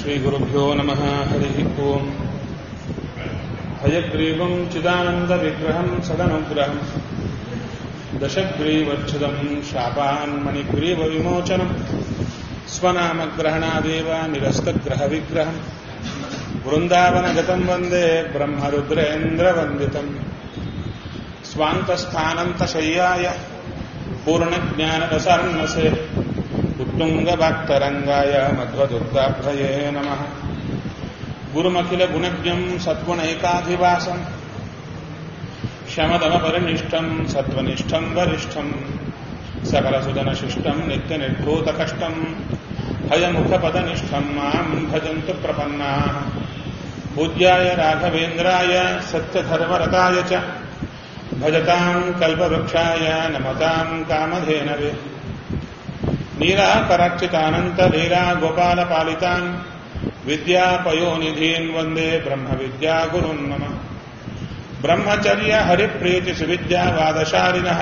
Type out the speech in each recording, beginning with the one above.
श्रीगुरुभ्यो नमः हरिः ओम् हयग्रीवम् चिदानन्दविग्रहम् सदनुग्रहम् दशग्रीवच्छुदम् शापान्मणिग्रीवविमोचनम् स्वनामग्रहणादेव निरस्तग्रहविग्रहम् वृन्दावनगतम् वन्दे ब्रह्मरुद्रेन्द्रवन्दितम् स्वान्तस्थानन्तशय्याय पूर्णज्ञानरसर्णसे उत्तुङ्गभक्तरङ्गाय मध्वदुर्गाभ्रये नमः गुरुमखिलगुणज्ञम् सद्गुणैकाधिवासम् शमदमपरिनिष्ठम् सत्त्वनिष्ठम् वरिष्ठम् सकलसुदनशिष्टम् नित्यनिर्भूतकष्टम् हयमुखपदनिष्ठम् माम् भजन्तु प्रपन्नाः पूज्याय राघवेन्द्राय सत्यधर्मरताय च भजताम् कल्पवृक्षाय नमताम् कामधेनवे नीराकरार्चितानन्तलीला गोपालपालितान् विद्यापयोनिधीन् वन्दे ब्रह्मविद्यागुरुन् मम ब्रह्मचर्य हरिप्रीतिसुविद्यावादशालिनः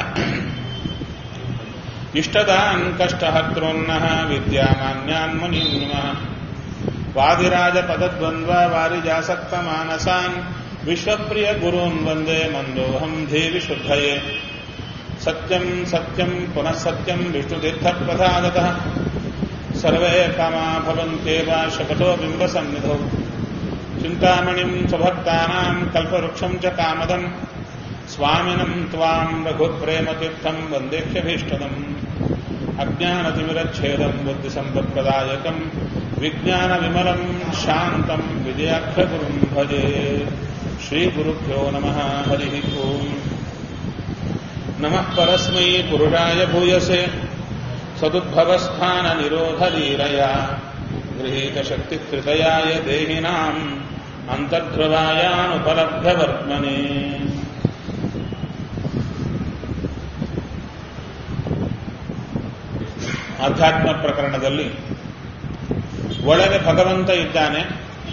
इष्टदान् कष्टहर्तॄन्नः विद्यामान्यान् मुनीन् नमः वादिराजपदद्वन्द्व वारिजासक्तमानसान् विश्वप्रियगुरून् वन्दे मन्दोऽहम् देवि शुद्धये सत्यम् सत्यम् पुनः सत्यम् विष्णुतीर्थप्रसादतः सर्वे कामा भवन्त्येव शपथो बिम्बसन्निधौ चिन्तामणिम् स्वभक्तानाम् कल्पवृक्षम् च कामदम् स्वामिनम् त्वाम् रघुप्रेमतीर्थम् वन्देह्यभीष्टदम् अज्ञानतिमिरच्छेदम् बुद्धिसम्पत्प्रदायकम् विज्ञानविमलम् शान्तम् विजयाख्यगुरुम् भजे श्रीगुरुभ्यो नमः हरिः ओम् नमः परस्मै पुरुषाय भूयसे सदुद्भवस्थाननिरोधलीलया गृहीतशक्तिकृतयाय देहिनाम् अन्तर्ध्रुवायानुपलब्धवर्त्मने ಆಧ್ಯಾತ್ಮ ಪ್ರಕರಣದಲ್ಲಿ ಒಳಗೆ ಭಗವಂತ ಇದ್ದಾನೆ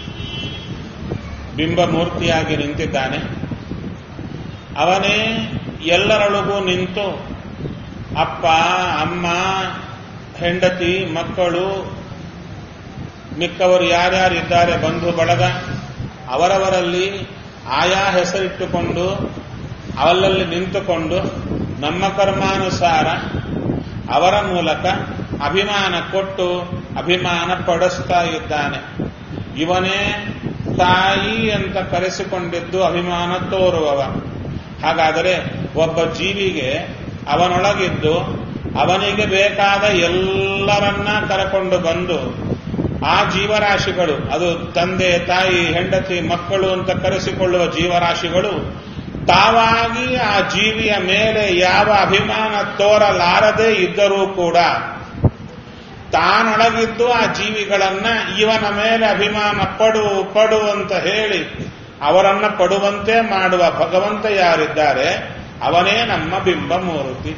ಬಿಂಬಮೂರ್ತಿಯಾಗಿ ನಿಂತಿದ್ದಾನೆ ಅವನೇ ಎಲ್ಲರೊಳಗೂ ನಿಂತು ಅಪ್ಪ ಅಮ್ಮ ಹೆಂಡತಿ ಮಕ್ಕಳು ಮಿಕ್ಕವರು ಯಾರ್ಯಾರಿದ್ದಾರೆ ಬಂಧು ಬಳಗ ಅವರವರಲ್ಲಿ ಆಯಾ ಹೆಸರಿಟ್ಟುಕೊಂಡು ಅವರಲ್ಲಿ ನಿಂತುಕೊಂಡು ನಮ್ಮ ಕರ್ಮಾನುಸಾರ ಅವರ ಮೂಲಕ ಅಭಿಮಾನ ಕೊಟ್ಟು ಅಭಿಮಾನ ಪಡಿಸ್ತಾ ಇದ್ದಾನೆ ಇವನೇ ತಾಯಿ ಅಂತ ಕರೆಸಿಕೊಂಡಿದ್ದು ಅಭಿಮಾನ ತೋರುವವ ಹಾಗಾದರೆ ಒಬ್ಬ ಜೀವಿಗೆ ಅವನೊಳಗಿದ್ದು ಅವನಿಗೆ ಬೇಕಾದ ಎಲ್ಲರನ್ನ ಕರಕೊಂಡು ಬಂದು ಆ ಜೀವರಾಶಿಗಳು ಅದು ತಂದೆ ತಾಯಿ ಹೆಂಡತಿ ಮಕ್ಕಳು ಅಂತ ಕರೆಸಿಕೊಳ್ಳುವ ಜೀವರಾಶಿಗಳು ತಾವಾಗಿ ಆ ಜೀವಿಯ ಮೇಲೆ ಯಾವ ಅಭಿಮಾನ ತೋರಲಾರದೆ ಇದ್ದರೂ ಕೂಡ ತಾನೊಳಗಿದ್ದು ಆ ಜೀವಿಗಳನ್ನ ಇವನ ಮೇಲೆ ಅಭಿಮಾನ ಪಡು ಪಡು ಅಂತ ಹೇಳಿ ಅವರನ್ನ ಪಡುವಂತೆ ಮಾಡುವ ಭಗವಂತ ಯಾರಿದ್ದಾರೆ ಅವನೇ ನಮ್ಮ ಬಿಂಬ ಮೂರ್ತಿ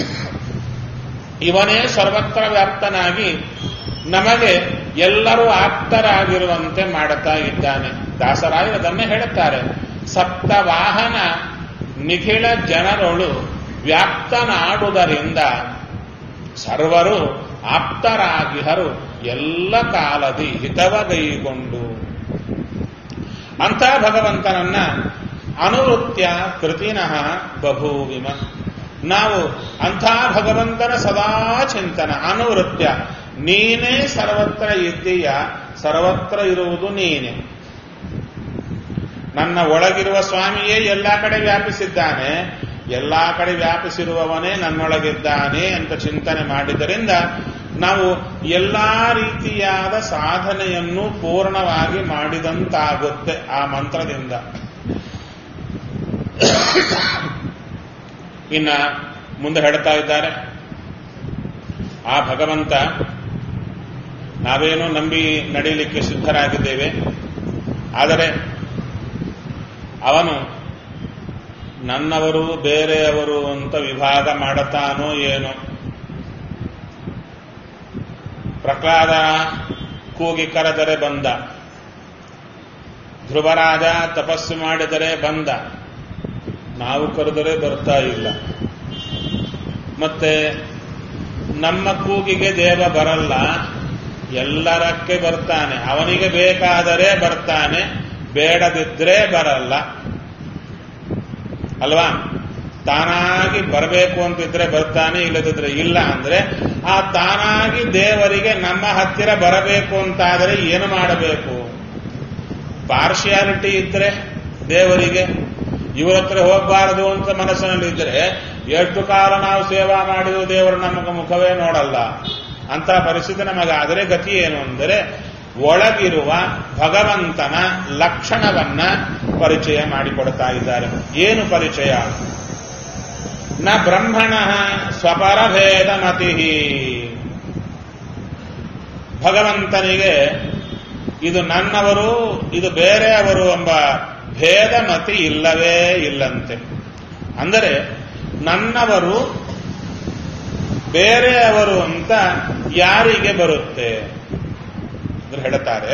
ಇವನೇ ಸರ್ವತ್ರ ವ್ಯಾಪ್ತನಾಗಿ ನಮಗೆ ಎಲ್ಲರೂ ಆಪ್ತರಾಗಿರುವಂತೆ ಮಾಡುತ್ತಾ ಇದ್ದಾನೆ ದಾಸರಾಯರು ಅದನ್ನೇ ಹೇಳುತ್ತಾರೆ ಸಪ್ತವಾಹನ ನಿಖಿಳ ಜನರೊಳು ವ್ಯಾಪ್ತನಾಡುವುದರಿಂದ ಸರ್ವರು ಆಪ್ತರಾಗಿಹರು ಎಲ್ಲ ಕಾಲದಿ ಹಿತವಗೈಗೊಂಡು ಅಂಥ ಭಗವಂತನನ್ನ ಅನುವೃತ್ಯ ಕೃತಿನಃ ಬಭೂವಿಮ ನಾವು ಅಂಥ ಭಗವಂತನ ಸದಾ ಚಿಂತನ ಅನುವೃತ್ಯ ನೀನೇ ಸರ್ವತ್ರ ಇದ್ದೀಯ ಸರ್ವತ್ರ ಇರುವುದು ನೀನೆ ನನ್ನ ಒಳಗಿರುವ ಸ್ವಾಮಿಯೇ ಎಲ್ಲ ಕಡೆ ವ್ಯಾಪಿಸಿದ್ದಾನೆ ಎಲ್ಲಾ ಕಡೆ ವ್ಯಾಪಿಸಿರುವವನೇ ನನ್ನೊಳಗಿದ್ದಾನೆ ಅಂತ ಚಿಂತನೆ ಮಾಡಿದ್ದರಿಂದ ನಾವು ಎಲ್ಲಾ ರೀತಿಯಾದ ಸಾಧನೆಯನ್ನು ಪೂರ್ಣವಾಗಿ ಮಾಡಿದಂತಾಗುತ್ತೆ ಆ ಮಂತ್ರದಿಂದ ಇನ್ನ ಮುಂದೆ ಹೇಳ್ತಾ ಇದ್ದಾರೆ ಆ ಭಗವಂತ ನಾವೇನೋ ನಂಬಿ ನಡೀಲಿಕ್ಕೆ ಸಿದ್ಧರಾಗಿದ್ದೇವೆ ಆದರೆ ಅವನು ನನ್ನವರು ಬೇರೆಯವರು ಅಂತ ವಿಭಾಗ ಮಾಡತಾನೋ ಏನೋ ಪ್ರಹ್ಲಾದ ಕೂಗಿ ಕರೆದರೆ ಬಂದ ಧ್ರುವರಾಜ ತಪಸ್ಸು ಮಾಡಿದರೆ ಬಂದ ನಾವು ಕರೆದರೆ ಬರ್ತಾ ಇಲ್ಲ ಮತ್ತೆ ನಮ್ಮ ಕೂಗಿಗೆ ದೇವ ಬರಲ್ಲ ಎಲ್ಲರಕ್ಕೆ ಬರ್ತಾನೆ ಅವನಿಗೆ ಬೇಕಾದರೆ ಬರ್ತಾನೆ ಬೇಡದಿದ್ರೆ ಬರಲ್ಲ ಅಲ್ವಾ ತಾನಾಗಿ ಬರಬೇಕು ಅಂತಿದ್ರೆ ಬರ್ತಾನೆ ಇಲ್ಲದಿದ್ರೆ ಇಲ್ಲ ಅಂದ್ರೆ ಆ ತಾನಾಗಿ ದೇವರಿಗೆ ನಮ್ಮ ಹತ್ತಿರ ಬರಬೇಕು ಅಂತಾದರೆ ಏನು ಮಾಡಬೇಕು ಪಾರ್ಶಿಯಾಲಿಟಿ ಇದ್ರೆ ದೇವರಿಗೆ ಇವರ ಹತ್ರ ಹೋಗಬಾರದು ಅಂತ ಮನಸ್ಸಿನಲ್ಲಿ ಇದ್ರೆ ಎಷ್ಟು ಕಾಲ ನಾವು ಸೇವಾ ಮಾಡಿದ್ರು ದೇವರು ನಮಗೆ ಮುಖವೇ ನೋಡಲ್ಲ ಅಂತ ಪರಿಸ್ಥಿತಿ ನಮಗಾದರೆ ಗತಿ ಏನು ಅಂದರೆ ಒಳಗಿರುವ ಭಗವಂತನ ಲಕ್ಷಣವನ್ನ ಪರಿಚಯ ಮಾಡಿಕೊಡ್ತಾ ಇದ್ದಾರೆ ಏನು ಪರಿಚಯ ನ ಬ್ರಹ್ಮಣ ಸ್ವಪರಭೇದ ಮತಿ ಭಗವಂತನಿಗೆ ಇದು ನನ್ನವರು ಇದು ಬೇರೆಯವರು ಎಂಬ ಭೇದ ಮತಿ ಇಲ್ಲವೇ ಇಲ್ಲಂತೆ ಅಂದರೆ ನನ್ನವರು ಬೇರೆಯವರು ಅಂತ ಯಾರಿಗೆ ಬರುತ್ತೆ ಅಂದ್ರೆ ಹೇಳ್ತಾರೆ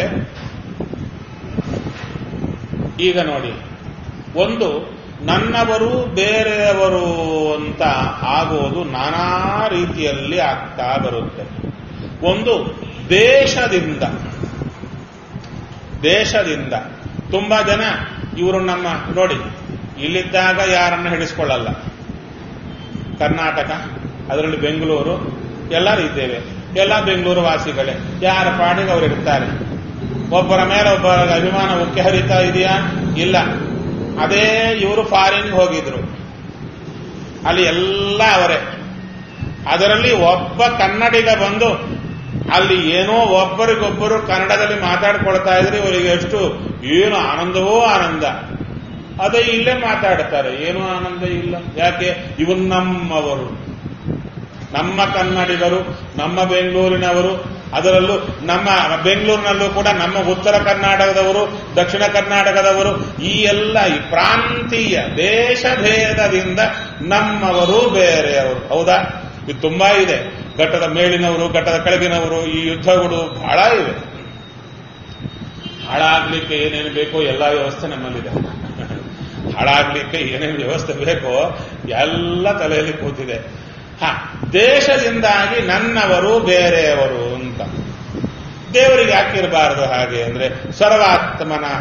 ಈಗ ನೋಡಿ ಒಂದು ನನ್ನವರು ಬೇರೆಯವರು ಅಂತ ಆಗೋದು ನಾನಾ ರೀತಿಯಲ್ಲಿ ಆಗ್ತಾ ಬರುತ್ತೆ ಒಂದು ದೇಶದಿಂದ ದೇಶದಿಂದ ತುಂಬಾ ಜನ ಇವರು ನಮ್ಮ ನೋಡಿ ಇಲ್ಲಿದ್ದಾಗ ಯಾರನ್ನು ಹಿಡಿಸ್ಕೊಳ್ಳಲ್ಲ ಕರ್ನಾಟಕ ಅದರಲ್ಲಿ ಬೆಂಗಳೂರು ಎಲ್ಲರೂ ಇದ್ದೇವೆ ಎಲ್ಲ ಬೆಂಗಳೂರು ವಾಸಿಗಳೇ ಯಾರ ಪಾಡಿಗೆ ಅವರು ಇರ್ತಾರೆ ಒಬ್ಬರ ಮೇಲೆ ಒಬ್ಬರ ಅಭಿಮಾನ ಉಕ್ಕೆ ಹರಿತಾ ಇದೆಯಾ ಇಲ್ಲ ಅದೇ ಇವರು ಫಾರಿನ್ ಹೋಗಿದ್ರು ಅಲ್ಲಿ ಎಲ್ಲ ಅವರೇ ಅದರಲ್ಲಿ ಒಬ್ಬ ಕನ್ನಡಿಗ ಬಂದು ಅಲ್ಲಿ ಏನೋ ಒಬ್ಬರಿಗೊಬ್ಬರು ಕನ್ನಡದಲ್ಲಿ ಮಾತಾಡ್ಕೊಳ್ತಾ ಇದ್ರೆ ಇವರಿಗೆ ಎಷ್ಟು ಏನು ಆನಂದವೋ ಆನಂದ ಅದೇ ಇಲ್ಲೇ ಮಾತಾಡ್ತಾರೆ ಏನೂ ಆನಂದ ಇಲ್ಲ ಯಾಕೆ ಇವನ್ ನಮ್ಮವರು ನಮ್ಮ ಕನ್ನಡಿಗರು ನಮ್ಮ ಬೆಂಗಳೂರಿನವರು ಅದರಲ್ಲೂ ನಮ್ಮ ಬೆಂಗಳೂರಿನಲ್ಲೂ ಕೂಡ ನಮ್ಮ ಉತ್ತರ ಕರ್ನಾಟಕದವರು ದಕ್ಷಿಣ ಕರ್ನಾಟಕದವರು ಈ ಎಲ್ಲ ಈ ಪ್ರಾಂತೀಯ ದೇಶ ಭೇದದಿಂದ ನಮ್ಮವರು ಬೇರೆಯವರು ಹೌದಾ ಇದು ತುಂಬಾ ಇದೆ ಘಟ್ಟದ ಮೇಲಿನವರು ಘಟ್ಟದ ಕೆಳಗಿನವರು ಈ ಯುದ್ಧಗಳು ಬಹಳ ಇವೆ ಹಾಳಾಗ್ಲಿಕ್ಕೆ ಏನೇನು ಬೇಕೋ ಎಲ್ಲ ವ್ಯವಸ್ಥೆ ನಮ್ಮಲ್ಲಿದೆ ಹಾಳಾಗ್ಲಿಕ್ಕೆ ಏನೇನು ವ್ಯವಸ್ಥೆ ಬೇಕೋ ಎಲ್ಲ ತಲೆಯಲ್ಲಿ ಕೂತಿದೆ ಹ ದೇಶದಿಂದಾಗಿ ನನ್ನವರು ಬೇರೆಯವರು ಅಂತ ದೇವರಿಗೆ ಯಾಕಿರಬಾರದು ಹಾಗೆ ಅಂದ್ರೆ ಸರ್ವಾತ್ಮನಃ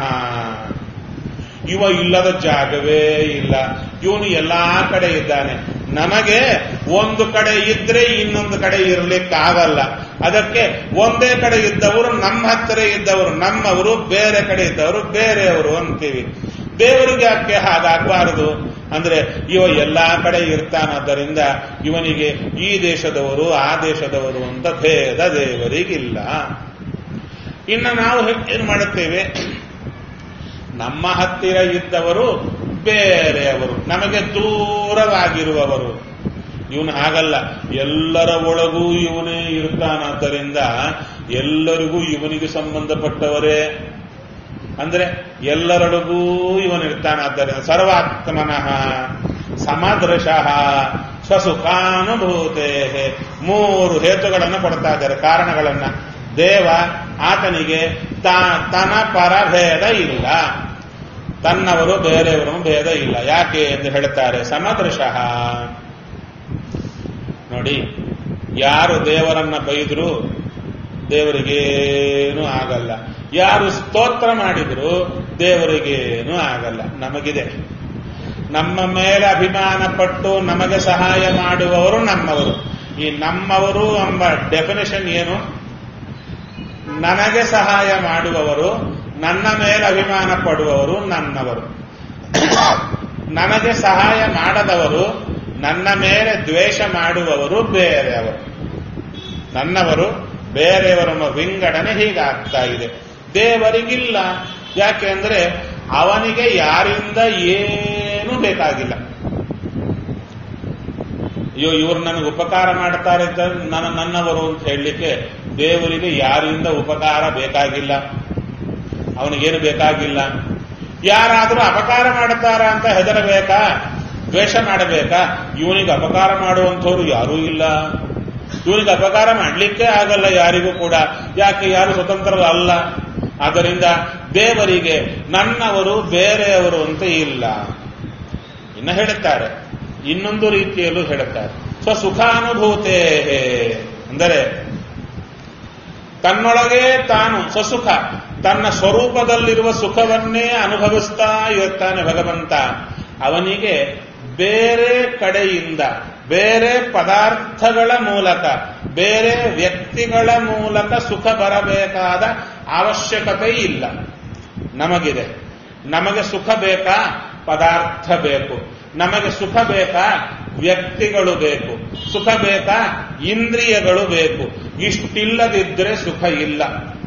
ಇವ ಇಲ್ಲದ ಜಾಗವೇ ಇಲ್ಲ ಇವನು ಎಲ್ಲಾ ಕಡೆ ಇದ್ದಾನೆ ನಮಗೆ ಒಂದು ಕಡೆ ಇದ್ರೆ ಇನ್ನೊಂದು ಕಡೆ ಇರ್ಲಿಕ್ಕಾಗಲ್ಲ ಅದಕ್ಕೆ ಒಂದೇ ಕಡೆ ಇದ್ದವರು ನಮ್ಮ ಹತ್ತಿರ ಇದ್ದವರು ನಮ್ಮವರು ಬೇರೆ ಕಡೆ ಇದ್ದವರು ಬೇರೆಯವರು ಅಂತೀವಿ ದೇವರಿಗೆ ಯಾಕೆ ಹಾಗಾಗಬಾರದು ಅಂದ್ರೆ ಇವ ಎಲ್ಲಾ ಕಡೆ ಇರ್ತಾನಾದ್ದರಿಂದ ಇವನಿಗೆ ಈ ದೇಶದವರು ಆ ದೇಶದವರು ಅಂತ ಭೇದ ದೇವರಿಗಿಲ್ಲ ಇನ್ನು ನಾವು ಏನ್ ಮಾಡುತ್ತೇವೆ ನಮ್ಮ ಹತ್ತಿರ ಇದ್ದವರು ಬೇರೆಯವರು ನಮಗೆ ದೂರವಾಗಿರುವವರು ಇವನು ಹಾಗಲ್ಲ ಎಲ್ಲರ ಒಳಗೂ ಇವನೇ ಇರ್ತಾನಾದ್ದರಿಂದ ಎಲ್ಲರಿಗೂ ಇವನಿಗೆ ಸಂಬಂಧಪಟ್ಟವರೇ ಅಂದ್ರೆ ಎಲ್ಲರೊಳಗೂ ಇವನಿರ್ತಾನಾದ್ದರಿಂದ ಸರ್ವಾತ್ಮನಃ ಸಮದೃಶಃ ಸ್ವಸುಖಾನುಭೂತೆ ಮೂರು ಹೇತುಗಳನ್ನು ಕೊಡ್ತಾ ಇದ್ದಾರೆ ಕಾರಣಗಳನ್ನ ದೇವ ಆತನಿಗೆ ತನ ಪರಭೇದ ಇಲ್ಲ ತನ್ನವರು ಬೇರೆಯವರು ಭೇದ ಇಲ್ಲ ಯಾಕೆ ಎಂದು ಹೇಳ್ತಾರೆ ಸಮದೃಶಃ ನೋಡಿ ಯಾರು ದೇವರನ್ನ ಬೈದ್ರು ದೇವರಿಗೇನು ಆಗಲ್ಲ ಯಾರು ಸ್ತೋತ್ರ ಮಾಡಿದ್ರು ದೇವರಿಗೇನು ಆಗಲ್ಲ ನಮಗಿದೆ ನಮ್ಮ ಮೇಲೆ ಅಭಿಮಾನ ಪಟ್ಟು ನಮಗೆ ಸಹಾಯ ಮಾಡುವವರು ನಮ್ಮವರು ಈ ನಮ್ಮವರು ಎಂಬ ಡೆಫಿನೇಷನ್ ಏನು ನನಗೆ ಸಹಾಯ ಮಾಡುವವರು ನನ್ನ ಮೇಲೆ ಅಭಿಮಾನ ಪಡುವವರು ನನ್ನವರು ನನಗೆ ಸಹಾಯ ಮಾಡದವರು ನನ್ನ ಮೇಲೆ ದ್ವೇಷ ಮಾಡುವವರು ಬೇರೆಯವರು ನನ್ನವರು ಬೇರೆಯವರ ವಿಂಗಡಣೆ ಹೀಗಾಗ್ತಾ ಇದೆ ದೇವರಿಗಿಲ್ಲ ಯಾಕೆ ಅಂದ್ರೆ ಅವನಿಗೆ ಯಾರಿಂದ ಏನೂ ಬೇಕಾಗಿಲ್ಲ ಅಯ್ಯೋ ಇವರು ನನಗೆ ಉಪಕಾರ ಮಾಡ್ತಾರೆ ಅಂತ ನನ್ನ ನನ್ನವರು ಅಂತ ಹೇಳಲಿಕ್ಕೆ ದೇವರಿಗೆ ಯಾರಿಂದ ಉಪಕಾರ ಬೇಕಾಗಿಲ್ಲ ಅವನಿಗೇನು ಬೇಕಾಗಿಲ್ಲ ಯಾರಾದರೂ ಅಪಕಾರ ಮಾಡುತ್ತಾರ ಅಂತ ಹೆದರಬೇಕಾ ದ್ವೇಷ ಮಾಡಬೇಕಾ ಇವನಿಗೆ ಅಪಕಾರ ಮಾಡುವಂಥವ್ರು ಯಾರೂ ಇಲ್ಲ ಇವನಿಗೆ ಅಪಕಾರ ಮಾಡಲಿಕ್ಕೆ ಆಗಲ್ಲ ಯಾರಿಗೂ ಕೂಡ ಯಾಕೆ ಯಾರು ಸ್ವತಂತ್ರರು ಅಲ್ಲ ಆದ್ದರಿಂದ ದೇವರಿಗೆ ನನ್ನವರು ಬೇರೆಯವರು ಅಂತ ಇಲ್ಲ ಇನ್ನು ಹೇಳುತ್ತಾರೆ ಇನ್ನೊಂದು ರೀತಿಯಲ್ಲೂ ಹೇಳುತ್ತಾರೆ ಸ್ವಸುಖಾನುಭೂತೆ ಅಂದರೆ ತನ್ನೊಳಗೆ ತಾನು ಸ್ವಸುಖ ತನ್ನ ಸ್ವರೂಪದಲ್ಲಿರುವ ಸುಖವನ್ನೇ ಅನುಭವಿಸ್ತಾ ಇರುತ್ತಾನೆ ಭಗವಂತ ಅವನಿಗೆ ಬೇರೆ ಕಡೆಯಿಂದ ಬೇರೆ ಪದಾರ್ಥಗಳ ಮೂಲಕ ಬೇರೆ ವ್ಯಕ್ತಿಗಳ ಮೂಲಕ ಸುಖ ಬರಬೇಕಾದ ಅವಶ್ಯಕತೆ ಇಲ್ಲ ನಮಗಿದೆ ನಮಗೆ ಸುಖ ಬೇಕಾ ಪದಾರ್ಥ ಬೇಕು ನಮಗೆ ಸುಖ ಬೇಕಾ ವ್ಯಕ್ತಿಗಳು ಬೇಕು ಸುಖ ಬೇಕಾ ಇಂದ್ರಿಯಗಳು ಬೇಕು ಇಷ್ಟಿಲ್ಲದಿದ್ರೆ ಸುಖ ಇಲ್ಲ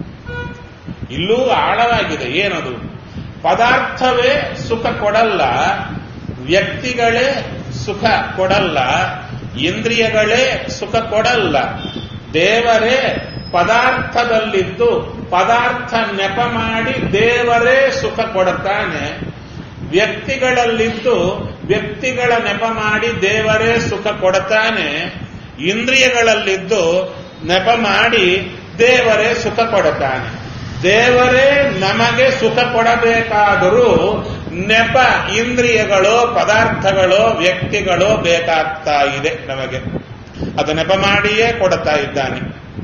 ಇಲ್ಲೂ ಆಳವಾಗಿದೆ ಏನದು ಪದಾರ್ಥವೇ ಸುಖ ಕೊಡಲ್ಲ ವ್ಯಕ್ತಿಗಳೇ ಸುಖ ಕೊಡಲ್ಲ ಇಂದ್ರಿಯಗಳೇ ಸುಖ ಕೊಡಲ್ಲ ದೇವರೇ ಪದಾರ್ಥದಲ್ಲಿದ್ದು ಪದಾರ್ಥ ನೆಪ ಮಾಡಿ ದೇವರೇ ಸುಖ ಕೊಡುತ್ತಾನೆ ವ್ಯಕ್ತಿಗಳಲ್ಲಿದ್ದು ವ್ಯಕ್ತಿಗಳ ನೆಪ ಮಾಡಿ ದೇವರೇ ಸುಖ ಕೊಡುತ್ತಾನೆ ಇಂದ್ರಿಯಗಳಲ್ಲಿದ್ದು ನೆಪ ಮಾಡಿ ದೇವರೇ ಸುಖ ಕೊಡುತ್ತಾನೆ ದೇವರೇ ನಮಗೆ ಸುಖ ಕೊಡಬೇಕಾದರೂ ನೆಪ ಇಂದ್ರಿಯಗಳು ಪದಾರ್ಥಗಳು ವ್ಯಕ್ತಿಗಳು ಬೇಕಾಗ್ತಾ ಇದೆ ನಮಗೆ ಅದು ನೆಪ ಮಾಡಿಯೇ ಕೊಡುತ್ತಾ ಇದ್ದಾನೆ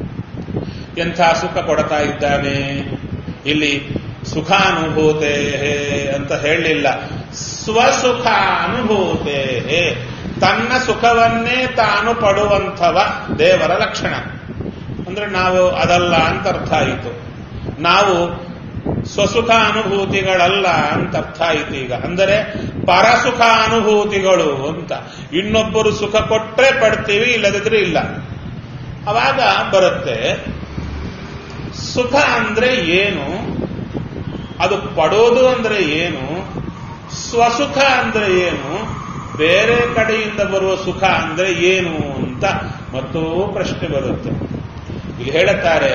ಎಂಥ ಸುಖ ಕೊಡ್ತಾ ಇದ್ದಾನೆ ಇಲ್ಲಿ ಸುಖಾನುಭೂತೆ ಅಂತ ಹೇಳಲಿಲ್ಲ ಸ್ವಸುಖ ಅನುಭೂತೆ ತನ್ನ ಸುಖವನ್ನೇ ತಾನು ಪಡುವಂಥವ ದೇವರ ಲಕ್ಷಣ ಅಂದ್ರೆ ನಾವು ಅದಲ್ಲ ಅಂತ ಅರ್ಥ ಆಯಿತು ನಾವು ಸ್ವಸುಖ ಅನುಭೂತಿಗಳಲ್ಲ ಅಂತ ಅರ್ಥ ಆಯಿತು ಈಗ ಅಂದರೆ ಪರಸುಖ ಅನುಭೂತಿಗಳು ಅಂತ ಇನ್ನೊಬ್ಬರು ಸುಖ ಕೊಟ್ರೆ ಪಡ್ತೀವಿ ಇಲ್ಲದಿದ್ರೆ ಇಲ್ಲ ಅವಾಗ ಬರುತ್ತೆ ಸುಖ ಅಂದ್ರೆ ಏನು ಅದು ಪಡೋದು ಅಂದ್ರೆ ಏನು ಸ್ವಸುಖ ಅಂದ್ರೆ ಏನು ಬೇರೆ ಕಡೆಯಿಂದ ಬರುವ ಸುಖ ಅಂದ್ರೆ ಏನು ಅಂತ ಮತ್ತೂ ಪ್ರಶ್ನೆ ಬರುತ್ತೆ ಇಲ್ಲಿ ಹೇಳುತ್ತಾರೆ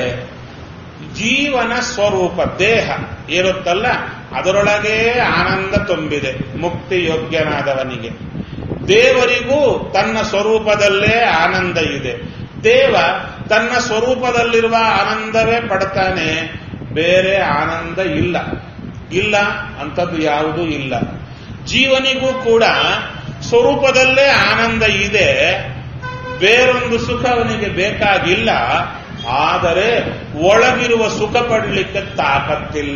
ಜೀವನ ಸ್ವರೂಪ ದೇಹ ಇರುತ್ತಲ್ಲ ಅದರೊಳಗೆ ಆನಂದ ತುಂಬಿದೆ ಮುಕ್ತಿ ಯೋಗ್ಯನಾದವನಿಗೆ ದೇವರಿಗೂ ತನ್ನ ಸ್ವರೂಪದಲ್ಲೇ ಆನಂದ ಇದೆ ದೇವ ತನ್ನ ಸ್ವರೂಪದಲ್ಲಿರುವ ಆನಂದವೇ ಪಡ್ತಾನೆ ಬೇರೆ ಆನಂದ ಇಲ್ಲ ಇಲ್ಲ ಅಂಥದ್ದು ಯಾವುದೂ ಇಲ್ಲ ಜೀವನಿಗೂ ಕೂಡ ಸ್ವರೂಪದಲ್ಲೇ ಆನಂದ ಇದೆ ಬೇರೊಂದು ಸುಖ ಅವನಿಗೆ ಬೇಕಾಗಿಲ್ಲ ಆದರೆ ಒಳಗಿರುವ ಸುಖ ಪಡಲಿಕ್ಕೆ ತಾಕತ್ತಿಲ್ಲ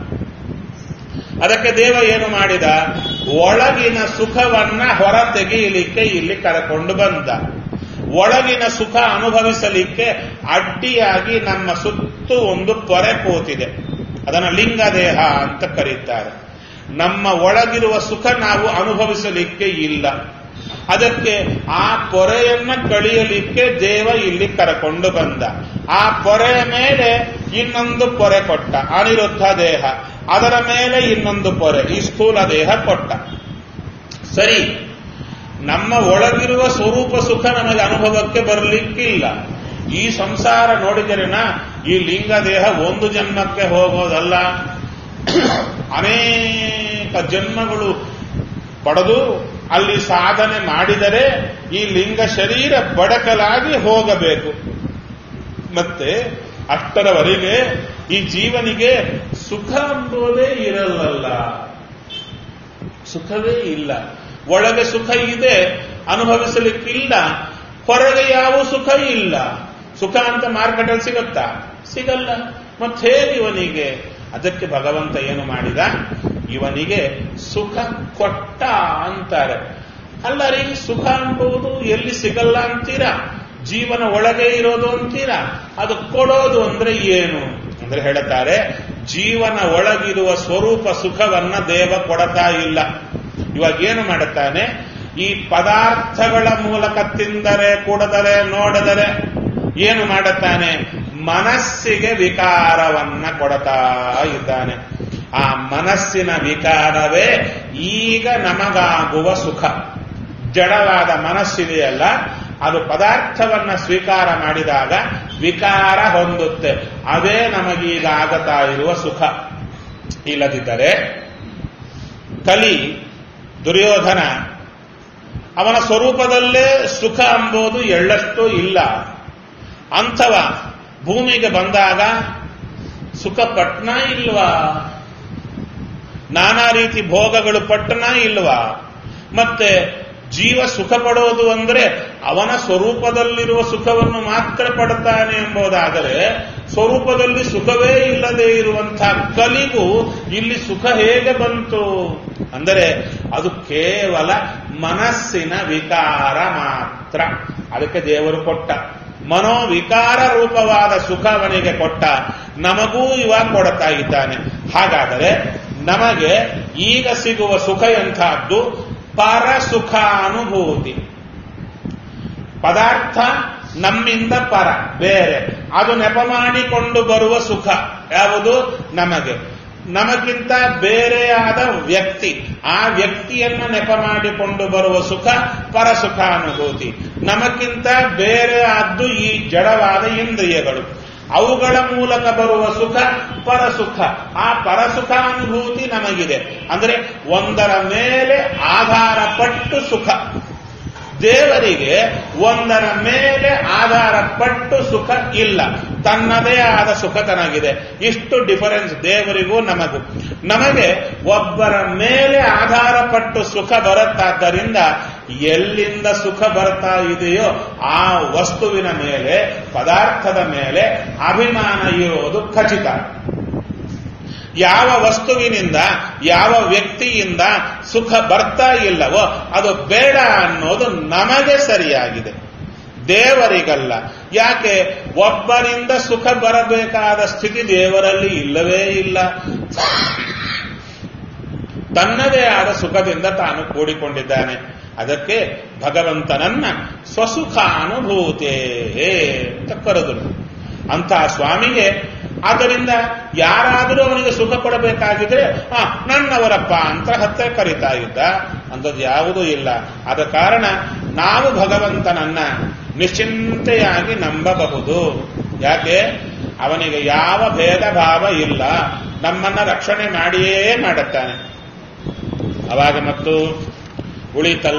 ಅದಕ್ಕೆ ದೇವ ಏನು ಮಾಡಿದ ಒಳಗಿನ ಸುಖವನ್ನ ಹೊರ ತೆಗೆಯಲಿಕ್ಕೆ ಇಲ್ಲಿ ಕರೆಕೊಂಡು ಬಂದ ಒಳಗಿನ ಸುಖ ಅನುಭವಿಸಲಿಕ್ಕೆ ಅಡ್ಡಿಯಾಗಿ ನಮ್ಮ ಸುತ್ತು ಒಂದು ಪೊರೆ ಕೂತಿದೆ ಅದನ್ನು ಲಿಂಗ ದೇಹ ಅಂತ ಕರೀತಾರೆ ನಮ್ಮ ಒಳಗಿರುವ ಸುಖ ನಾವು ಅನುಭವಿಸಲಿಕ್ಕೆ ಇಲ್ಲ ಅದಕ್ಕೆ ಆ ಪೊರೆಯನ್ನ ಕಳಿಯಲಿಕ್ಕೆ ದೇವ ಇಲ್ಲಿ ಕರಕೊಂಡು ಬಂದ ಆ ಪೊರೆಯ ಮೇಲೆ ಇನ್ನೊಂದು ಪೊರೆ ಕೊಟ್ಟ ಅನಿರುದ್ಧ ದೇಹ ಅದರ ಮೇಲೆ ಇನ್ನೊಂದು ಪೊರೆ ಈ ಸ್ಥೂಲ ದೇಹ ಕೊಟ್ಟ ಸರಿ ನಮ್ಮ ಒಳಗಿರುವ ಸ್ವರೂಪ ಸುಖ ನಮಗೆ ಅನುಭವಕ್ಕೆ ಬರಲಿಕ್ಕಿಲ್ಲ ಈ ಸಂಸಾರ ನೋಡಿದರೆನ ಈ ಲಿಂಗ ದೇಹ ಒಂದು ಜನ್ಮಕ್ಕೆ ಹೋಗೋದಲ್ಲ ಅನೇಕ ಜನ್ಮಗಳು ಪಡೆದು ಅಲ್ಲಿ ಸಾಧನೆ ಮಾಡಿದರೆ ಈ ಲಿಂಗ ಶರೀರ ಬಡಕಲಾಗಿ ಹೋಗಬೇಕು ಮತ್ತೆ ಅಷ್ಟರವರೆಗೆ ಈ ಜೀವನಿಗೆ ಸುಖ ಎಂಬುದೇ ಇರಲ್ಲ ಸುಖವೇ ಇಲ್ಲ ಒಳಗೆ ಸುಖ ಇದೆ ಅನುಭವಿಸಲಿಕ್ಕಿಲ್ಲ ಹೊರಗೆ ಯಾವ ಸುಖ ಇಲ್ಲ ಸುಖ ಅಂತ ಮಾರ್ಕೆಟಲ್ಲಿ ಸಿಗುತ್ತಾ ಸಿಗಲ್ಲ ಮತ್ತೆ ಹೇಗೆ ಇವನಿಗೆ ಅದಕ್ಕೆ ಭಗವಂತ ಏನು ಮಾಡಿದ ಇವನಿಗೆ ಸುಖ ಕೊಟ್ಟ ಅಂತಾರೆ ಅಲ್ಲ ರೀ ಸುಖ ಎಂಬುದು ಎಲ್ಲಿ ಸಿಗಲ್ಲ ಅಂತೀರಾ ಜೀವನ ಒಳಗೆ ಇರೋದು ಅಂತೀರಾ ಅದು ಕೊಡೋದು ಅಂದ್ರೆ ಏನು ಅಂದ್ರೆ ಹೇಳುತ್ತಾರೆ ಜೀವನ ಒಳಗಿರುವ ಸ್ವರೂಪ ಸುಖವನ್ನ ದೇವ ಕೊಡತಾ ಇಲ್ಲ ಇವಾಗ ಏನು ಮಾಡುತ್ತಾನೆ ಈ ಪದಾರ್ಥಗಳ ಮೂಲಕ ತಿಂದರೆ ಕುಡದರೆ ನೋಡಿದರೆ ಏನು ಮಾಡುತ್ತಾನೆ ಮನಸ್ಸಿಗೆ ವಿಕಾರವನ್ನ ಕೊಡತಾ ಇದ್ದಾನೆ ಆ ಮನಸ್ಸಿನ ವಿಕಾರವೇ ಈಗ ನಮಗಾಗುವ ಸುಖ ಜಡವಾದ ಮನಸ್ಸಿದೆಯಲ್ಲ ಅದು ಪದಾರ್ಥವನ್ನ ಸ್ವೀಕಾರ ಮಾಡಿದಾಗ ವಿಕಾರ ಹೊಂದುತ್ತೆ ಅದೇ ನಮಗೀಗ ಆಗತಾ ಇರುವ ಸುಖ ಇಲ್ಲದಿದ್ದರೆ ಕಲಿ ದುರ್ಯೋಧನ ಅವನ ಸ್ವರೂಪದಲ್ಲೇ ಸುಖ ಎಂಬುದು ಎಳ್ಳಷ್ಟು ಇಲ್ಲ ಅಂಥವ ಭೂಮಿಗೆ ಬಂದಾಗ ಸುಖ ಪಟ್ನ ಇಲ್ವಾ ನಾನಾ ರೀತಿ ಭೋಗಗಳು ಪಟ್ನ ಇಲ್ವಾ ಮತ್ತೆ ಜೀವ ಸುಖ ಪಡೋದು ಅಂದ್ರೆ ಅವನ ಸ್ವರೂಪದಲ್ಲಿರುವ ಸುಖವನ್ನು ಮಾತ್ರ ಪಡ್ತಾನೆ ಎಂಬುದಾದರೆ ಸ್ವರೂಪದಲ್ಲಿ ಸುಖವೇ ಇಲ್ಲದೆ ಇರುವಂತಹ ಕಲಿಗೂ ಇಲ್ಲಿ ಸುಖ ಹೇಗೆ ಬಂತು ಅಂದರೆ ಅದು ಕೇವಲ ಮನಸ್ಸಿನ ವಿಕಾರ ಮಾತ್ರ ಅದಕ್ಕೆ ದೇವರು ಕೊಟ್ಟ ಮನೋವಿಕಾರ ರೂಪವಾದ ಸುಖ ಅವನಿಗೆ ಕೊಟ್ಟ ನಮಗೂ ಇವಾಗ ಕೊಡ್ತಾ ಇದ್ದಾನೆ ಹಾಗಾದರೆ ನಮಗೆ ಈಗ ಸಿಗುವ ಸುಖ ಎಂಥದ್ದು ಪರ ಸುಖ ಅನುಭೂತಿ ಪದಾರ್ಥ ನಮ್ಮಿಂದ ಪರ ಬೇರೆ ಅದು ನೆಪ ಮಾಡಿಕೊಂಡು ಬರುವ ಸುಖ ಯಾವುದು ನಮಗೆ ನಮಗಿಂತ ಬೇರೆಯಾದ ವ್ಯಕ್ತಿ ಆ ವ್ಯಕ್ತಿಯನ್ನು ನೆಪ ಮಾಡಿಕೊಂಡು ಬರುವ ಸುಖ ಪರಸುಖ ಅನುಭೂತಿ ನಮಗಿಂತ ಬೇರೆ ಆದ್ದು ಈ ಜಡವಾದ ಇಂದ್ರಿಯಗಳು ಅವುಗಳ ಮೂಲಕ ಬರುವ ಸುಖ ಪರಸುಖ ಆ ಪರಸುಖ ಅನುಭೂತಿ ನಮಗಿದೆ ಅಂದರೆ ಒಂದರ ಮೇಲೆ ಆಧಾರ ಪಟ್ಟು ಸುಖ ದೇವರಿಗೆ ಒಂದರ ಮೇಲೆ ಆಧಾರ ಪಟ್ಟು ಸುಖ ಇಲ್ಲ ತನ್ನದೇ ಆದ ಸುಖ ತನಗಿದೆ ಇಷ್ಟು ಡಿಫರೆನ್ಸ್ ದೇವರಿಗೂ ನಮಗೂ ನಮಗೆ ಒಬ್ಬರ ಮೇಲೆ ಆಧಾರ ಪಟ್ಟು ಸುಖ ಬರುತ್ತಾದ್ದರಿಂದ ಎಲ್ಲಿಂದ ಸುಖ ಬರ್ತಾ ಇದೆಯೋ ಆ ವಸ್ತುವಿನ ಮೇಲೆ ಪದಾರ್ಥದ ಮೇಲೆ ಅಭಿಮಾನ ಇರೋದು ಖಚಿತ ಯಾವ ವಸ್ತುವಿನಿಂದ ಯಾವ ವ್ಯಕ್ತಿಯಿಂದ ಸುಖ ಬರ್ತಾ ಇಲ್ಲವೋ ಅದು ಬೇಡ ಅನ್ನೋದು ನಮಗೆ ಸರಿಯಾಗಿದೆ ದೇವರಿಗಲ್ಲ ಯಾಕೆ ಒಬ್ಬರಿಂದ ಸುಖ ಬರಬೇಕಾದ ಸ್ಥಿತಿ ದೇವರಲ್ಲಿ ಇಲ್ಲವೇ ಇಲ್ಲ ತನ್ನದೇ ಆದ ಸುಖದಿಂದ ತಾನು ಕೂಡಿಕೊಂಡಿದ್ದಾನೆ ಅದಕ್ಕೆ ಭಗವಂತನನ್ನ ಸ್ವಸುಖ ಅನುಭೂತೇ ಅಂತ ಕರೆದರು ಅಂತಹ ಸ್ವಾಮಿಗೆ ಆದ್ದರಿಂದ ಯಾರಾದರೂ ಅವನಿಗೆ ಸುಖ ಕೊಡಬೇಕಾಗಿದ್ರೆ ಆ ನನ್ನವರಪ್ಪ ಅಂತ ಹತ್ತಿರ ಕರೀತಾ ಇದ್ದ ಅಂಥದ್ದು ಯಾವುದೂ ಇಲ್ಲ ಆದ ಕಾರಣ ನಾವು ಭಗವಂತನನ್ನ ನಿಶ್ಚಿಂತೆಯಾಗಿ ನಂಬಬಹುದು ಯಾಕೆ ಅವನಿಗೆ ಯಾವ ಭೇದ ಭಾವ ಇಲ್ಲ ನಮ್ಮನ್ನ ರಕ್ಷಣೆ ಮಾಡಿಯೇ ಮಾಡುತ್ತಾನೆ ಅವಾಗ ಮತ್ತು ಉಳಿತಲ್ಲ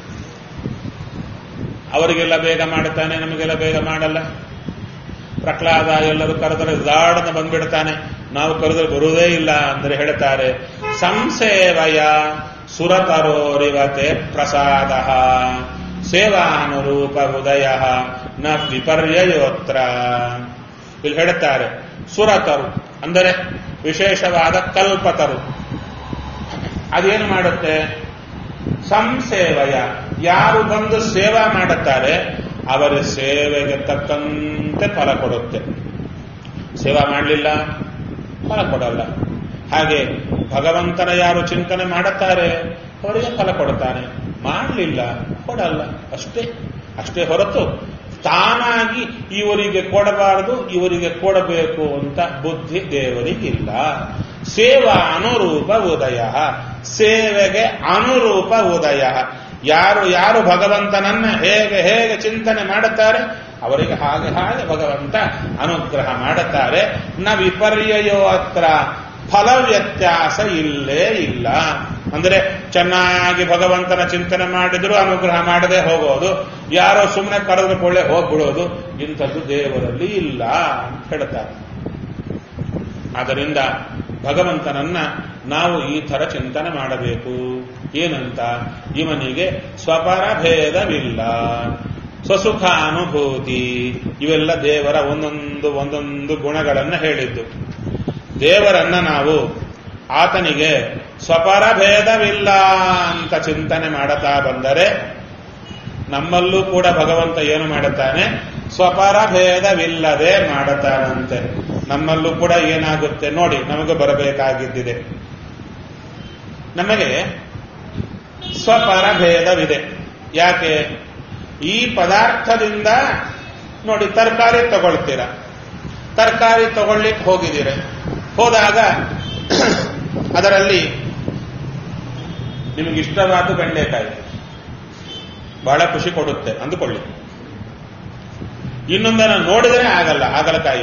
ಅವರಿಗೆಲ್ಲ ಬೇಗ ಮಾಡುತ್ತಾನೆ ನಮಗೆಲ್ಲ ಬೇಗ ಮಾಡಲ್ಲ ಪ್ರಹ್ಲಾದ ಎಲ್ಲರೂ ಕರೆದರೆ ದಾಡನ ಬಂದ್ಬಿಡ್ತಾನೆ ನಾವು ಕರೆದ್ರೆ ಬರುವುದೇ ಇಲ್ಲ ಅಂದರೆ ಹೇಳ್ತಾರೆ ಸಂಸೇವಯ ಸುರತರೋರಿವತೆ ಪ್ರಸಾದ ಸೇವಾನುರೂಪ ಉದಯ ನ ವಿಪರ್ಯಯೋತ್ರ ಇಲ್ಲಿ ಹೇಳುತ್ತಾರೆ ಸುರತರು ಅಂದರೆ ವಿಶೇಷವಾದ ಕಲ್ಪತರು ಅದೇನು ಮಾಡುತ್ತೆ ಸಂಸೇವಯ ಯಾರು ಬಂದು ಸೇವಾ ಮಾಡುತ್ತಾರೆ ಅವರ ಸೇವೆಗೆ ತಕ್ಕಂತೆ ಫಲ ಕೊಡುತ್ತೆ ಸೇವಾ ಮಾಡಲಿಲ್ಲ ಫಲ ಕೊಡಲ್ಲ ಹಾಗೆ ಭಗವಂತನ ಯಾರು ಚಿಂತನೆ ಮಾಡುತ್ತಾರೆ ಅವರಿಗೆ ಫಲ ಕೊಡುತ್ತಾನೆ ಮಾಡಲಿಲ್ಲ ಕೊಡಲ್ಲ ಅಷ್ಟೇ ಅಷ್ಟೇ ಹೊರತು ತಾನಾಗಿ ಇವರಿಗೆ ಕೊಡಬಾರದು ಇವರಿಗೆ ಕೊಡಬೇಕು ಅಂತ ಬುದ್ಧಿ ದೇವರಿಗಿಲ್ಲ ಸೇವಾ ಅನುರೂಪ ಉದಯ ಸೇವೆಗೆ ಅನುರೂಪ ಉದಯ ಯಾರು ಯಾರು ಭಗವಂತನನ್ನ ಹೇಗೆ ಹೇಗೆ ಚಿಂತನೆ ಮಾಡುತ್ತಾರೆ ಅವರಿಗೆ ಹಾಗೆ ಹಾಗೆ ಭಗವಂತ ಅನುಗ್ರಹ ಮಾಡುತ್ತಾರೆ ನ ವಿಪರ್ಯಯೋ ಅತ್ರ ಫಲ ವ್ಯತ್ಯಾಸ ಇಲ್ಲೇ ಇಲ್ಲ ಅಂದರೆ ಚೆನ್ನಾಗಿ ಭಗವಂತನ ಚಿಂತನೆ ಮಾಡಿದ್ರು ಅನುಗ್ರಹ ಮಾಡದೆ ಹೋಗೋದು ಯಾರೋ ಸುಮ್ಮನೆ ಕರೆದ್ರೆ ಕೊಳ್ಳೆ ಹೋಗ್ಬಿಡೋದು ಇಂಥದ್ದು ದೇವರಲ್ಲಿ ಇಲ್ಲ ಅಂತ ಹೇಳ್ತಾರೆ ಆದ್ದರಿಂದ ಭಗವಂತನನ್ನ ನಾವು ಈ ತರ ಚಿಂತನೆ ಮಾಡಬೇಕು ಏನಂತ ಇವನಿಗೆ ಸ್ವಪರ ಭೇದವಿಲ್ಲ ಸ್ವಸುಖ ಅನುಭೂತಿ ಇವೆಲ್ಲ ದೇವರ ಒಂದೊಂದು ಒಂದೊಂದು ಗುಣಗಳನ್ನು ಹೇಳಿದ್ದು ದೇವರನ್ನ ನಾವು ಆತನಿಗೆ ಸ್ವಪರ ಭೇದವಿಲ್ಲ ಅಂತ ಚಿಂತನೆ ಮಾಡುತ್ತಾ ಬಂದರೆ ನಮ್ಮಲ್ಲೂ ಕೂಡ ಭಗವಂತ ಏನು ಮಾಡುತ್ತಾನೆ ಸ್ವಪರ ಭೇದವಿಲ್ಲದೆ ಮಾಡುತ್ತಾನಂತೆ ನಮ್ಮಲ್ಲೂ ಕೂಡ ಏನಾಗುತ್ತೆ ನೋಡಿ ನಮಗೆ ಬರಬೇಕಾಗಿದ್ದಿದೆ ನಮಗೆ ಸ್ವಪರ ಭೇದವಿದೆ ಯಾಕೆ ಈ ಪದಾರ್ಥದಿಂದ ನೋಡಿ ತರಕಾರಿ ತಗೊಳ್ತೀರ ತರಕಾರಿ ತಗೊಳ್ಲಿಕ್ಕೆ ಹೋಗಿದ್ದೀರ ಹೋದಾಗ ಅದರಲ್ಲಿ ನಿಮಗೆ ಇಷ್ಟವಾದ ಬೆಂಡೆಕಾಯಿ ಬಹಳ ಖುಷಿ ಕೊಡುತ್ತೆ ಅಂದುಕೊಳ್ಳಿ ಇನ್ನೊಂದನ್ನು ನೋಡಿದರೆ ಆಗಲ್ಲ ಹಾಗಲಕಾಯಿ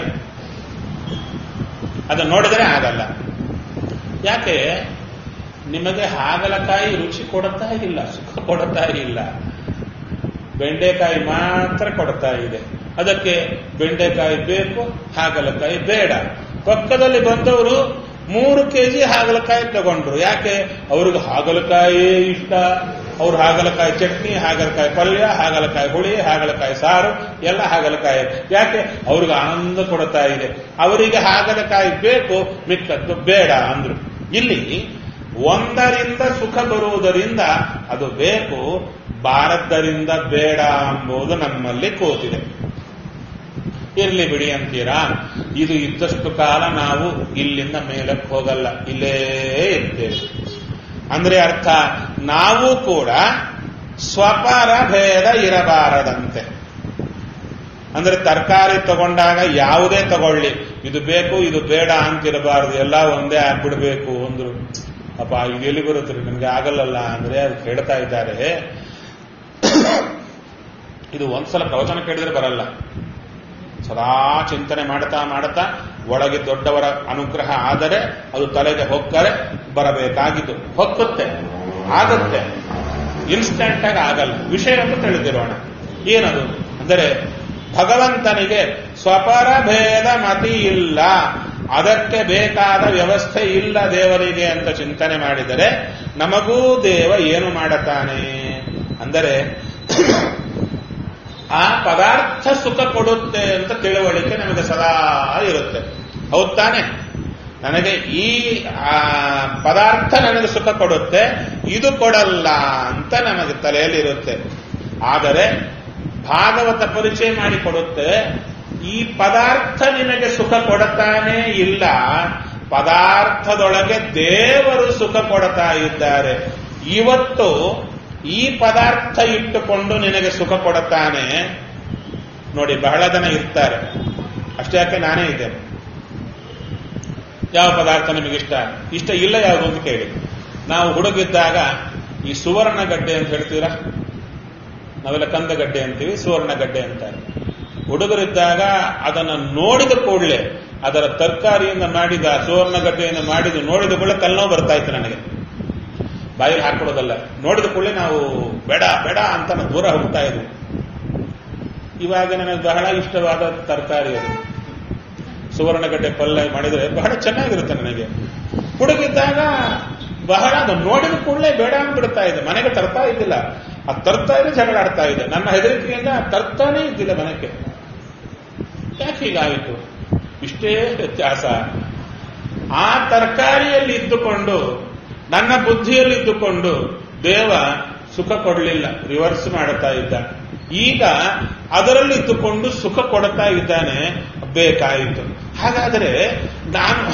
ಅದು ನೋಡಿದರೆ ಆಗಲ್ಲ ಯಾಕೆ ನಿಮಗೆ ಹಾಗಲಕಾಯಿ ರುಚಿ ಕೊಡುತ್ತಾ ಇಲ್ಲ ಸುಖ ಕೊಡುತ್ತಾ ಇಲ್ಲ ಬೆಂಡೆಕಾಯಿ ಮಾತ್ರ ಕೊಡ್ತಾ ಇದೆ ಅದಕ್ಕೆ ಬೆಂಡೆಕಾಯಿ ಬೇಕು ಹಾಗಲಕಾಯಿ ಬೇಡ ಪಕ್ಕದಲ್ಲಿ ಬಂದವರು ಮೂರು ಕೆಜಿ ಹಾಗಲಕಾಯಿ ತಗೊಂಡ್ರು ಯಾಕೆ ಅವ್ರಿಗೆ ಹಾಗಲಕಾಯಿ ಇಷ್ಟ ಅವ್ರು ಹಾಗಲಕಾಯಿ ಚಟ್ನಿ ಹಾಗಲಕಾಯಿ ಪಲ್ಯ ಹಾಗಲಕಾಯಿ ಹುಳಿ ಹಾಗಲಕಾಯಿ ಸಾರು ಎಲ್ಲ ಹಾಗಲಕಾಯಿ ಯಾಕೆ ಅವ್ರಿಗೆ ಆನಂದ ಕೊಡ್ತಾ ಇದೆ ಅವರಿಗೆ ಹಾಗಲಕಾಯಿ ಬೇಕು ಮಿಕ್ಕದ್ದು ಬೇಡ ಅಂದ್ರು ಇಲ್ಲಿ ಒಂದರಿಂದ ಸುಖ ಬರುವುದರಿಂದ ಅದು ಬೇಕು ಬಾರದ್ದರಿಂದ ಬೇಡ ಎಂಬುದು ನಮ್ಮಲ್ಲಿ ಕೂತಿದೆ ಇರ್ಲಿ ಬಿಡಿ ಅಂತೀರಾ ಇದು ಇದ್ದಷ್ಟು ಕಾಲ ನಾವು ಇಲ್ಲಿಂದ ಮೇಲಕ್ಕೆ ಹೋಗಲ್ಲ ಇಲ್ಲೇ ಇರ್ತೇವೆ ಅಂದ್ರೆ ಅರ್ಥ ನಾವು ಕೂಡ ಸ್ವಪರ ಭೇದ ಇರಬಾರದಂತೆ ಅಂದ್ರೆ ತರಕಾರಿ ತಗೊಂಡಾಗ ಯಾವುದೇ ತಗೊಳ್ಳಿ ಇದು ಬೇಕು ಇದು ಬೇಡ ಅಂತಿರಬಾರದು ಎಲ್ಲ ಒಂದೇ ಆಗ್ಬಿಡ್ಬೇಕು ಅಂದ್ರು ಅಪ್ಪ ಇದು ಎಲ್ಲಿ ಬರುತ್ತೆ ನಿಮ್ಗೆ ಆಗಲ್ಲಲ್ಲ ಅಂದ್ರೆ ಅದು ಹೇಳ್ತಾ ಇದ್ದಾರೆ ಇದು ಒಂದ್ಸಲ ಪ್ರವಚನ ಕೇಳಿದ್ರೆ ಬರಲ್ಲ ಸದಾ ಚಿಂತನೆ ಮಾಡ್ತಾ ಮಾಡ್ತಾ ಒಳಗೆ ದೊಡ್ಡವರ ಅನುಗ್ರಹ ಆದರೆ ಅದು ತಲೆಗೆ ಹೊಕ್ಕರೆ ಬರಬೇಕಾಗಿದ್ದು ಹೊಕ್ಕುತ್ತೆ ಆಗುತ್ತೆ ಇನ್ಸ್ಟೆಂಟ್ ಆಗಿ ಆಗಲ್ಲ ವಿಷಯ ಅಂತ ತಿಳಿದಿರೋಣ ಏನದು ಅಂದರೆ ಭಗವಂತನಿಗೆ ಸ್ವಪರ ಭೇದ ಮತಿ ಇಲ್ಲ ಅದಕ್ಕೆ ಬೇಕಾದ ವ್ಯವಸ್ಥೆ ಇಲ್ಲ ದೇವರಿಗೆ ಅಂತ ಚಿಂತನೆ ಮಾಡಿದರೆ ನಮಗೂ ದೇವ ಏನು ಮಾಡುತ್ತಾನೆ ಅಂದರೆ ಆ ಪದಾರ್ಥ ಸುಖ ಕೊಡುತ್ತೆ ಅಂತ ತಿಳುವಳಿಕೆ ನಮಗೆ ಸದಾ ಇರುತ್ತೆ ಹೌದ್ ತಾನೆ ನನಗೆ ಈ ಆ, ಪದಾರ್ಥ ನನಗೆ ಸುಖ ಕೊಡುತ್ತೆ ಇದು ಕೊಡಲ್ಲ ಅಂತ ನಮಗೆ ತಲೆಯಲ್ಲಿ ಇರುತ್ತೆ ಆದರೆ ಭಾಗವತ ಪರಿಚಯ ಮಾಡಿಕೊಡುತ್ತೆ ಈ ಪದಾರ್ಥ ನಿನಗೆ ಸುಖ ಕೊಡುತ್ತಾನೇ ಇಲ್ಲ ಪದಾರ್ಥದೊಳಗೆ ದೇವರು ಸುಖ ಕೊಡ್ತಾ ಇದ್ದಾರೆ ಇವತ್ತು ಈ ಪದಾರ್ಥ ಇಟ್ಟುಕೊಂಡು ನಿನಗೆ ಸುಖ ಕೊಡುತ್ತಾನೆ ನೋಡಿ ಬಹಳ ಜನ ಇರ್ತಾರೆ ಅಷ್ಟೇ ಯಾಕೆ ನಾನೇ ಇದ್ದೇನೆ ಯಾವ ಪದಾರ್ಥ ನಿಮಗೆ ಇಷ್ಟ ಇಷ್ಟ ಇಲ್ಲ ಯಾವುದು ಅಂತ ಕೇಳಿ ನಾವು ಹುಡುಗಿದ್ದಾಗ ಈ ಸುವರ್ಣ ಗಡ್ಡೆ ಅಂತ ಹೇಳ್ತೀರಾ ನಾವೆಲ್ಲ ಕಂದ ಗಡ್ಡೆ ಅಂತೀವಿ ಸುವರ್ಣ ಗಡ್ಡೆ ಅಂತಾರೆ ಹುಡುಗರಿದ್ದಾಗ ಅದನ್ನು ನೋಡಿದ ಕೂಡಲೇ ಅದರ ತರಕಾರಿಯಿಂದ ಮಾಡಿದ ಸುವರ್ಣ ಗಡ್ಡೆಯಿಂದ ಮಾಡಿದ ನೋಡಿದ ಕೂಡಲೇ ತಲೆನೋವು ಬರ್ತಾ ಇತ್ತು ನನಗೆ ಬಾಯಲ್ಲಿ ಹಾಕೊಡೋದಲ್ಲ ನೋಡಿದ ಕೂಡಲೇ ನಾವು ಬೇಡ ಬೇಡ ಅಂತ ನಾವು ದೂರ ಹೋಗ್ತಾ ಇದ್ವಿ ಇವಾಗ ನನಗೆ ಬಹಳ ಇಷ್ಟವಾದ ತರಕಾರಿ ಅದು ಸುವರ್ಣಗಡ್ಡೆ ಪಲ್ಯ ಮಾಡಿದರೆ ಬಹಳ ಚೆನ್ನಾಗಿರುತ್ತೆ ನನಗೆ ಹುಡುಗಿದ್ದಾಗ ಬಹಳ ಅದು ನೋಡಿದ ಕೂಡಲೇ ಬೇಡ ಅಂದ್ಬಿಡ್ತಾ ಇದೆ ಮನೆಗೆ ತರ್ತಾ ಇದ್ದಿಲ್ಲ ಅದು ತರ್ತಾ ಇದೆ ಜಗಳ ಆಡ್ತಾ ಇದೆ ನನ್ನ ಹೆದರಿಕೆಯಿಂದ ಅದ್ ತರ್ತಾನೇ ಇದ್ದಿಲ್ಲ ಮನೆಗೆ ಯಾಕೆ ಹೀಗಾಯಿತು ಇಷ್ಟೇ ವ್ಯತ್ಯಾಸ ಆ ತರಕಾರಿಯಲ್ಲಿ ಇದ್ದುಕೊಂಡು ನನ್ನ ಬುದ್ಧಿಯಲ್ಲಿ ಇದ್ದುಕೊಂಡು ದೇವ ಸುಖ ಕೊಡಲಿಲ್ಲ ರಿವರ್ಸ್ ಮಾಡುತ್ತಾ ಇದ್ದ ಈಗ ಅದರಲ್ಲಿ ಇದ್ದುಕೊಂಡು ಸುಖ ಕೊಡ್ತಾ ಇದ್ದಾನೆ ಬೇಕಾಯಿತು ಹಾಗಾದರೆ ನಾನು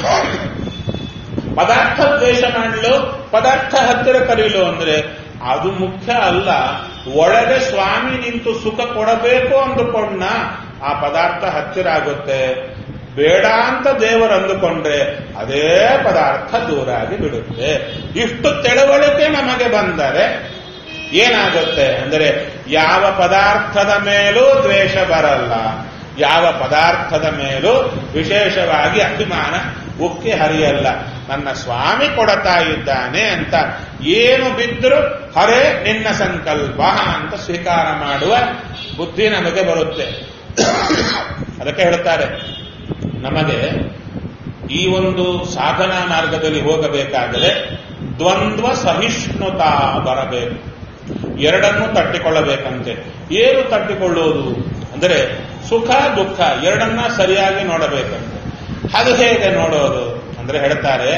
ಪದಾರ್ಥ ದ್ವೇಷ ಮಾಡಲು ಪದಾರ್ಥ ಹತ್ತಿರ ಕರೀಲು ಅಂದ್ರೆ ಅದು ಮುಖ್ಯ ಅಲ್ಲ ಒಳಗೆ ಸ್ವಾಮಿ ನಿಂತು ಸುಖ ಕೊಡಬೇಕು ಅಂದುಕೊಂಡ ಆ ಪದಾರ್ಥ ಹತ್ತಿರ ಆಗುತ್ತೆ ಬೇಡ ಅಂತ ದೇವರು ಅಂದುಕೊಂಡ್ರೆ ಅದೇ ಪದಾರ್ಥ ದೂರ ಆಗಿ ಬಿಡುತ್ತೆ ಇಷ್ಟು ತಿಳುವಳಿಕೆ ನಮಗೆ ಬಂದರೆ ಏನಾಗುತ್ತೆ ಅಂದರೆ ಯಾವ ಪದಾರ್ಥದ ಮೇಲೂ ದ್ವೇಷ ಬರಲ್ಲ ಯಾವ ಪದಾರ್ಥದ ಮೇಲೂ ವಿಶೇಷವಾಗಿ ಅಭಿಮಾನ ಉಕ್ಕಿ ಹರಿಯಲ್ಲ ನನ್ನ ಸ್ವಾಮಿ ಕೊಡತಾ ಇದ್ದಾನೆ ಅಂತ ಏನು ಬಿದ್ದರೂ ಹರೇ ನಿನ್ನ ಸಂಕಲ್ಪ ಅಂತ ಸ್ವೀಕಾರ ಮಾಡುವ ಬುದ್ಧಿ ನಮಗೆ ಬರುತ್ತೆ ಅದಕ್ಕೆ ಹೇಳ್ತಾರೆ ನಮಗೆ ಈ ಒಂದು ಸಾಧನಾ ಮಾರ್ಗದಲ್ಲಿ ಹೋಗಬೇಕಾದರೆ ದ್ವಂದ್ವ ಸಹಿಷ್ಣುತಾ ಬರಬೇಕು ಎರಡನ್ನೂ ತಟ್ಟಿಕೊಳ್ಳಬೇಕಂತೆ ಏನು ತಟ್ಟಿಕೊಳ್ಳುವುದು ಅಂದರೆ ಸುಖ ದುಃಖ ಎರಡನ್ನ ಸರಿಯಾಗಿ ನೋಡಬೇಕಂತೆ ಅದು ಹೇಗೆ ನೋಡೋದು ಅಂದ್ರೆ ಹೇಳ್ತಾರೆ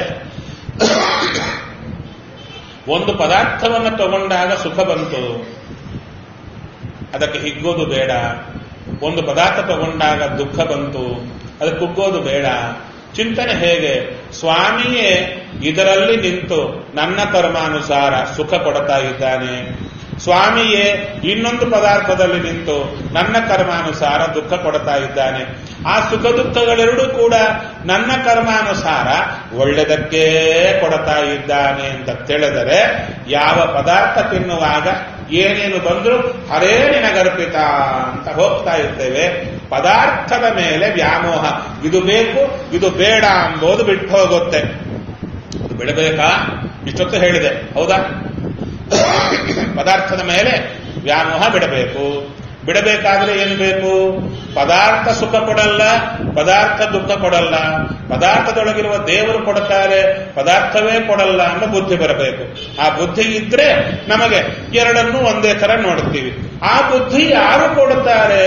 ಒಂದು ಪದಾರ್ಥವನ್ನು ತಗೊಂಡಾಗ ಸುಖ ಬಂತು ಅದಕ್ಕೆ ಹಿಗ್ಗೋದು ಬೇಡ ಒಂದು ಪದಾರ್ಥ ತಗೊಂಡಾಗ ದುಃಖ ಬಂತು ಅದಕ್ಕೆ ಕುಗ್ಗೋದು ಬೇಡ ಚಿಂತನೆ ಹೇಗೆ ಸ್ವಾಮಿಯೇ ಇದರಲ್ಲಿ ನಿಂತು ನನ್ನ ಕರ್ಮಾನುಸಾರ ಸುಖ ಕೊಡ್ತಾ ಇದ್ದಾನೆ ಸ್ವಾಮಿಯೇ ಇನ್ನೊಂದು ಪದಾರ್ಥದಲ್ಲಿ ನಿಂತು ನನ್ನ ಕರ್ಮಾನುಸಾರ ದುಃಖ ಕೊಡ್ತಾ ಇದ್ದಾನೆ ಆ ಸುಖ ದುಃಖಗಳೆರಡೂ ಕೂಡ ನನ್ನ ಕರ್ಮಾನುಸಾರ ಒಳ್ಳೆದಕ್ಕೇ ಕೊಡ್ತಾ ಇದ್ದಾನೆ ಅಂತ ತಿಳಿದರೆ ಯಾವ ಪದಾರ್ಥ ತಿನ್ನುವಾಗ ಏನೇನು ಬಂದ್ರು ಹರೇ ನಿನಗರ್ಪಿತ ಅಂತ ಹೋಗ್ತಾ ಇರ್ತೇವೆ ಪದಾರ್ಥದ ಮೇಲೆ ವ್ಯಾಮೋಹ ಇದು ಬೇಕು ಇದು ಬೇಡ ಎಂಬುದು ಬಿಟ್ಟು ಹೋಗುತ್ತೆ ಅದು ಬಿಡಬೇಕಾ ಇಷ್ಟೊತ್ತು ಹೇಳಿದೆ ಹೌದಾ ಪದಾರ್ಥದ ಮೇಲೆ ವ್ಯಾಮೋಹ ಬಿಡಬೇಕು ಬಿಡಬೇಕಾದ್ರೆ ಏನು ಬೇಕು ಪದಾರ್ಥ ಸುಖ ಕೊಡಲ್ಲ ಪದಾರ್ಥ ದುಃಖ ಕೊಡಲ್ಲ ಪದಾರ್ಥದೊಳಗಿರುವ ದೇವರು ಕೊಡುತ್ತಾರೆ ಪದಾರ್ಥವೇ ಕೊಡಲ್ಲ ಅನ್ನೋ ಬುದ್ಧಿ ಬರಬೇಕು ಆ ಬುದ್ಧಿ ಇದ್ರೆ ನಮಗೆ ಎರಡನ್ನೂ ಒಂದೇ ತರ ನೋಡ್ತೀವಿ ಆ ಬುದ್ಧಿ ಯಾರು ಕೊಡುತ್ತಾರೆ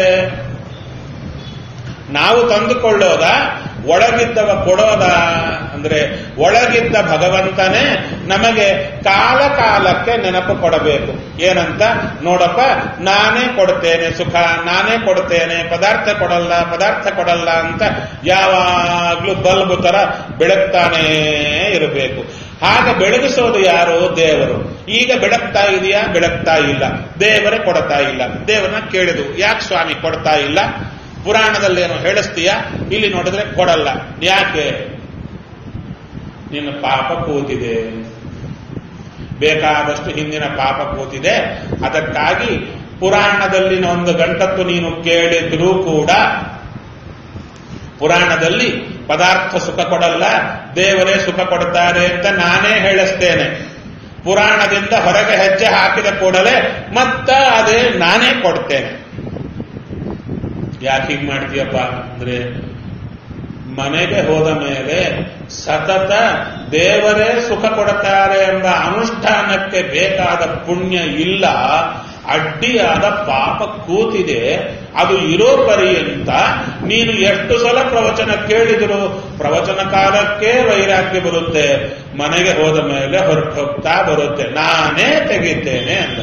ನಾವು ತಂದುಕೊಳ್ಳೋದ ಒಳಗಿದ್ದವ ಕೊಡೋದ ಅಂದ್ರೆ ಒಳಗಿದ್ದ ಭಗವಂತನೇ ನಮಗೆ ಕಾಲ ಕಾಲಕ್ಕೆ ನೆನಪು ಕೊಡಬೇಕು ಏನಂತ ನೋಡಪ್ಪ ನಾನೇ ಕೊಡ್ತೇನೆ ಸುಖ ನಾನೇ ಕೊಡ್ತೇನೆ ಪದಾರ್ಥ ಕೊಡಲ್ಲ ಪದಾರ್ಥ ಕೊಡಲ್ಲ ಅಂತ ಯಾವಾಗ್ಲೂ ಬಲ್ಬ್ ತರ ಬೆಳಗ್ತಾನೇ ಇರಬೇಕು ಹಾಗೆ ಬೆಳಗಿಸೋದು ಯಾರು ದೇವರು ಈಗ ಬೆಳಗ್ತಾ ಇದೆಯಾ ಬೆಳಗ್ತಾ ಇಲ್ಲ ದೇವರೇ ಕೊಡ್ತಾ ಇಲ್ಲ ದೇವರನ್ನ ಕೇಳಿದು ಯಾಕೆ ಸ್ವಾಮಿ ಕೊಡ್ತಾ ಇಲ್ಲ ಪುರಾಣದಲ್ಲೇನೋ ಹೇಳಿಸ್ತೀಯ ಇಲ್ಲಿ ನೋಡಿದ್ರೆ ಕೊಡಲ್ಲ ಯಾಕೆ ನಿನ್ನ ಪಾಪ ಕೂತಿದೆ ಬೇಕಾದಷ್ಟು ಹಿಂದಿನ ಪಾಪ ಕೂತಿದೆ ಅದಕ್ಕಾಗಿ ಪುರಾಣದಲ್ಲಿನ ಒಂದು ಗಂಟತ್ತು ನೀನು ಕೇಳಿದ್ರೂ ಕೂಡ ಪುರಾಣದಲ್ಲಿ ಪದಾರ್ಥ ಸುಖ ಕೊಡಲ್ಲ ದೇವರೇ ಸುಖ ಕೊಡ್ತಾರೆ ಅಂತ ನಾನೇ ಹೇಳಿಸ್ತೇನೆ ಪುರಾಣದಿಂದ ಹೊರಗೆ ಹೆಜ್ಜೆ ಹಾಕಿದ ಕೂಡಲೇ ಮತ್ತ ಅದೇ ನಾನೇ ಕೊಡ್ತೇನೆ ಯಾಕೆ ಹೀಗೆ ಮಾಡ್ತೀಯಪ್ಪ ಅಂದ್ರೆ ಮನೆಗೆ ಹೋದ ಮೇಲೆ ಸತತ ದೇವರೇ ಸುಖ ಕೊಡುತ್ತಾರೆ ಎಂಬ ಅನುಷ್ಠಾನಕ್ಕೆ ಬೇಕಾದ ಪುಣ್ಯ ಇಲ್ಲ ಅಡ್ಡಿಯಾದ ಪಾಪ ಕೂತಿದೆ ಅದು ಇರೋ ಪರ್ಯಂತ ನೀನು ಎಷ್ಟು ಸಲ ಪ್ರವಚನ ಕೇಳಿದ್ರು ಪ್ರವಚನ ಕಾಲಕ್ಕೆ ವೈರಾಗ್ಯ ಬರುತ್ತೆ ಮನೆಗೆ ಹೋದ ಮೇಲೆ ಹೊರಟು ಹೋಗ್ತಾ ಬರುತ್ತೆ ನಾನೇ ತೆಗಿತೇನೆ ಅಂತ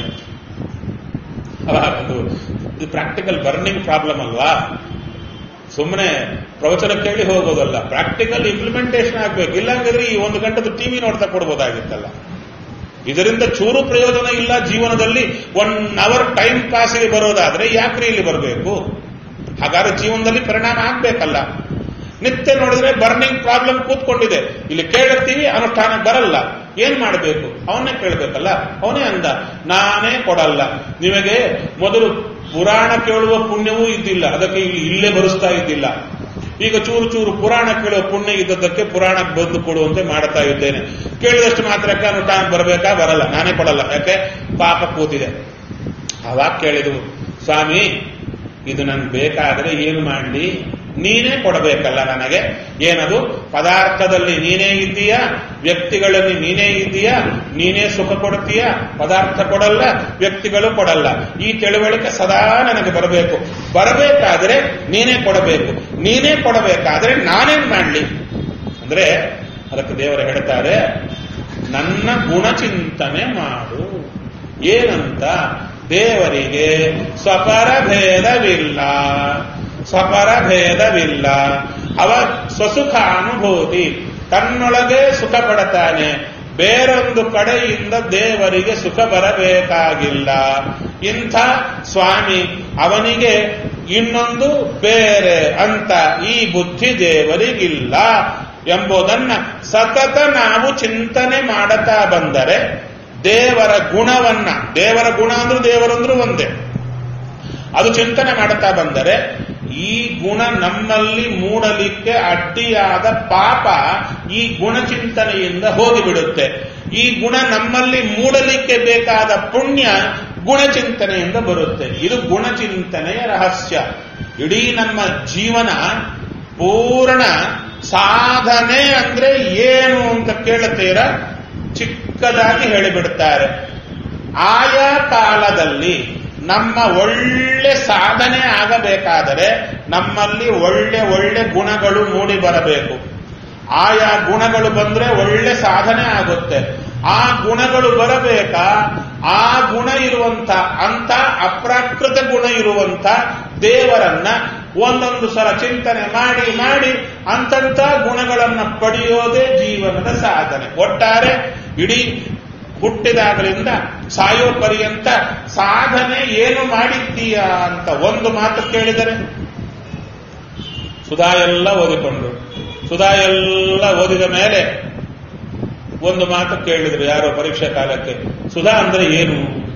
ಅವಾಗ ಇದು ಪ್ರಾಕ್ಟಿಕಲ್ ಬರ್ನಿಂಗ್ ಪ್ರಾಬ್ಲಮ್ ಅಲ್ವಾ ಸುಮ್ಮನೆ ಪ್ರವಚನ ಕೇಳಿ ಹೋಗೋದಲ್ಲ ಪ್ರಾಕ್ಟಿಕಲ್ ಇಂಪ್ಲಿಮೆಂಟೇಷನ್ ಆಗ್ಬೇಕು ಇಲ್ಲಾಂಗಿದ್ರೆ ಈ ಒಂದು ಗಂಟೆದು ಟಿವಿ ನೋಡ್ತಾ ಕೊಡ್ಬೋದಾಗಿತ್ತಲ್ಲ ಇದರಿಂದ ಚೂರು ಪ್ರಯೋಜನ ಇಲ್ಲ ಜೀವನದಲ್ಲಿ ಒನ್ ಅವರ್ ಟೈಮ್ ಪಾಸಿಗೆ ಬರೋದಾದ್ರೆ ಯಾಕ್ರಿ ಇಲ್ಲಿ ಬರಬೇಕು ಹಾಗಾದ್ರೆ ಜೀವನದಲ್ಲಿ ಪರಿಣಾಮ ಆಗ್ಬೇಕಲ್ಲ ನಿತ್ಯ ನೋಡಿದ್ರೆ ಬರ್ನಿಂಗ್ ಪ್ರಾಬ್ಲಮ್ ಕೂತ್ಕೊಂಡಿದೆ ಇಲ್ಲಿ ಕೇಳಿರ್ತೀವಿ ಅನುಷ್ಠಾನ ಬರಲ್ಲ ಏನ್ ಮಾಡಬೇಕು ಅವನ್ನೇ ಕೇಳಬೇಕಲ್ಲ ಅವನೇ ಅಂದ ನಾನೇ ಕೊಡಲ್ಲ ನಿಮಗೆ ಮೊದಲು ಪುರಾಣ ಕೇಳುವ ಪುಣ್ಯವೂ ಇದ್ದಿಲ್ಲ ಅದಕ್ಕೆ ಇಲ್ಲಿ ಇಲ್ಲೇ ಬರೆಸ್ತಾ ಇದ್ದಿಲ್ಲ ಈಗ ಚೂರು ಚೂರು ಪುರಾಣ ಕೇಳುವ ಪುಣ್ಯ ಇದ್ದದ್ದಕ್ಕೆ ಪುರಾಣಕ್ಕೆ ಬಂದು ಕೊಡುವಂತೆ ಮಾಡ್ತಾ ಇದ್ದೇನೆ ಕೇಳಿದಷ್ಟು ಮಾತ್ರಕ್ಕೆ ಅನುಷ್ಠಾನ ಬರಬೇಕಾ ಬರಲ್ಲ ನಾನೇ ಕೊಡಲ್ಲ ಯಾಕೆ ಪಾಪ ಕೂತಿದೆ ಅವಾಗ ಕೇಳಿದವು ಸ್ವಾಮಿ ಇದು ನನ್ಗೆ ಬೇಕಾದರೆ ಏನು ಮಾಡಲಿ ನೀನೇ ಕೊಡಬೇಕಲ್ಲ ನನಗೆ ಏನದು ಪದಾರ್ಥದಲ್ಲಿ ನೀನೇ ಇದ್ದೀಯಾ ವ್ಯಕ್ತಿಗಳಲ್ಲಿ ನೀನೇ ಇದ್ದೀಯಾ ನೀನೇ ಸುಖ ಕೊಡ್ತೀಯಾ ಪದಾರ್ಥ ಕೊಡಲ್ಲ ವ್ಯಕ್ತಿಗಳು ಕೊಡಲ್ಲ ಈ ತಿಳುವಳಿಕೆ ಸದಾ ನನಗೆ ಬರಬೇಕು ಬರಬೇಕಾದ್ರೆ ನೀನೇ ಕೊಡಬೇಕು ನೀನೇ ಕೊಡಬೇಕಾದ್ರೆ ನಾನೇನ್ ಮಾಡಲಿ ಅಂದ್ರೆ ಅದಕ್ಕೆ ದೇವರು ಹೇಳ್ತಾರೆ ನನ್ನ ಗುಣಚಿಂತನೆ ಮಾಡು ಏನಂತ ದೇವರಿಗೆ ಸ್ವಪರ ಭೇದವಿಲ್ಲ ಸ್ವಪರ ಭೇದವಿಲ್ಲ ಅವ ಸ್ವಸುಖಾನುಭೂತಿ ತನ್ನೊಳಗೆ ಸುಖ ಪಡತಾನೆ ಬೇರೊಂದು ಕಡೆಯಿಂದ ದೇವರಿಗೆ ಸುಖ ಬರಬೇಕಾಗಿಲ್ಲ ಇಂಥ ಸ್ವಾಮಿ ಅವನಿಗೆ ಇನ್ನೊಂದು ಬೇರೆ ಅಂತ ಈ ಬುದ್ಧಿ ದೇವರಿಗಿಲ್ಲ ಎಂಬುದನ್ನ ಸತತ ನಾವು ಚಿಂತನೆ ಮಾಡುತ್ತಾ ಬಂದರೆ ದೇವರ ಗುಣವನ್ನ ದೇವರ ಗುಣ ಅಂದ್ರೆ ದೇವರಂದ್ರೂ ಒಂದೇ ಅದು ಚಿಂತನೆ ಮಾಡುತ್ತಾ ಬಂದರೆ ಈ ಗುಣ ನಮ್ಮಲ್ಲಿ ಮೂಡಲಿಕ್ಕೆ ಅಡ್ಡಿಯಾದ ಪಾಪ ಈ ಗುಣಚಿಂತನೆಯಿಂದ ಹೋಗಿಬಿಡುತ್ತೆ ಈ ಗುಣ ನಮ್ಮಲ್ಲಿ ಮೂಡಲಿಕ್ಕೆ ಬೇಕಾದ ಪುಣ್ಯ ಗುಣಚಿಂತನೆಯಿಂದ ಬರುತ್ತೆ ಇದು ಗುಣಚಿಂತನೆಯ ರಹಸ್ಯ ಇಡೀ ನಮ್ಮ ಜೀವನ ಪೂರ್ಣ ಸಾಧನೆ ಅಂದ್ರೆ ಏನು ಅಂತ ಕೇಳುತ್ತೀರ ಚಿಕ್ಕದಾಗಿ ಹೇಳಿಬಿಡುತ್ತಾರೆ ಆಯಾ ಕಾಲದಲ್ಲಿ ನಮ್ಮ ಒಳ್ಳೆ ಸಾಧನೆ ಆಗಬೇಕಾದರೆ ನಮ್ಮಲ್ಲಿ ಒಳ್ಳೆ ಒಳ್ಳೆ ಗುಣಗಳು ಮೂಡಿ ಬರಬೇಕು ಆಯಾ ಗುಣಗಳು ಬಂದ್ರೆ ಒಳ್ಳೆ ಸಾಧನೆ ಆಗುತ್ತೆ ಆ ಗುಣಗಳು ಬರಬೇಕಾ ಆ ಗುಣ ಇರುವಂತ ಅಂತ ಅಪ್ರಾಕೃತ ಗುಣ ಇರುವಂತ ದೇವರನ್ನ ಒಂದೊಂದು ಸಲ ಚಿಂತನೆ ಮಾಡಿ ಮಾಡಿ ಅಂತಂತ ಗುಣಗಳನ್ನ ಪಡೆಯೋದೇ ಜೀವನದ ಸಾಧನೆ ಒಟ್ಟಾರೆ ಇಡೀ ಹುಟ್ಟಿದಾಗಲಿಂದ ಸಾಯೋ ಪರ್ಯಂತ ಸಾಧನೆ ಏನು ಮಾಡಿದ್ದೀಯಾ ಅಂತ ಒಂದು ಮಾತು ಕೇಳಿದರೆ ಸುಧಾ ಎಲ್ಲ ಓದಿಕೊಂಡ್ರು ಸುಧಾ ಎಲ್ಲ ಓದಿದ ಮೇಲೆ ಒಂದು ಮಾತು ಕೇಳಿದ್ರು ಯಾರೋ ಪರೀಕ್ಷೆ ಕಾಲಕ್ಕೆ ಸುಧಾ ಅಂದ್ರೆ ಏನು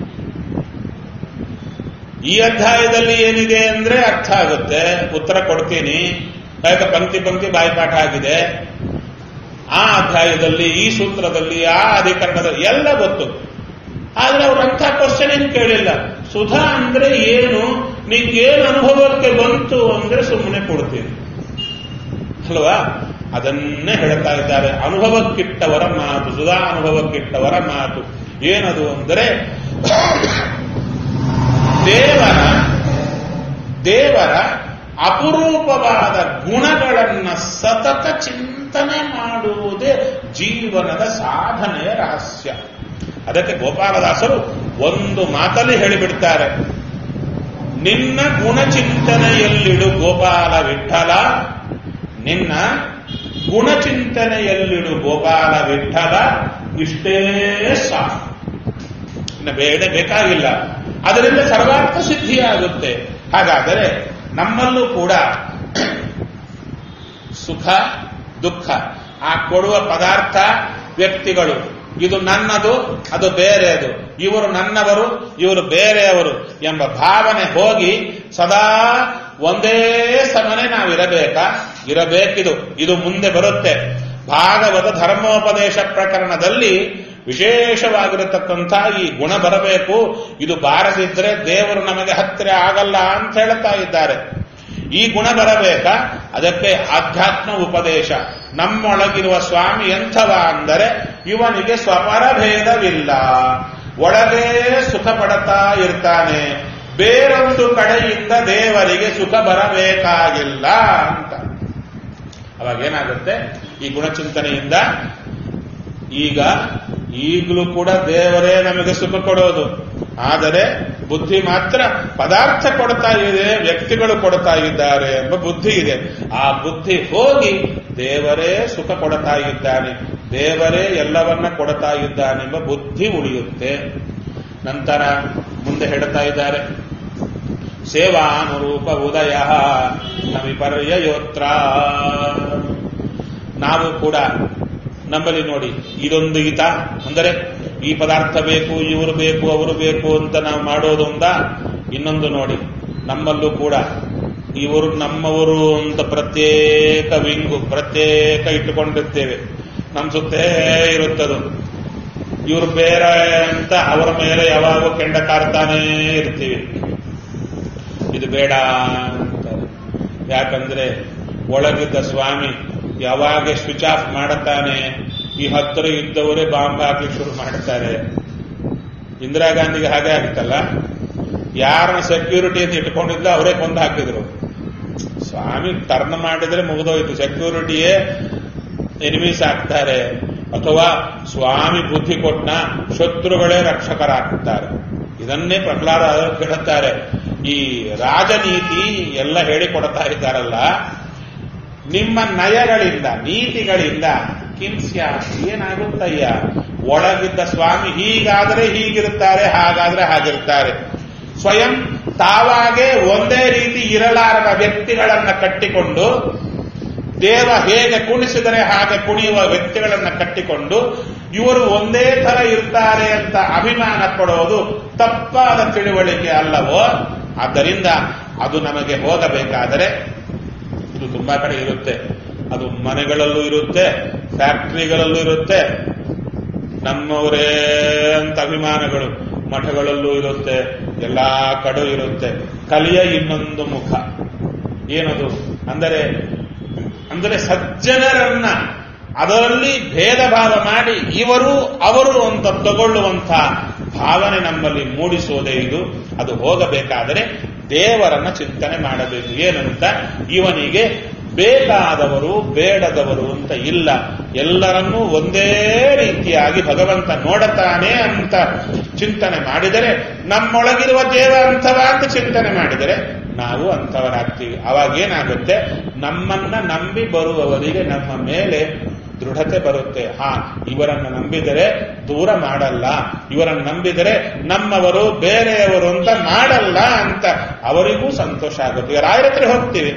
ಈ ಅಧ್ಯಾಯದಲ್ಲಿ ಏನಿದೆ ಅಂದ್ರೆ ಅರ್ಥ ಆಗುತ್ತೆ ಉತ್ತರ ಕೊಡ್ತೀನಿ ಯಾಕೆ ಪಂಕ್ತಿ ಪಂಕ್ತಿ ಬಾಯಿಪಾಠ ಆಗಿದೆ ಆ ಅಧ್ಯಾಯದಲ್ಲಿ ಈ ಸೂತ್ರದಲ್ಲಿ ಆ ಅಧಿಕರಣದಲ್ಲಿ ಎಲ್ಲ ಗೊತ್ತು ಆದ್ರೆ ಅವ್ರು ಅಂಥ ಕ್ವಶನ್ ಏನು ಕೇಳಿಲ್ಲ ಸುಧಾ ಅಂದ್ರೆ ಏನು ನಿಂಗೇನು ಅನುಭವಕ್ಕೆ ಬಂತು ಅಂದ್ರೆ ಸುಮ್ಮನೆ ಕೊಡ್ತೀನಿ ಅಲ್ವಾ ಅದನ್ನೇ ಹೇಳ್ತಾ ಇದ್ದಾರೆ ಅನುಭವಕ್ಕಿಟ್ಟವರ ಮಾತು ಸುಧಾ ಅನುಭವಕ್ಕಿಟ್ಟವರ ಮಾತು ಏನದು ಅಂದರೆ ದೇವರ ದೇವರ ಅಪರೂಪವಾದ ಗುಣಗಳನ್ನ ಸತತ ಚಿಂತನೆ ಮಾಡುವುದೇ ಜೀವನದ ಸಾಧನೆಯ ರಹಸ್ಯ ಅದಕ್ಕೆ ಗೋಪಾಲದಾಸರು ಒಂದು ಮಾತಲ್ಲಿ ಹೇಳಿಬಿಡ್ತಾರೆ ನಿನ್ನ ಗುಣಚಿಂತನೆಯಲ್ಲಿಡು ಗೋಪಾಲ ವಿಠಲ ನಿನ್ನ ಗುಣಚಿಂತನೆಯಲ್ಲಿಡು ಗೋಪಾಲ ವಿಠಲ ಇಷ್ಟೇ ಸಾಕು ಇನ್ನು ಬೇಡ ಬೇಕಾಗಿಲ್ಲ ಅದರಿಂದ ಸರ್ವಾರ್ಥ ಸಿದ್ಧಿಯಾಗುತ್ತೆ ಹಾಗಾದರೆ ನಮ್ಮಲ್ಲೂ ಕೂಡ ಸುಖ ದುಃಖ ಆ ಕೊಡುವ ಪದಾರ್ಥ ವ್ಯಕ್ತಿಗಳು ಇದು ನನ್ನದು ಅದು ಬೇರೆಯದು ಇವರು ನನ್ನವರು ಇವರು ಬೇರೆಯವರು ಎಂಬ ಭಾವನೆ ಹೋಗಿ ಸದಾ ಒಂದೇ ಸಮನೆ ನಾವಿರಬೇಕಾ ಇರಬೇಕಿದು ಇದು ಮುಂದೆ ಬರುತ್ತೆ ಭಾಗವತ ಧರ್ಮೋಪದೇಶ ಪ್ರಕರಣದಲ್ಲಿ ವಿಶೇಷವಾಗಿರತಕ್ಕಂಥ ಈ ಗುಣ ಬರಬೇಕು ಇದು ಬಾರದಿದ್ರೆ ದೇವರು ನಮಗೆ ಹತ್ತಿರ ಆಗಲ್ಲ ಅಂತ ಹೇಳ್ತಾ ಇದ್ದಾರೆ ಈ ಗುಣ ಬರಬೇಕಾ ಅದಕ್ಕೆ ಆಧ್ಯಾತ್ಮ ಉಪದೇಶ ನಮ್ಮೊಳಗಿರುವ ಸ್ವಾಮಿ ಎಂಥವ ಅಂದರೆ ಇವನಿಗೆ ಸ್ವಪರ ಭೇದವಿಲ್ಲ ಒಳಗೆ ಸುಖ ಪಡತಾ ಇರ್ತಾನೆ ಬೇರೊಂದು ಕಡೆಯಿಂದ ದೇವರಿಗೆ ಸುಖ ಬರಬೇಕಾಗಿಲ್ಲ ಅಂತ ಅವಾಗ ಏನಾಗುತ್ತೆ ಈ ಗುಣಚಿಂತನೆಯಿಂದ ಈಗ ಈಗಲೂ ಕೂಡ ದೇವರೇ ನಮಗೆ ಸುಖ ಕೊಡೋದು ಆದರೆ ಬುದ್ಧಿ ಮಾತ್ರ ಪದಾರ್ಥ ಕೊಡ್ತಾ ಇದೆ ವ್ಯಕ್ತಿಗಳು ಕೊಡ್ತಾ ಇದ್ದಾರೆ ಎಂಬ ಬುದ್ಧಿ ಇದೆ ಆ ಬುದ್ಧಿ ಹೋಗಿ ದೇವರೇ ಸುಖ ಕೊಡ್ತಾ ಇದ್ದಾನೆ ದೇವರೇ ಎಲ್ಲವನ್ನ ಕೊಡ್ತಾ ಇದ್ದಾನೆಂಬ ಬುದ್ಧಿ ಉಳಿಯುತ್ತೆ ನಂತರ ಮುಂದೆ ಹೇಳ್ತಾ ಇದ್ದಾರೆ ಸೇವಾನುರೂಪ ಉದಯ ನವಿಪರ್ಯಯೋತ್ರ ನಾವು ಕೂಡ ನಮ್ಮಲ್ಲಿ ನೋಡಿ ಇದೊಂದು ಹಿತ ಅಂದರೆ ಈ ಪದಾರ್ಥ ಬೇಕು ಇವರು ಬೇಕು ಅವರು ಬೇಕು ಅಂತ ನಾವು ಮಾಡೋದೊಂದ ಇನ್ನೊಂದು ನೋಡಿ ನಮ್ಮಲ್ಲೂ ಕೂಡ ಇವರು ನಮ್ಮವರು ಅಂತ ಪ್ರತ್ಯೇಕ ವಿಂಗು ಪ್ರತ್ಯೇಕ ಇಟ್ಟುಕೊಂಡಿರ್ತೇವೆ ನಮ್ಮ ಸುತ್ತೇ ಇರುತ್ತದು ಇವರು ಬೇರೆ ಅಂತ ಅವರ ಮೇಲೆ ಯಾವಾಗ ಕೆಂಡ ಕಾರ್ತಾನೇ ಇರ್ತೀವಿ ಇದು ಬೇಡ ಅಂತ ಯಾಕಂದ್ರೆ ಒಳಗಿದ್ದ ಸ್ವಾಮಿ ಯಾವಾಗ ಸ್ವಿಚ್ ಆಫ್ ಮಾಡುತ್ತಾನೆ ಈ ಹತ್ತಿರ ಇದ್ದವರೇ ಬಾಂಬ್ ಹಾಕ್ಲಿಕ್ಕೆ ಶುರು ಮಾಡ್ತಾರೆ ಇಂದಿರಾ ಗಾಂಧಿಗೆ ಹಾಗೆ ಆಗಿತ್ತಲ್ಲ ಯಾರನ್ನ ಸೆಕ್ಯೂರಿಟಿ ಅಂತ ಇಟ್ಕೊಂಡಿದ್ದ ಅವರೇ ಕೊಂದು ಹಾಕಿದ್ರು ಸ್ವಾಮಿ ಟರ್ನ್ ಮಾಡಿದ್ರೆ ಮುಗಿದೋಯ್ತು ಸೆಕ್ಯೂರಿಟಿಯೇ ಎನಿಮೀಸ್ ಆಗ್ತಾರೆ ಅಥವಾ ಸ್ವಾಮಿ ಬುದ್ಧಿ ಕೊಟ್ಟ ಶತ್ರುಗಳೇ ರಕ್ಷಕರಾಗ್ತಾರೆ ಇದನ್ನೇ ಪ್ರಹ್ಲಾದ ಹೇಳುತ್ತಾರೆ ಈ ರಾಜನೀತಿ ಎಲ್ಲ ಹೇಳಿಕೊಡ್ತಾ ಇದ್ದಾರಲ್ಲ ನಿಮ್ಮ ನಯಗಳಿಂದ ನೀತಿಗಳಿಂದ ಕಿಂಸ್ಯ ಏನಾಗುತ್ತಯ್ಯ ಒಳಗಿದ್ದ ಸ್ವಾಮಿ ಹೀಗಾದ್ರೆ ಹೀಗಿರುತ್ತಾರೆ ಹಾಗಾದ್ರೆ ಹಾಗಿರ್ತಾರೆ ಸ್ವಯಂ ತಾವಾಗೇ ಒಂದೇ ರೀತಿ ಇರಲಾರದ ವ್ಯಕ್ತಿಗಳನ್ನ ಕಟ್ಟಿಕೊಂಡು ದೇವ ಹೇಗೆ ಕುಣಿಸಿದರೆ ಹಾಗೆ ಕುಣಿಯುವ ವ್ಯಕ್ತಿಗಳನ್ನ ಕಟ್ಟಿಕೊಂಡು ಇವರು ಒಂದೇ ತರ ಇರ್ತಾರೆ ಅಂತ ಅಭಿಮಾನ ಪಡೋದು ತಪ್ಪಾದ ತಿಳುವಳಿಕೆ ಅಲ್ಲವೋ ಆದ್ದರಿಂದ ಅದು ನಮಗೆ ಹೋಗಬೇಕಾದರೆ ಇದು ತುಂಬಾ ಕಡೆ ಇರುತ್ತೆ ಅದು ಮನೆಗಳಲ್ಲೂ ಇರುತ್ತೆ ಫ್ಯಾಕ್ಟರಿಗಳಲ್ಲೂ ಇರುತ್ತೆ ನಮ್ಮವರೇ ಅಂತ ಅಭಿಮಾನಗಳು ಮಠಗಳಲ್ಲೂ ಇರುತ್ತೆ ಎಲ್ಲಾ ಕಡೆ ಇರುತ್ತೆ ಕಲಿಯ ಇನ್ನೊಂದು ಮುಖ ಏನದು ಅಂದರೆ ಅಂದರೆ ಸಜ್ಜನರನ್ನ ಅದರಲ್ಲಿ ಭೇದ ಭಾವ ಮಾಡಿ ಇವರು ಅವರು ಅಂತ ತಗೊಳ್ಳುವಂತ ಭಾವನೆ ನಮ್ಮಲ್ಲಿ ಮೂಡಿಸೋದೇ ಇದು ಅದು ಹೋಗಬೇಕಾದರೆ ದೇವರನ್ನ ಚಿಂತನೆ ಮಾಡಬೇಕು ಏನಂತ ಇವನಿಗೆ ಬೇಕಾದವರು ಬೇಡದವರು ಅಂತ ಇಲ್ಲ ಎಲ್ಲರನ್ನೂ ಒಂದೇ ರೀತಿಯಾಗಿ ಭಗವಂತ ನೋಡುತ್ತಾನೆ ಅಂತ ಚಿಂತನೆ ಮಾಡಿದರೆ ನಮ್ಮೊಳಗಿರುವ ದೇವ ಅಂಥವ ಅಂತ ಚಿಂತನೆ ಮಾಡಿದರೆ ನಾವು ಅಂಥವರಾಗ್ತೀವಿ ಅವಾಗ ಏನಾಗುತ್ತೆ ನಮ್ಮನ್ನ ನಂಬಿ ಬರುವವರಿಗೆ ನಮ್ಮ ಮೇಲೆ ದೃಢತೆ ಬರುತ್ತೆ ಹಾ ಇವರನ್ನು ನಂಬಿದರೆ ದೂರ ಮಾಡಲ್ಲ ಇವರನ್ನು ನಂಬಿದರೆ ನಮ್ಮವರು ಬೇರೆಯವರು ಅಂತ ಮಾಡಲ್ಲ ಅಂತ ಅವರಿಗೂ ಸಂತೋಷ ಆಗುತ್ತೆ ಈಗ ರಾಯರ ಹತ್ರ ಹೋಗ್ತೀವಿ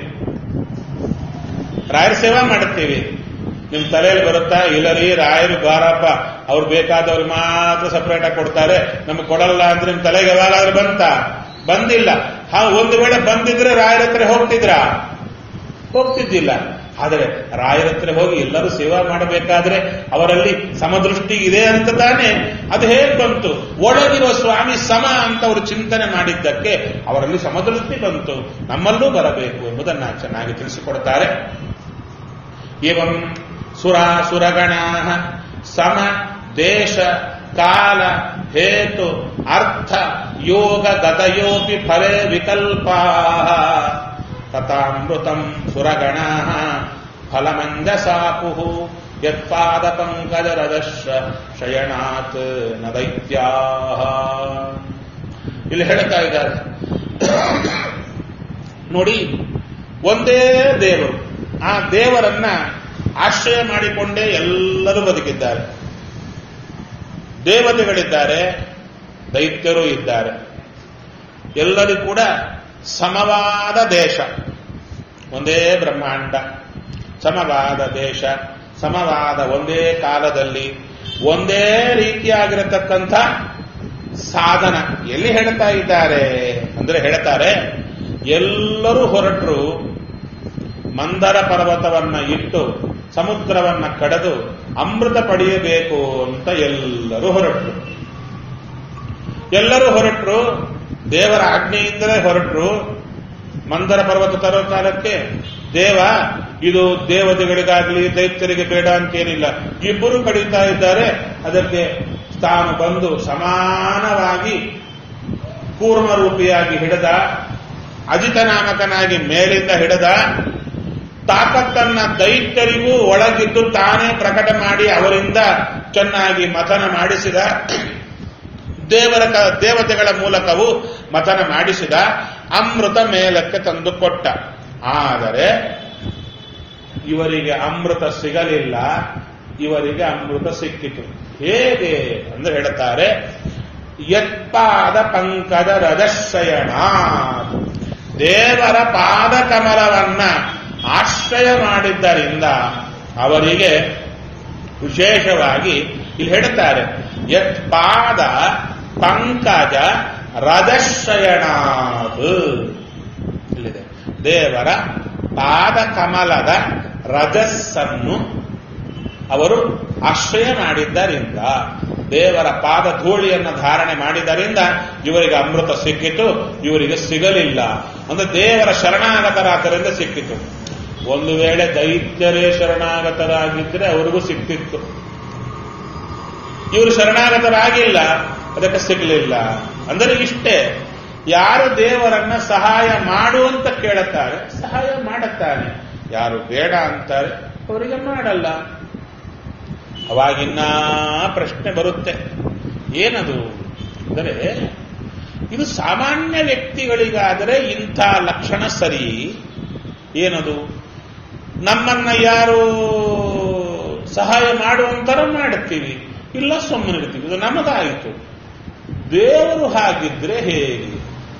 ರಾಯರ ಸೇವಾ ಮಾಡುತ್ತೀವಿ ನಿಮ್ ತಲೆಯಲ್ಲಿ ಬರುತ್ತಾ ಇಲ್ಲರಿ ರಾಯರು ಬಾರಪ್ಪ ಅವ್ರು ಬೇಕಾದವ್ರು ಮಾತ್ರ ಸಪರೇಟ್ ಆಗಿ ಕೊಡ್ತಾರೆ ನಮ್ಗೆ ಕೊಡಲ್ಲ ಅಂದ್ರೆ ನಿಮ್ ತಲೆಗೆ ಯಾವಾಗಾದ್ರೂ ಬಂತ ಬಂದಿಲ್ಲ ಹಾ ಒಂದು ವೇಳೆ ಬಂದಿದ್ರೆ ರಾಯರ ಹತ್ರ ಹೋಗ್ತಿದ್ರ ಹೋಗ್ತಿದ್ದಿಲ್ಲ ಆದರೆ ರಾಯರ ಹತ್ರ ಹೋಗಿ ಎಲ್ಲರೂ ಸೇವಾ ಮಾಡಬೇಕಾದ್ರೆ ಅವರಲ್ಲಿ ಸಮದೃಷ್ಟಿ ಇದೆ ಅಂತ ತಾನೆ ಅದು ಹೇಗೆ ಬಂತು ಒಳಗಿರೋ ಸ್ವಾಮಿ ಸಮ ಅಂತ ಅವರು ಚಿಂತನೆ ಮಾಡಿದ್ದಕ್ಕೆ ಅವರಲ್ಲಿ ಸಮದೃಷ್ಟಿ ಬಂತು ನಮ್ಮಲ್ಲೂ ಬರಬೇಕು ಎಂಬುದನ್ನ ಚೆನ್ನಾಗಿ ತಿಳಿಸಿಕೊಡ್ತಾರೆ ಏವಂ ಸುರಾಸುರಗಣ ಸಮ ದೇಶ ಕಾಲ ಹೇತು ಅರ್ಥ ಯೋಗ ಗತಯೋಪಿ ಫಲೇ ವಿಕಲ್ಪಾ ತಥಾಮೃತಂ ಸುರಗಣ ಫಲಮಂಜಸಾಪು ಯತ್ಪಾದ ಪಂಕಜರದಶ ಶಯನಾತ್ ನ ದೈತ್ಯಾ ಇಲ್ಲಿ ಹೇಳ್ತಾ ಇದ್ದಾರೆ ನೋಡಿ ಒಂದೇ ದೇವರು ಆ ದೇವರನ್ನ ಆಶ್ರಯ ಮಾಡಿಕೊಂಡೇ ಎಲ್ಲರೂ ಬದುಕಿದ್ದಾರೆ ದೇವತೆಗಳಿದ್ದಾರೆ ದೈತ್ಯರು ಇದ್ದಾರೆ ಎಲ್ಲರಿಗೂ ಕೂಡ ಸಮವಾದ ದೇಶ ಒಂದೇ ಬ್ರಹ್ಮಾಂಡ ಸಮವಾದ ದೇಶ ಸಮವಾದ ಒಂದೇ ಕಾಲದಲ್ಲಿ ಒಂದೇ ರೀತಿಯಾಗಿರತಕ್ಕಂಥ ಸಾಧನ ಎಲ್ಲಿ ಹೇಳ್ತಾ ಇದ್ದಾರೆ ಅಂದ್ರೆ ಹೇಳ್ತಾರೆ ಎಲ್ಲರೂ ಹೊರಟರು ಮಂದರ ಪರ್ವತವನ್ನ ಇಟ್ಟು ಸಮುದ್ರವನ್ನ ಕಡೆದು ಅಮೃತ ಪಡೆಯಬೇಕು ಅಂತ ಎಲ್ಲರೂ ಹೊರಟರು ಎಲ್ಲರೂ ಹೊರಟರು ದೇವರ ಆಜ್ಞೆಯಿಂದಲೇ ಹೊರಟರು ಮಂದರ ಪರ್ವತ ತರೋ ಕಾಲಕ್ಕೆ ದೇವ ಇದು ದೇವತೆಗಳಿಗಾಗ್ಲಿ ದೈತ್ಯರಿಗೆ ಬೇಡ ಅಂತೇನಿಲ್ಲ ಇಬ್ಬರು ಕಡಿತಾ ಇದ್ದಾರೆ ಅದಕ್ಕೆ ತಾನು ಬಂದು ಸಮಾನವಾಗಿ ಕೂರ್ಮ ರೂಪಿಯಾಗಿ ಹಿಡಿದ ಅಜಿತ ನಾಮಕನಾಗಿ ಮೇಲಿಂದ ಹಿಡಿದ ತಾಕತ್ತನ್ನ ದೈತ್ಯರಿಗೂ ಒಳಗಿದ್ದು ತಾನೇ ಪ್ರಕಟ ಮಾಡಿ ಅವರಿಂದ ಚೆನ್ನಾಗಿ ಮಥನ ಮಾಡಿಸಿದ ದೇವರ ಕ- ದೇವತೆಗಳ ಮೂಲಕವೂ ಮಥನ ಮಾಡಿಸಿದ ಅಮೃತ ಮೇಲಕ್ಕೆ ತಂದು ಕೊಟ್ಟ ಆದರೆ ಇವರಿಗೆ ಅಮೃತ ಸಿಗಲಿಲ್ಲ ಇವರಿಗೆ ಅಮೃತ ಸಿಕ್ಕಿತು ಹೇಗೆ ಅಂದ್ರೆ ಹೇಳ್ತಾರೆ ಯತ್ಪಾದ ಪಂಕಜ ರಜಶಯಣ ದೇವರ ಪಾದ ಕಮಲವನ್ನ ಆಶ್ರಯ ಮಾಡಿದ್ದರಿಂದ ಅವರಿಗೆ ವಿಶೇಷವಾಗಿ ಇಲ್ಲಿ ಹೇಳುತ್ತಾರೆ ಯತ್ ಪಾದ ಪಂಕಜ ರಜಶಯಣಾತ್ ಇಲ್ಲಿದೆ ದೇವರ ಪಾದ ಕಮಲದ ರಜಸ್ಸನ್ನು ಅವರು ಆಶ್ರಯ ಮಾಡಿದ್ದರಿಂದ ದೇವರ ಪಾದ ಧೂಳಿಯನ್ನು ಧಾರಣೆ ಮಾಡಿದ್ದರಿಂದ ಇವರಿಗೆ ಅಮೃತ ಸಿಕ್ಕಿತು ಇವರಿಗೆ ಸಿಗಲಿಲ್ಲ ಅಂದ್ರೆ ದೇವರ ಶರಣಾಗತರಾದ್ದರಿಂದ ಸಿಕ್ಕಿತು ಒಂದು ವೇಳೆ ದೈತ್ಯರೇ ಶರಣಾಗತರಾಗಿದ್ದರೆ ಅವರಿಗೂ ಸಿಕ್ತಿತ್ತು ಇವರು ಶರಣಾಗತರಾಗಿಲ್ಲ ಅದಕ್ಕೆ ಸಿಗಲಿಲ್ಲ ಅಂದರೆ ಇಷ್ಟೇ ಯಾರು ದೇವರನ್ನ ಸಹಾಯ ಮಾಡು ಅಂತ ಕೇಳುತ್ತಾರೆ ಸಹಾಯ ಮಾಡುತ್ತಾನೆ ಯಾರು ಬೇಡ ಅಂತಾರೆ ಅವರಿಗೆ ಮಾಡಲ್ಲ ಅವಾಗಿನ್ನ ಪ್ರಶ್ನೆ ಬರುತ್ತೆ ಏನದು ಅಂದರೆ ಇದು ಸಾಮಾನ್ಯ ವ್ಯಕ್ತಿಗಳಿಗಾದರೆ ಇಂಥ ಲಕ್ಷಣ ಸರಿ ಏನದು ನಮ್ಮನ್ನ ಯಾರು ಸಹಾಯ ಮಾಡುವಂತರ ಮಾಡುತ್ತೀವಿ ಇಲ್ಲ ಸುಮ್ಮನಿರ್ತೀವಿ ಇದು ನಮಗಾಯಿತು ದೇವರು ಹಾಗಿದ್ರೆ ಹೇಗೆ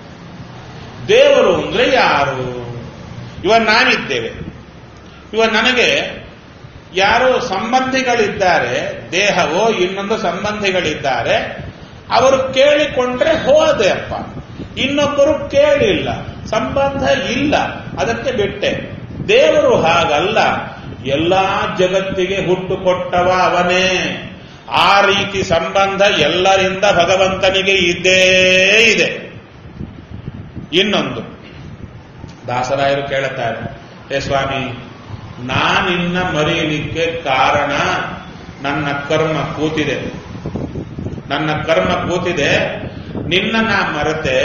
ದೇವರು ಅಂದ್ರೆ ಯಾರು ಇವ ನಾನಿದ್ದೇವೆ ಇವ ನನಗೆ ಯಾರೋ ಸಂಬಂಧಿಗಳಿದ್ದಾರೆ ದೇಹವೋ ಇನ್ನೊಂದು ಸಂಬಂಧಿಗಳಿದ್ದಾರೆ ಅವರು ಕೇಳಿಕೊಂಡ್ರೆ ಹೋದೆ ಅಪ್ಪ ಇನ್ನೊಬ್ಬರು ಕೇಳಿಲ್ಲ ಸಂಬಂಧ ಇಲ್ಲ ಅದಕ್ಕೆ ಬಿಟ್ಟೆ ದೇವರು ಹಾಗಲ್ಲ ಎಲ್ಲಾ ಜಗತ್ತಿಗೆ ಹುಟ್ಟು ಕೊಟ್ಟವ ಅವನೇ ಆ ರೀತಿ ಸಂಬಂಧ ಎಲ್ಲರಿಂದ ಭಗವಂತನಿಗೆ ಇದ್ದೇ ಇದೆ ಇನ್ನೊಂದು ದಾಸರಾಯರು ಕೇಳುತ್ತಾರೆ ಹೇ ಸ್ವಾಮಿ ನಾನಿನ್ನ ಮರೆಯಲಿಕ್ಕೆ ಕಾರಣ ನನ್ನ ಕರ್ಮ ಕೂತಿದೆ ನನ್ನ ಕರ್ಮ ಕೂತಿದೆ ನಿನ್ನ ನಾ ಮರೆತೆ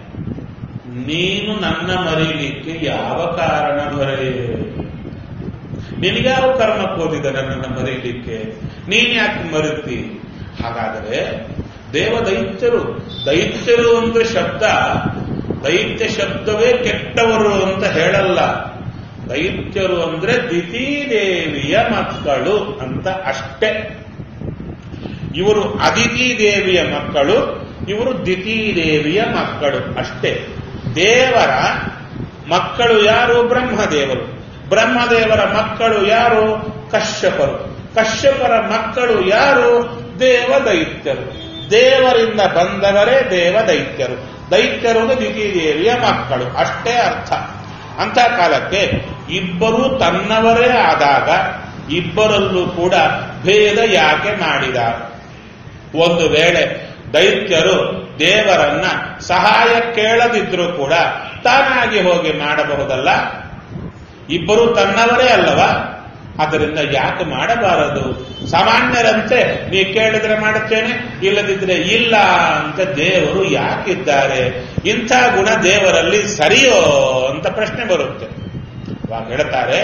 ನೀನು ನನ್ನ ಮರೀಲಿಕ್ಕೆ ಯಾವ ಕಾರಣ ದೊರೆ ನಿನಗ್ಯಾವ ಕರ್ಮ ಕೂತಿದೆ ನನ್ನನ್ನು ಮರೀಲಿಕ್ಕೆ ನೀನ್ ಯಾಕೆ ಮರುತ್ತಿ ಹಾಗಾದರೆ ದೇವ ದೈತ್ಯರು ದೈತ್ಯರು ಅಂದ್ರೆ ಶಬ್ದ ದೈತ್ಯ ಶಬ್ದವೇ ಕೆಟ್ಟವರು ಅಂತ ಹೇಳಲ್ಲ ದೈತ್ಯರು ಅಂದ್ರೆ ದಿತಿದೇವಿಯ ಮಕ್ಕಳು ಅಂತ ಅಷ್ಟೇ ಇವರು ಅದಿತಿ ದೇವಿಯ ಮಕ್ಕಳು ಇವರು ದಿತಿದೇವಿಯ ಮಕ್ಕಳು ಅಷ್ಟೇ ದೇವರ ಮಕ್ಕಳು ಯಾರು ಬ್ರಹ್ಮದೇವರು ಬ್ರಹ್ಮದೇವರ ಮಕ್ಕಳು ಯಾರು ಕಶ್ಯಪರು ಕಶ್ಯಪರ ಮಕ್ಕಳು ಯಾರು ದೇವ ದೈತ್ಯರು ದೇವರಿಂದ ಬಂದವರೇ ದೇವ ದೈತ್ಯರು ದೈತ್ಯರು ದಿತಿದೇವಿಯ ಮಕ್ಕಳು ಅಷ್ಟೇ ಅರ್ಥ ಅಂಥ ಕಾಲಕ್ಕೆ ಇಬ್ಬರೂ ತನ್ನವರೇ ಆದಾಗ ಇಬ್ಬರಲ್ಲೂ ಕೂಡ ಭೇದ ಯಾಕೆ ಮಾಡಿದ ಒಂದು ವೇಳೆ ದೈತ್ಯರು ದೇವರನ್ನ ಸಹಾಯ ಕೇಳದಿದ್ರೂ ಕೂಡ ತಾನಾಗಿ ಹೋಗಿ ಮಾಡಬಹುದಲ್ಲ ಇಬ್ಬರು ತನ್ನವರೇ ಅಲ್ಲವಾ ಅದರಿಂದ ಯಾಕೆ ಮಾಡಬಾರದು ಸಾಮಾನ್ಯರಂತೆ ನೀ ಕೇಳಿದ್ರೆ ಮಾಡುತ್ತೇನೆ ಇಲ್ಲದಿದ್ರೆ ಇಲ್ಲ ಅಂತ ದೇವರು ಯಾಕಿದ್ದಾರೆ ಇಂಥ ಗುಣ ದೇವರಲ್ಲಿ ಸರಿಯೋ ಅಂತ ಪ್ರಶ್ನೆ ಬರುತ್ತೆ ಅವಾಗ ಹೇಳ್ತಾರೆ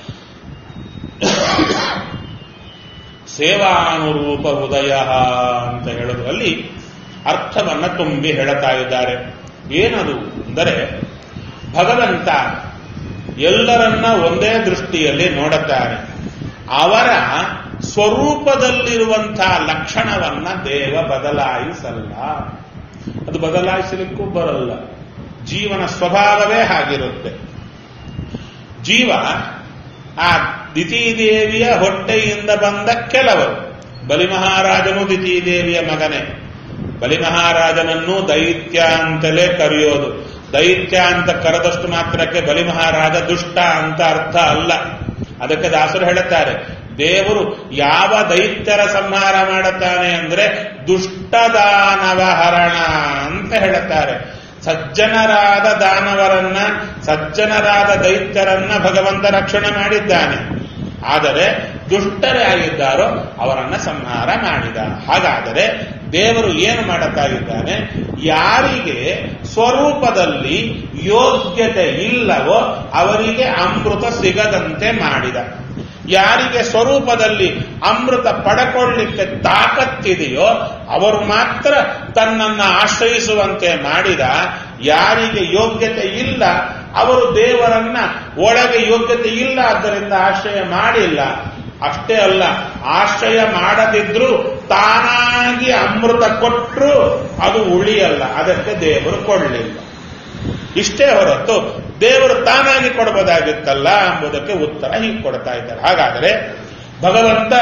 ಸೇವಾನುರೂಪ ಉದಯ ಅಂತ ಹೇಳೋದ್ರಲ್ಲಿ ಅರ್ಥವನ್ನ ತುಂಬಿ ಹೇಳುತ್ತಾ ಇದ್ದಾರೆ ಏನದು ಅಂದರೆ ಭಗವಂತ ಎಲ್ಲರನ್ನ ಒಂದೇ ದೃಷ್ಟಿಯಲ್ಲಿ ನೋಡುತ್ತಾನೆ ಅವರ ಸ್ವರೂಪದಲ್ಲಿರುವಂತಹ ಲಕ್ಷಣವನ್ನ ದೇವ ಬದಲಾಯಿಸಲ್ಲ ಅದು ಬದಲಾಯಿಸಲಿಕ್ಕೂ ಬರಲ್ಲ ಜೀವನ ಸ್ವಭಾವವೇ ಹಾಗಿರುತ್ತೆ ಜೀವ ಆ ದಿತಿದೇವಿಯ ಹೊಟ್ಟೆಯಿಂದ ಬಂದ ಕೆಲವರು ಬಲಿಮಹಾರಾಜನು ದಿತಿದೇವಿಯ ಮಗನೇ ಬಲಿಮಹಾರಾಜನನ್ನು ದೈತ್ಯ ಅಂತಲೇ ಕರೆಯೋದು ದೈತ್ಯ ಅಂತ ಕರೆದಷ್ಟು ಮಾತ್ರಕ್ಕೆ ಬಲಿಮಹಾರಾಜ ದುಷ್ಟ ಅಂತ ಅರ್ಥ ಅಲ್ಲ ಅದಕ್ಕೆ ದಾಸರು ಹೇಳುತ್ತಾರೆ ದೇವರು ಯಾವ ದೈತ್ಯರ ಸಂಹಾರ ಮಾಡುತ್ತಾನೆ ಅಂದ್ರೆ ದುಷ್ಟದಾನವ ಹರಣ ಅಂತ ಹೇಳುತ್ತಾರೆ ಸಜ್ಜನರಾದ ದಾನವರನ್ನ ಸಜ್ಜನರಾದ ದೈತ್ಯರನ್ನ ಭಗವಂತ ರಕ್ಷಣೆ ಮಾಡಿದ್ದಾನೆ ಆದರೆ ದುಷ್ಟರೇ ಆಗಿದ್ದಾರೋ ಅವರನ್ನ ಸಂಹಾರ ಮಾಡಿದ ಹಾಗಾದರೆ ದೇವರು ಏನು ಮಾಡುತ್ತಾ ಇದ್ದಾನೆ ಯಾರಿಗೆ ಸ್ವರೂಪದಲ್ಲಿ ಯೋಗ್ಯತೆ ಇಲ್ಲವೋ ಅವರಿಗೆ ಅಮೃತ ಸಿಗದಂತೆ ಮಾಡಿದ ಯಾರಿಗೆ ಸ್ವರೂಪದಲ್ಲಿ ಅಮೃತ ಪಡಕೊಳ್ಳಿಕ್ಕೆ ತಾಕತ್ತಿದೆಯೋ ಅವರು ಮಾತ್ರ ತನ್ನನ್ನು ಆಶ್ರಯಿಸುವಂತೆ ಮಾಡಿದ ಯಾರಿಗೆ ಯೋಗ್ಯತೆ ಇಲ್ಲ ಅವರು ದೇವರನ್ನ ಒಳಗೆ ಯೋಗ್ಯತೆ ಇಲ್ಲ ಆದ್ದರಿಂದ ಆಶ್ರಯ ಮಾಡಿಲ್ಲ ಅಷ್ಟೇ ಅಲ್ಲ ಆಶ್ರಯ ಮಾಡದಿದ್ರೂ ತಾನಾಗಿ ಅಮೃತ ಕೊಟ್ಟರು ಅದು ಉಳಿಯಲ್ಲ ಅದಕ್ಕೆ ದೇವರು ಕೊಡಲಿಲ್ಲ ಇಷ್ಟೇ ಹೊರತು ದೇವರು ತಾನಾಗಿ ಕೊಡಬಹುದಾಗಿತ್ತಲ್ಲ ಎಂಬುದಕ್ಕೆ ಉತ್ತರ ಹೀಗೆ ಕೊಡ್ತಾ ಇದ್ದಾರೆ ಹಾಗಾದರೆ ಭಗವಂತ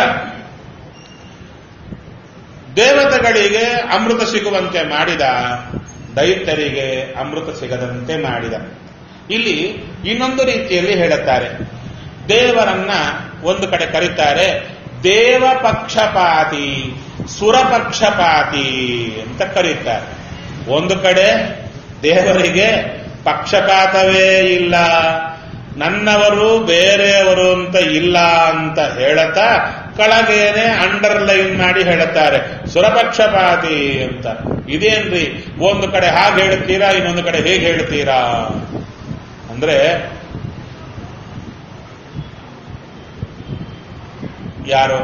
ದೇವತೆಗಳಿಗೆ ಅಮೃತ ಸಿಗುವಂತೆ ಮಾಡಿದ ದೈತ್ಯರಿಗೆ ಅಮೃತ ಸಿಗದಂತೆ ಮಾಡಿದ ಇಲ್ಲಿ ಇನ್ನೊಂದು ರೀತಿಯಲ್ಲಿ ಹೇಳುತ್ತಾರೆ ದೇವರನ್ನ ಒಂದು ಕಡೆ ಕರೀತಾರೆ ದೇವ ಪಕ್ಷಪಾತಿ ಸುರಪಕ್ಷಪಾತಿ ಅಂತ ಕರೀತಾರೆ ಒಂದು ಕಡೆ ದೇವರಿಗೆ ಪಕ್ಷಪಾತವೇ ಇಲ್ಲ ನನ್ನವರು ಬೇರೆಯವರು ಅಂತ ಇಲ್ಲ ಅಂತ ಹೇಳತಾ ಕೆಳಗೇನೆ ಅಂಡರ್ಲೈನ್ ಮಾಡಿ ಹೇಳುತ್ತಾರೆ ಸುರಪಕ್ಷಪಾತಿ ಅಂತ ಇದೇನ್ರಿ ಒಂದು ಕಡೆ ಹಾಗೆ ಹೇಳ್ತೀರಾ ಇನ್ನೊಂದು ಕಡೆ ಹೇಗೆ ಹೇಳ್ತೀರಾ ಅಂದ್ರೆ ಯಾರೋ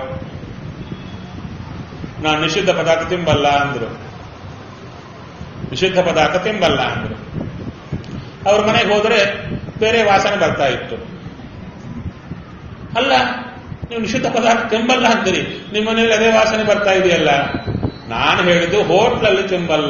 ನಾನು ನಿಷಿದ್ಧ ಪದಾರ್ಥ ತಿಂಬಲ್ಲ ಅಂದ್ರು ನಿಷಿದ್ಧ ಪದಾರ್ಥ ತಿಂಬಲ್ಲ ಅಂದ್ರು ಅವ್ರ ಮನೆಗೆ ಹೋದ್ರೆ ಬೇರೆ ವಾಸನೆ ಬರ್ತಾ ಇತ್ತು ಅಲ್ಲ ನೀವು ನಿಷಿದ್ಧ ಪದಾರ್ಥ ತಿಂಬಲ್ಲ ಅಂತೀರಿ ನಿಮ್ಮ ಮನೆಯಲ್ಲಿ ಅದೇ ವಾಸನೆ ಬರ್ತಾ ಇದೆಯಲ್ಲ ನಾನು ಹೇಳಿದ್ದು ಹೋಟ್ಲಲ್ಲಿ ತಿಂಬಲ್ಲ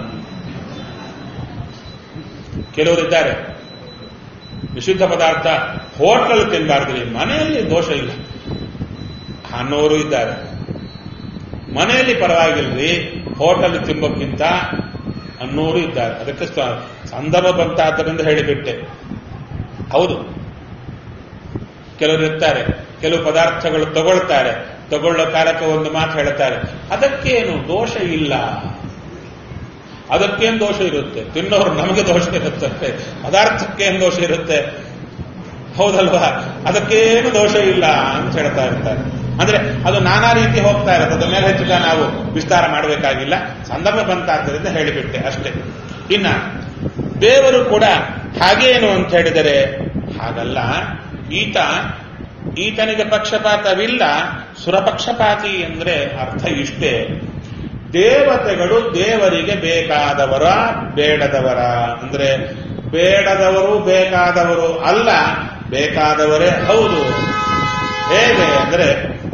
ಕೆಲವರಿದ್ದಾರೆ ನಿಷಿದ್ಧ ಪದಾರ್ಥ ಹೋಟ್ಲಲ್ಲಿ ತಿನ್ನಬಾರ್ದ್ರಿ ಮನೆಯಲ್ಲಿ ದೋಷ ಇಲ್ಲ ಅನ್ನೋರು ಇದ್ದಾರೆ ಮನೆಯಲ್ಲಿ ಪರವಾಗಿಲ್ರಿ ಹೋಟೆಲ್ ತಿಂಬಕ್ಕಿಂತ ಅನ್ನೋರು ಇದ್ದಾರೆ ಅದಕ್ಕೆ ಸ್ವ- ಸಂದರ್ಭ ಬಂತಾದ್ದರಿಂದ ಹೇಳಿಬಿಟ್ಟೆ ಹೌದು ಕೆಲವರು ಇರ್ತಾರೆ ಕೆಲವು ಪದಾರ್ಥಗಳು ತಗೊಳ್ತಾರೆ ತಗೊಳ್ಳೋ ಕಾಲಕ್ಕೆ ಒಂದು ಮಾತು ಹೇಳ್ತಾರೆ ಅದಕ್ಕೇನು ದೋಷ ಇಲ್ಲ ಅದಕ್ಕೇನು ದೋಷ ಇರುತ್ತೆ ತಿನ್ನೋರು ನಮಗೆ ದೋಷ ಇರುತ್ತೆ ಪದಾರ್ಥಕ್ಕೇನು ದೋಷ ಇರುತ್ತೆ ಹೌದಲ್ವಾ ಅದಕ್ಕೇನು ದೋಷ ಇಲ್ಲ ಅಂತ ಹೇಳ್ತಾ ಇರ್ತಾರೆ ಅಂದ್ರೆ ಅದು ನಾನಾ ರೀತಿ ಹೋಗ್ತಾ ಇರುತ್ತೆ ಅದ್ರ ಮೇಲೆ ಹೆಚ್ಚಿಗೆ ನಾವು ವಿಸ್ತಾರ ಮಾಡಬೇಕಾಗಿಲ್ಲ ಸಂದರ್ಭ ಬಂತಾದ್ದರಿಂದ ಹೇಳಿಬಿಟ್ಟೆ ಅಷ್ಟೇ ಇನ್ನ ದೇವರು ಕೂಡ ಹಾಗೇನು ಅಂತ ಹೇಳಿದರೆ ಹಾಗಲ್ಲ ಈತ ಈತನಿಗೆ ಪಕ್ಷಪಾತವಿಲ್ಲ ಸುರಪಕ್ಷಪಾತಿ ಅಂದ್ರೆ ಅರ್ಥ ಇಷ್ಟೇ ದೇವತೆಗಳು ದೇವರಿಗೆ ಬೇಕಾದವರ ಬೇಡದವರ ಅಂದ್ರೆ ಬೇಡದವರು ಬೇಕಾದವರು ಅಲ್ಲ ಬೇಕಾದವರೇ ಹೌದು ಹೇಗೆ ಅಂದ್ರೆ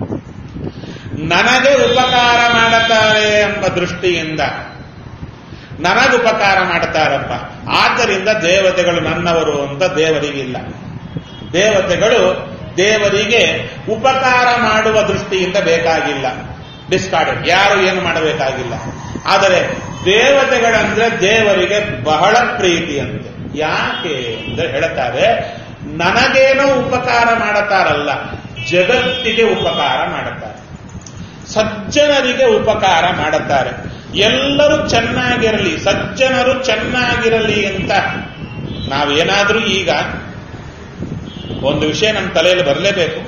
ನನಗೆ ಉಪಕಾರ ಮಾಡುತ್ತಾರೆ ಎಂಬ ದೃಷ್ಟಿಯಿಂದ ನನಗುಪಕಾರ ಮಾಡುತ್ತಾರಪ್ಪ ಆದ್ದರಿಂದ ದೇವತೆಗಳು ನನ್ನವರು ಅಂತ ದೇವರಿಗಿಲ್ಲ ದೇವತೆಗಳು ದೇವರಿಗೆ ಉಪಕಾರ ಮಾಡುವ ದೃಷ್ಟಿಯಿಂದ ಬೇಕಾಗಿಲ್ಲ ಡಿಸ್ಕಾರ್ಡೆಡ್ ಯಾರು ಏನು ಮಾಡಬೇಕಾಗಿಲ್ಲ ಆದರೆ ದೇವತೆಗಳಂದ್ರೆ ದೇವರಿಗೆ ಬಹಳ ಪ್ರೀತಿಯಂತೆ ಯಾಕೆ ಅಂದ್ರೆ ಹೇಳ್ತಾರೆ ನನಗೇನೋ ಉಪಕಾರ ಮಾಡುತ್ತಾರಲ್ಲ ಜಗತ್ತಿಗೆ ಉಪಕಾರ ಮಾಡುತ್ತಾರೆ ಸಜ್ಜನರಿಗೆ ಉಪಕಾರ ಮಾಡುತ್ತಾರೆ ಎಲ್ಲರೂ ಚೆನ್ನಾಗಿರಲಿ ಸಜ್ಜನರು ಚೆನ್ನಾಗಿರಲಿ ಅಂತ ನಾವೇನಾದ್ರೂ ಈಗ ಒಂದು ವಿಷಯ ನಮ್ಮ ತಲೆಯಲ್ಲಿ ಬರಲೇಬೇಕು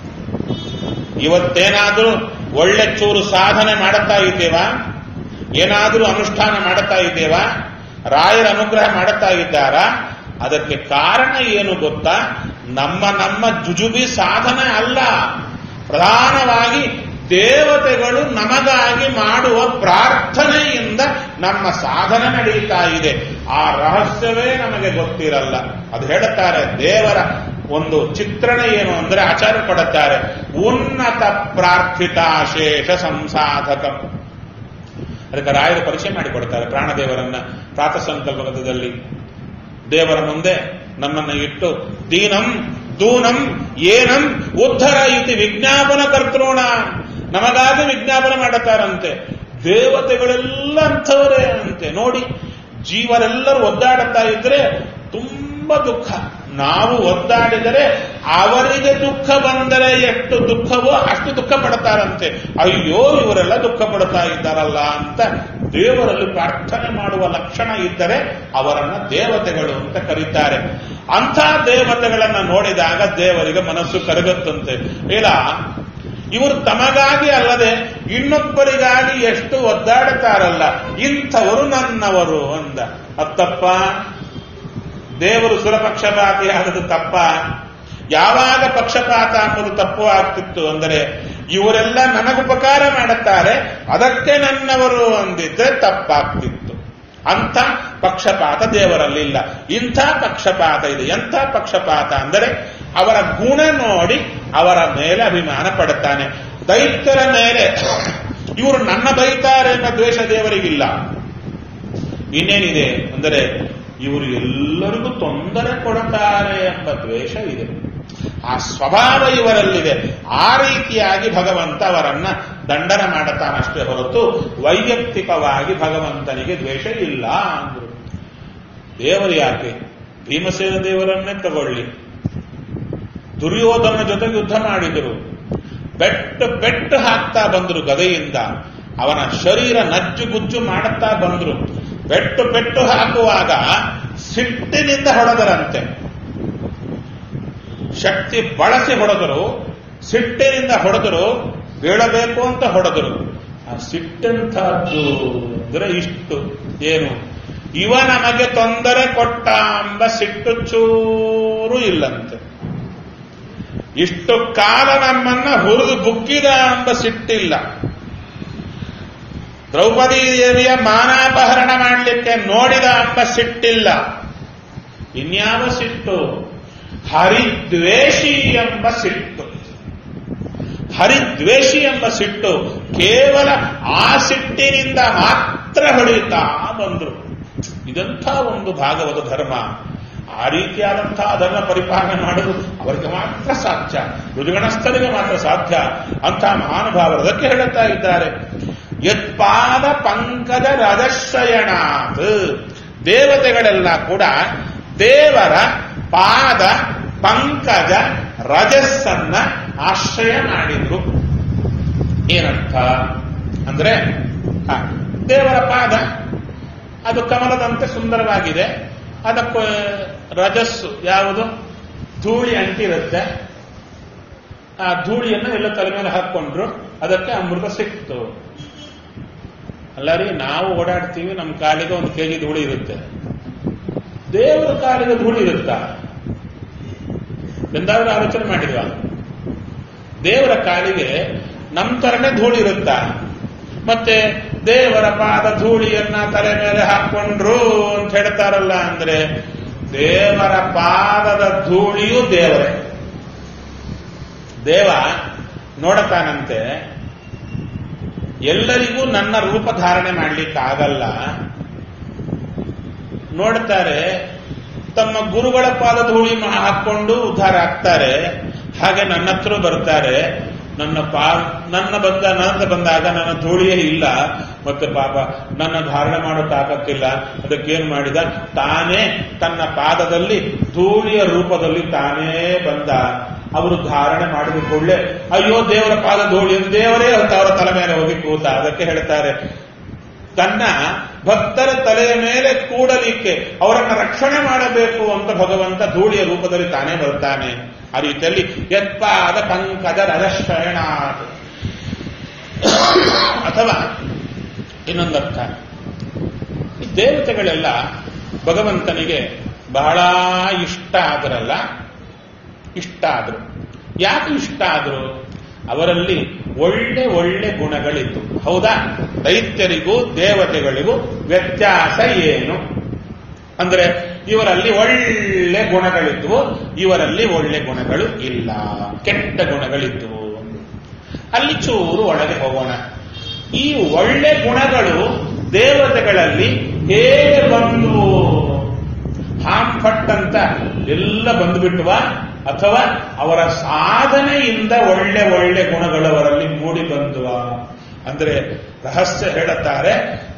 ಇವತ್ತೇನಾದ್ರೂ ಒಳ್ಳೆ ಚೂರು ಸಾಧನೆ ಮಾಡುತ್ತಾ ಇದ್ದೇವಾ ಏನಾದರೂ ಅನುಷ್ಠಾನ ಮಾಡುತ್ತಾ ಇದ್ದೇವಾ ರಾಯರ ಅನುಗ್ರಹ ಮಾಡುತ್ತಾ ಇದ್ದಾರಾ ಅದಕ್ಕೆ ಕಾರಣ ಏನು ಗೊತ್ತಾ ನಮ್ಮ ನಮ್ಮ ಜುಜುಬಿ ಸಾಧನೆ ಅಲ್ಲ ಪ್ರಧಾನವಾಗಿ ದೇವತೆಗಳು ನಮಗಾಗಿ ಮಾಡುವ ಪ್ರಾರ್ಥನೆಯಿಂದ ನಮ್ಮ ಸಾಧನೆ ನಡೆಯುತ್ತಾ ಇದೆ ಆ ರಹಸ್ಯವೇ ನಮಗೆ ಗೊತ್ತಿರಲ್ಲ ಅದು ಹೇಳುತ್ತಾರೆ ದೇವರ ಒಂದು ಚಿತ್ರಣ ಏನು ಅಂದ್ರೆ ಆಚಾರ ಕೊಡುತ್ತಾರೆ ಉನ್ನತ ಪ್ರಾರ್ಥಿತಾಶೇಷ ಸಂಸಾಧಕ ಅದಕ್ಕೆ ರಾಯರು ಪರಿಚಯ ಮಾಡಿಕೊಡ್ತಾರೆ ಪ್ರಾಣದೇವರನ್ನ ಪ್ರಾತಃ ಸಂಕಲ್ಪದಲ್ಲಿ ದೇವರ ಮುಂದೆ ನಮ್ಮನ್ನ ಇಟ್ಟು ದೀನಂ ದೂನಂ ಏನಂ ಉದ್ಧರ ಇತಿ ವಿಜ್ಞಾಪನ ಕರ್ತೃಣ ನಮಗಾಗಿ ವಿಜ್ಞಾಪನೆ ಮಾಡುತ್ತಾರಂತೆ ದೇವತೆಗಳೆಲ್ಲ ಅಂಥವರೇ ಅಂತೆ ನೋಡಿ ಜೀವರೆಲ್ಲರೂ ಒದ್ದಾಡುತ್ತಾ ಇದ್ರೆ ತುಂಬಾ ದುಃಖ ನಾವು ಒದ್ದಾಡಿದರೆ ಅವರಿಗೆ ದುಃಖ ಬಂದರೆ ಎಷ್ಟು ದುಃಖವೋ ಅಷ್ಟು ದುಃಖ ಪಡುತ್ತಾರಂತೆ ಅಯ್ಯೋ ಇವರೆಲ್ಲ ದುಃಖ ಪಡುತ್ತಾ ಇದ್ದಾರಲ್ಲ ಅಂತ ದೇವರಲ್ಲಿ ಪ್ರಾರ್ಥನೆ ಮಾಡುವ ಲಕ್ಷಣ ಇದ್ದರೆ ಅವರನ್ನ ದೇವತೆಗಳು ಅಂತ ಕರೀತಾರೆ ಅಂಥ ದೇವತೆಗಳನ್ನ ನೋಡಿದಾಗ ದೇವರಿಗೆ ಮನಸ್ಸು ಕರಗುತ್ತಂತೆ ಇಲ್ಲ ಇವರು ತಮಗಾಗಿ ಅಲ್ಲದೆ ಇನ್ನೊಬ್ಬರಿಗಾಗಿ ಎಷ್ಟು ಒದ್ದಾಡುತ್ತಾರಲ್ಲ ಇಂಥವರು ನನ್ನವರು ಅಂದ ಅತ್ತಪ್ಪ ದೇವರು ಸುರಪಕ್ಷಪಾತಿ ಆದದ್ದು ತಪ್ಪ ಯಾವಾಗ ಪಕ್ಷಪಾತ ಅನ್ನೋದು ತಪ್ಪು ಆಗ್ತಿತ್ತು ಅಂದರೆ ಇವರೆಲ್ಲ ನನಗುಪಕಾರ ಮಾಡುತ್ತಾರೆ ಅದಕ್ಕೆ ನನ್ನವರು ಅಂದಿದ್ರೆ ತಪ್ಪಾಗ್ತಿತ್ತು ಅಂಥ ಪಕ್ಷಪಾತ ದೇವರಲ್ಲಿಲ್ಲ ಇಂಥ ಪಕ್ಷಪಾತ ಇದೆ ಎಂಥ ಪಕ್ಷಪಾತ ಅಂದರೆ ಅವರ ಗುಣ ನೋಡಿ ಅವರ ಮೇಲೆ ಅಭಿಮಾನ ಪಡುತ್ತಾನೆ ದೈತ್ಯರ ಮೇಲೆ ಇವರು ನನ್ನ ಬೈತಾರೆ ಎಂಬ ದ್ವೇಷ ದೇವರಿಗಿಲ್ಲ ಇನ್ನೇನಿದೆ ಅಂದರೆ ಇವರು ಎಲ್ಲರಿಗೂ ತೊಂದರೆ ಕೊಡುತ್ತಾರೆ ಎಂಬ ದ್ವೇಷ ಇದೆ ಆ ಸ್ವಭಾವ ಇವರಲ್ಲಿದೆ ಆ ರೀತಿಯಾಗಿ ಭಗವಂತ ಅವರನ್ನ ದಂಡನ ಮಾಡುತ್ತಾನಷ್ಟೇ ಹೊರತು ವೈಯಕ್ತಿಕವಾಗಿ ಭಗವಂತನಿಗೆ ದ್ವೇಷ ಇಲ್ಲ ಅಂದ್ರು ದೇವರು ಯಾಕೆ ಭೀಮಸೇನ ದೇವರನ್ನೇ ತಗೊಳ್ಳಿ ದುರ್ಯೋಧನ ಜೊತೆ ಯುದ್ಧ ಮಾಡಿದರು ಬೆಟ್ಟು ಬೆಟ್ಟು ಹಾಕ್ತಾ ಬಂದರು ಗದೆಯಿಂದ ಅವನ ಶರೀರ ನಜ್ಜು ಗುಜ್ಜು ಮಾಡುತ್ತಾ ಬಂದರು ಬೆಟ್ಟು ಬೆಟ್ಟು ಹಾಕುವಾಗ ಸಿಟ್ಟಿನಿಂದ ಹೊಡೆದರಂತೆ ಶಕ್ತಿ ಬಳಸಿ ಹೊಡೆದರು ಸಿಟ್ಟಿನಿಂದ ಹೊಡೆದರು ಬೀಳಬೇಕು ಅಂತ ಹೊಡೆದರು ಆ ಸಿಟ್ಟಂತಹದ್ದು ಅಂದ್ರೆ ಇಷ್ಟು ಏನು ಇವ ನಮಗೆ ತೊಂದರೆ ಕೊಟ್ಟ ಎಂಬ ಸಿಟ್ಟು ಚೂರು ಇಲ್ಲಂತೆ ಇಷ್ಟು ಕಾಲ ನಮ್ಮನ್ನ ಹುರಿದು ಬುಕ್ಕಿದ ಎಂಬ ಸಿಟ್ಟಿಲ್ಲ ದ್ರೌಪದಿ ದೇವಿಯ ಮಾನಾಪಹರಣ ಮಾಡಲಿಕ್ಕೆ ನೋಡಿದ ಎಂಬ ಸಿಟ್ಟಿಲ್ಲ ಇನ್ಯಾವ ಸಿಟ್ಟು ಹರಿದ್ವೇಷಿ ಎಂಬ ಸಿಟ್ಟು ಹರಿದ್ವೇಷಿ ಎಂಬ ಸಿಟ್ಟು ಕೇವಲ ಆ ಸಿಟ್ಟಿನಿಂದ ಮಾತ್ರ ಹೊಡೆಯುತ್ತಾ ಬಂದರು ಇದಂಥ ಒಂದು ಭಾಗವತ ಧರ್ಮ ಆ ರೀತಿಯಾದಂತಹ ಧರ್ಮ ಪರಿಪಾಲನೆ ಮಾಡುವುದು ಅವರಿಗೆ ಮಾತ್ರ ಸಾಧ್ಯ ಋಜುಗಣಸ್ಥರಿಗೆ ಮಾತ್ರ ಸಾಧ್ಯ ಅಂತ ಮಹಾನುಭಾವರು ಅದಕ್ಕೆ ಹೇಳುತ್ತಾ ಇದ್ದಾರೆ ಯತ್ಪಾದ ಪಂಕಜ ರಜಶಯಣಾತ್ ದೇವತೆಗಳೆಲ್ಲ ಕೂಡ ದೇವರ ಪಾದ ಪಂಕಜ ರಜಸ್ಸನ್ನ ಆಶ್ರಯ ಮಾಡಿದ್ರು ಏನರ್ಥ ಅಂದ್ರೆ ಆ, ದೇವರ ಪಾದ ಅದು ಕಮಲದಂತೆ ಸುಂದರವಾಗಿದೆ ಅದಕ್ಕೆ ರಜಸ್ಸು ಯಾವುದು ಧೂಳಿ ಅಂಟಿರುತ್ತೆ ಆ ಧೂಳಿಯನ್ನು ಎಲ್ಲ ತಲೆ ಮೇಲೆ ಹಾಕೊಂಡ್ರು ಅದಕ್ಕೆ ಅಮೃತ ಸಿಕ್ತು ಅಲ್ಲ ರೀ ನಾವು ಓಡಾಡ್ತೀವಿ ನಮ್ಮ ಕಾಲಿಗೆ ಒಂದು ಕೆಜಿ ಧೂಳಿ ಇರುತ್ತೆ ದೇವರ ಕಾಲಿಗೆ ಧೂಳಿ ಇರುತ್ತಾ ಎಂದಾದ್ರೂ ಆಲೋಚನೆ ಮಾಡಿದ್ವಾ ದೇವರ ಕಾಲಿಗೆ ನಮ್ಮ ತರನೇ ಧೂಳಿ ಇರುತ್ತಾ ಮತ್ತೆ ದೇವರ ಪಾದ ಧೂಳಿಯನ್ನ ತಲೆ ಮೇಲೆ ಹಾಕೊಂಡ್ರು ಅಂತ ಹೇಳ್ತಾರಲ್ಲ ಅಂದ್ರೆ ದೇವರ ಪಾದದ ಧೂಳಿಯೂ ದೇವರೇ ದೇವ ನೋಡತಾನಂತೆ ಎಲ್ಲರಿಗೂ ನನ್ನ ರೂಪ ಧಾರಣೆ ಮಾಡ್ಲಿಕ್ಕಾಗಲ್ಲ ನೋಡ್ತಾರೆ ತಮ್ಮ ಗುರುಗಳ ಪಾದ ಧೂಳಿ ಮಾ- ಹಾಕೊಂಡು ಉದ್ಧಾರ ಆಗ್ತಾರೆ ಹಾಗೆ ನನ್ನ ಹತ್ರ ಬರ್ತಾರೆ ನನ್ನ ಪಾ ನನ್ನ ಬಂದ ನನ್ನ ಬಂದಾಗ ನನ್ನ ಧೂಳಿಯೇ ಇಲ್ಲ ಮತ್ತೆ ಪಾಪ ನನ್ನ ಧಾರಣೆ ಮಾಡೋ ತಾಕತ್ತಿಲ್ಲ ಅದಕ್ಕೇನು ಮಾಡಿದ ತಾನೇ ತನ್ನ ಪಾದದಲ್ಲಿ ಧೂಳಿಯ ರೂಪದಲ್ಲಿ ತಾನೇ ಬಂದ ಅವರು ಧಾರಣೆ ಮಾಡಿದ ಕೂಡಲೇ ಅಯ್ಯೋ ದೇವರ ಪಾದ ಧೂಳಿ ಎಂದು ದೇವರೇ ಅವರ ತಲೆ ಮೇಲೆ ಹೋಗಿ ಕೂತ ಅದಕ್ಕೆ ಹೇಳ್ತಾರೆ ತನ್ನ ಭಕ್ತರ ತಲೆಯ ಮೇಲೆ ಕೂಡಲಿಕ್ಕೆ ಅವರನ್ನ ರಕ್ಷಣೆ ಮಾಡಬೇಕು ಅಂತ ಭಗವಂತ ಧೂಳಿಯ ರೂಪದಲ್ಲಿ ತಾನೇ ಬರ್ತಾನೆ ಆ ರೀತಿಯಲ್ಲಿ ಯತ್ಪಾದ ಪಂಕಜ ರಜಶ್ರಯಣಾತ್ ಅಥವಾ ಇನ್ನೊಂದರ್ಥ ಈ ದೇವತೆಗಳೆಲ್ಲ ಭಗವಂತನಿಗೆ ಬಹಳ ಇಷ್ಟ ಆದರಲ್ಲ ಇಷ್ಟ ಆದ್ರು ಯಾಕೆ ಇಷ್ಟ ಆದ್ರು ಅವರಲ್ಲಿ ಒಳ್ಳೆ ಒಳ್ಳೆ ಗುಣಗಳಿತ್ತು ಹೌದಾ ದೈತ್ಯರಿಗೂ ದೇವತೆಗಳಿಗೂ ವ್ಯತ್ಯಾಸ ಏನು ಅಂದ್ರೆ ಇವರಲ್ಲಿ ಒಳ್ಳೆ ಗುಣಗಳಿದ್ವು ಇವರಲ್ಲಿ ಒಳ್ಳೆ ಗುಣಗಳು ಇಲ್ಲ ಕೆಟ್ಟ ಗುಣಗಳಿದ್ವು ಅಲ್ಲಿ ಚೂರು ಒಳಗೆ ಹೋಗೋಣ ಈ ಒಳ್ಳೆ ಗುಣಗಳು ದೇವತೆಗಳಲ್ಲಿ ಹೇಗೆ ಬಂದು ಹಾಂಫಟ್ ಅಂತ ಎಲ್ಲ ಬಂದುಬಿಟ್ಟುವ ಅಥವಾ ಅವರ ಸಾಧನೆಯಿಂದ ಒಳ್ಳೆ ಒಳ್ಳೆ ಗುಣಗಳು ಅವರಲ್ಲಿ ಮೂಡಿ ಬಂದುವ ಅಂದ್ರೆ ರಹಸ್ಯ ಹೇಳುತ್ತಾರೆ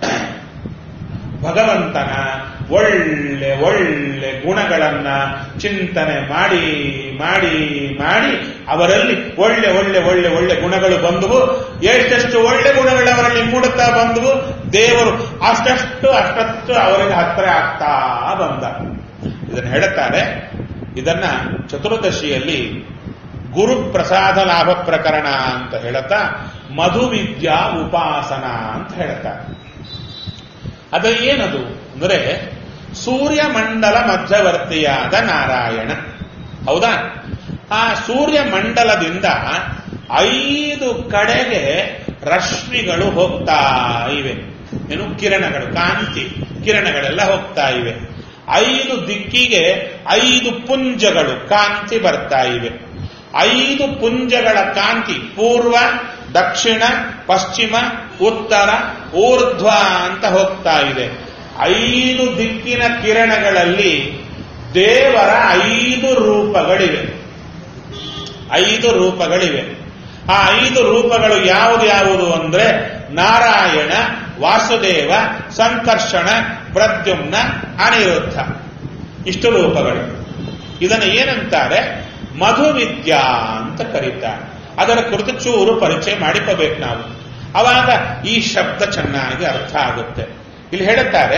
ಭಗವಂತನ ಒಳ್ಳೆ ಒಳ್ಳೆ ಗುಣಗಳನ್ನ ಚಿಂತನೆ ಮಾಡಿ ಮಾಡಿ ಮಾಡಿ ಅವರಲ್ಲಿ ಒಳ್ಳೆ ಒಳ್ಳೆ ಒಳ್ಳೆ ಒಳ್ಳೆ ಗುಣಗಳು ಬಂದವು ಎಷ್ಟೆಷ್ಟು ಒಳ್ಳೆ ಗುಣಗಳು ಅವರಲ್ಲಿ ಮೂಡುತ್ತಾ ಬಂದವು ದೇವರು ಅಷ್ಟಷ್ಟು ಅಷ್ಟಷ್ಟು ಅವರಿಗೆ ಹತ್ತಿರ ಆಗ್ತಾ ಬಂದ ಇದನ್ನು ಹೇಳುತ್ತಾರೆ ಇದನ್ನ ಚತುರ್ದಶಿಯಲ್ಲಿ ಗುರು ಪ್ರಸಾದ ಲಾಭ ಪ್ರಕರಣ ಅಂತ ಹೇಳುತ್ತಾ ಮಧುವಿದ್ಯಾ ಉಪಾಸನ ಅಂತ ಹೇಳುತ್ತಾರೆ ಅದ ಏನದು ಅಂದರೆ ಸೂರ್ಯಮಂಡಲ ಮಧ್ಯವರ್ತಿಯಾದ ನಾರಾಯಣ ಹೌದಾ ಆ ಸೂರ್ಯಮಂಡಲದಿಂದ ಐದು ಕಡೆಗೆ ರಶ್ಮಿಗಳು ಹೋಗ್ತಾ ಇವೆ ಏನು ಕಿರಣಗಳು ಕಾಂತಿ ಕಿರಣಗಳೆಲ್ಲ ಹೋಗ್ತಾ ಇವೆ ಐದು ದಿಕ್ಕಿಗೆ ಐದು ಪುಂಜಗಳು ಕಾಂತಿ ಬರ್ತಾ ಇವೆ ಐದು ಪುಂಜಗಳ ಕಾಂತಿ ಪೂರ್ವ ದಕ್ಷಿಣ ಪಶ್ಚಿಮ ಉತ್ತರ ಊರ್ಧ್ವ ಅಂತ ಹೋಗ್ತಾ ಇದೆ ಐದು ದಿಕ್ಕಿನ ಕಿರಣಗಳಲ್ಲಿ ದೇವರ ಐದು ರೂಪಗಳಿವೆ ಐದು ರೂಪಗಳಿವೆ ಆ ಐದು ರೂಪಗಳು ಯಾವುದು ಯಾವುದು ಅಂದ್ರೆ ನಾರಾಯಣ ವಾಸುದೇವ ಸಂಕರ್ಷಣ ಪ್ರದ್ಯುಮ್ನ ಅನಿರುದ್ಧ ಇಷ್ಟು ರೂಪಗಳು ಇದನ್ನು ಏನಂತಾರೆ ಮಧುವಿದ್ಯಾ ಅಂತ ಕರೀತಾರೆ ಅದರ ಕುರಿತು ಚೂರು ಪರಿಚಯ ಮಾಡಿಕೋಬೇಕು ನಾವು ಅವಾಗ ಈ ಶಬ್ದ ಚೆನ್ನಾಗಿ ಅರ್ಥ ಆಗುತ್ತೆ ಇಲ್ಲಿ ಹೇಳುತ್ತಾರೆ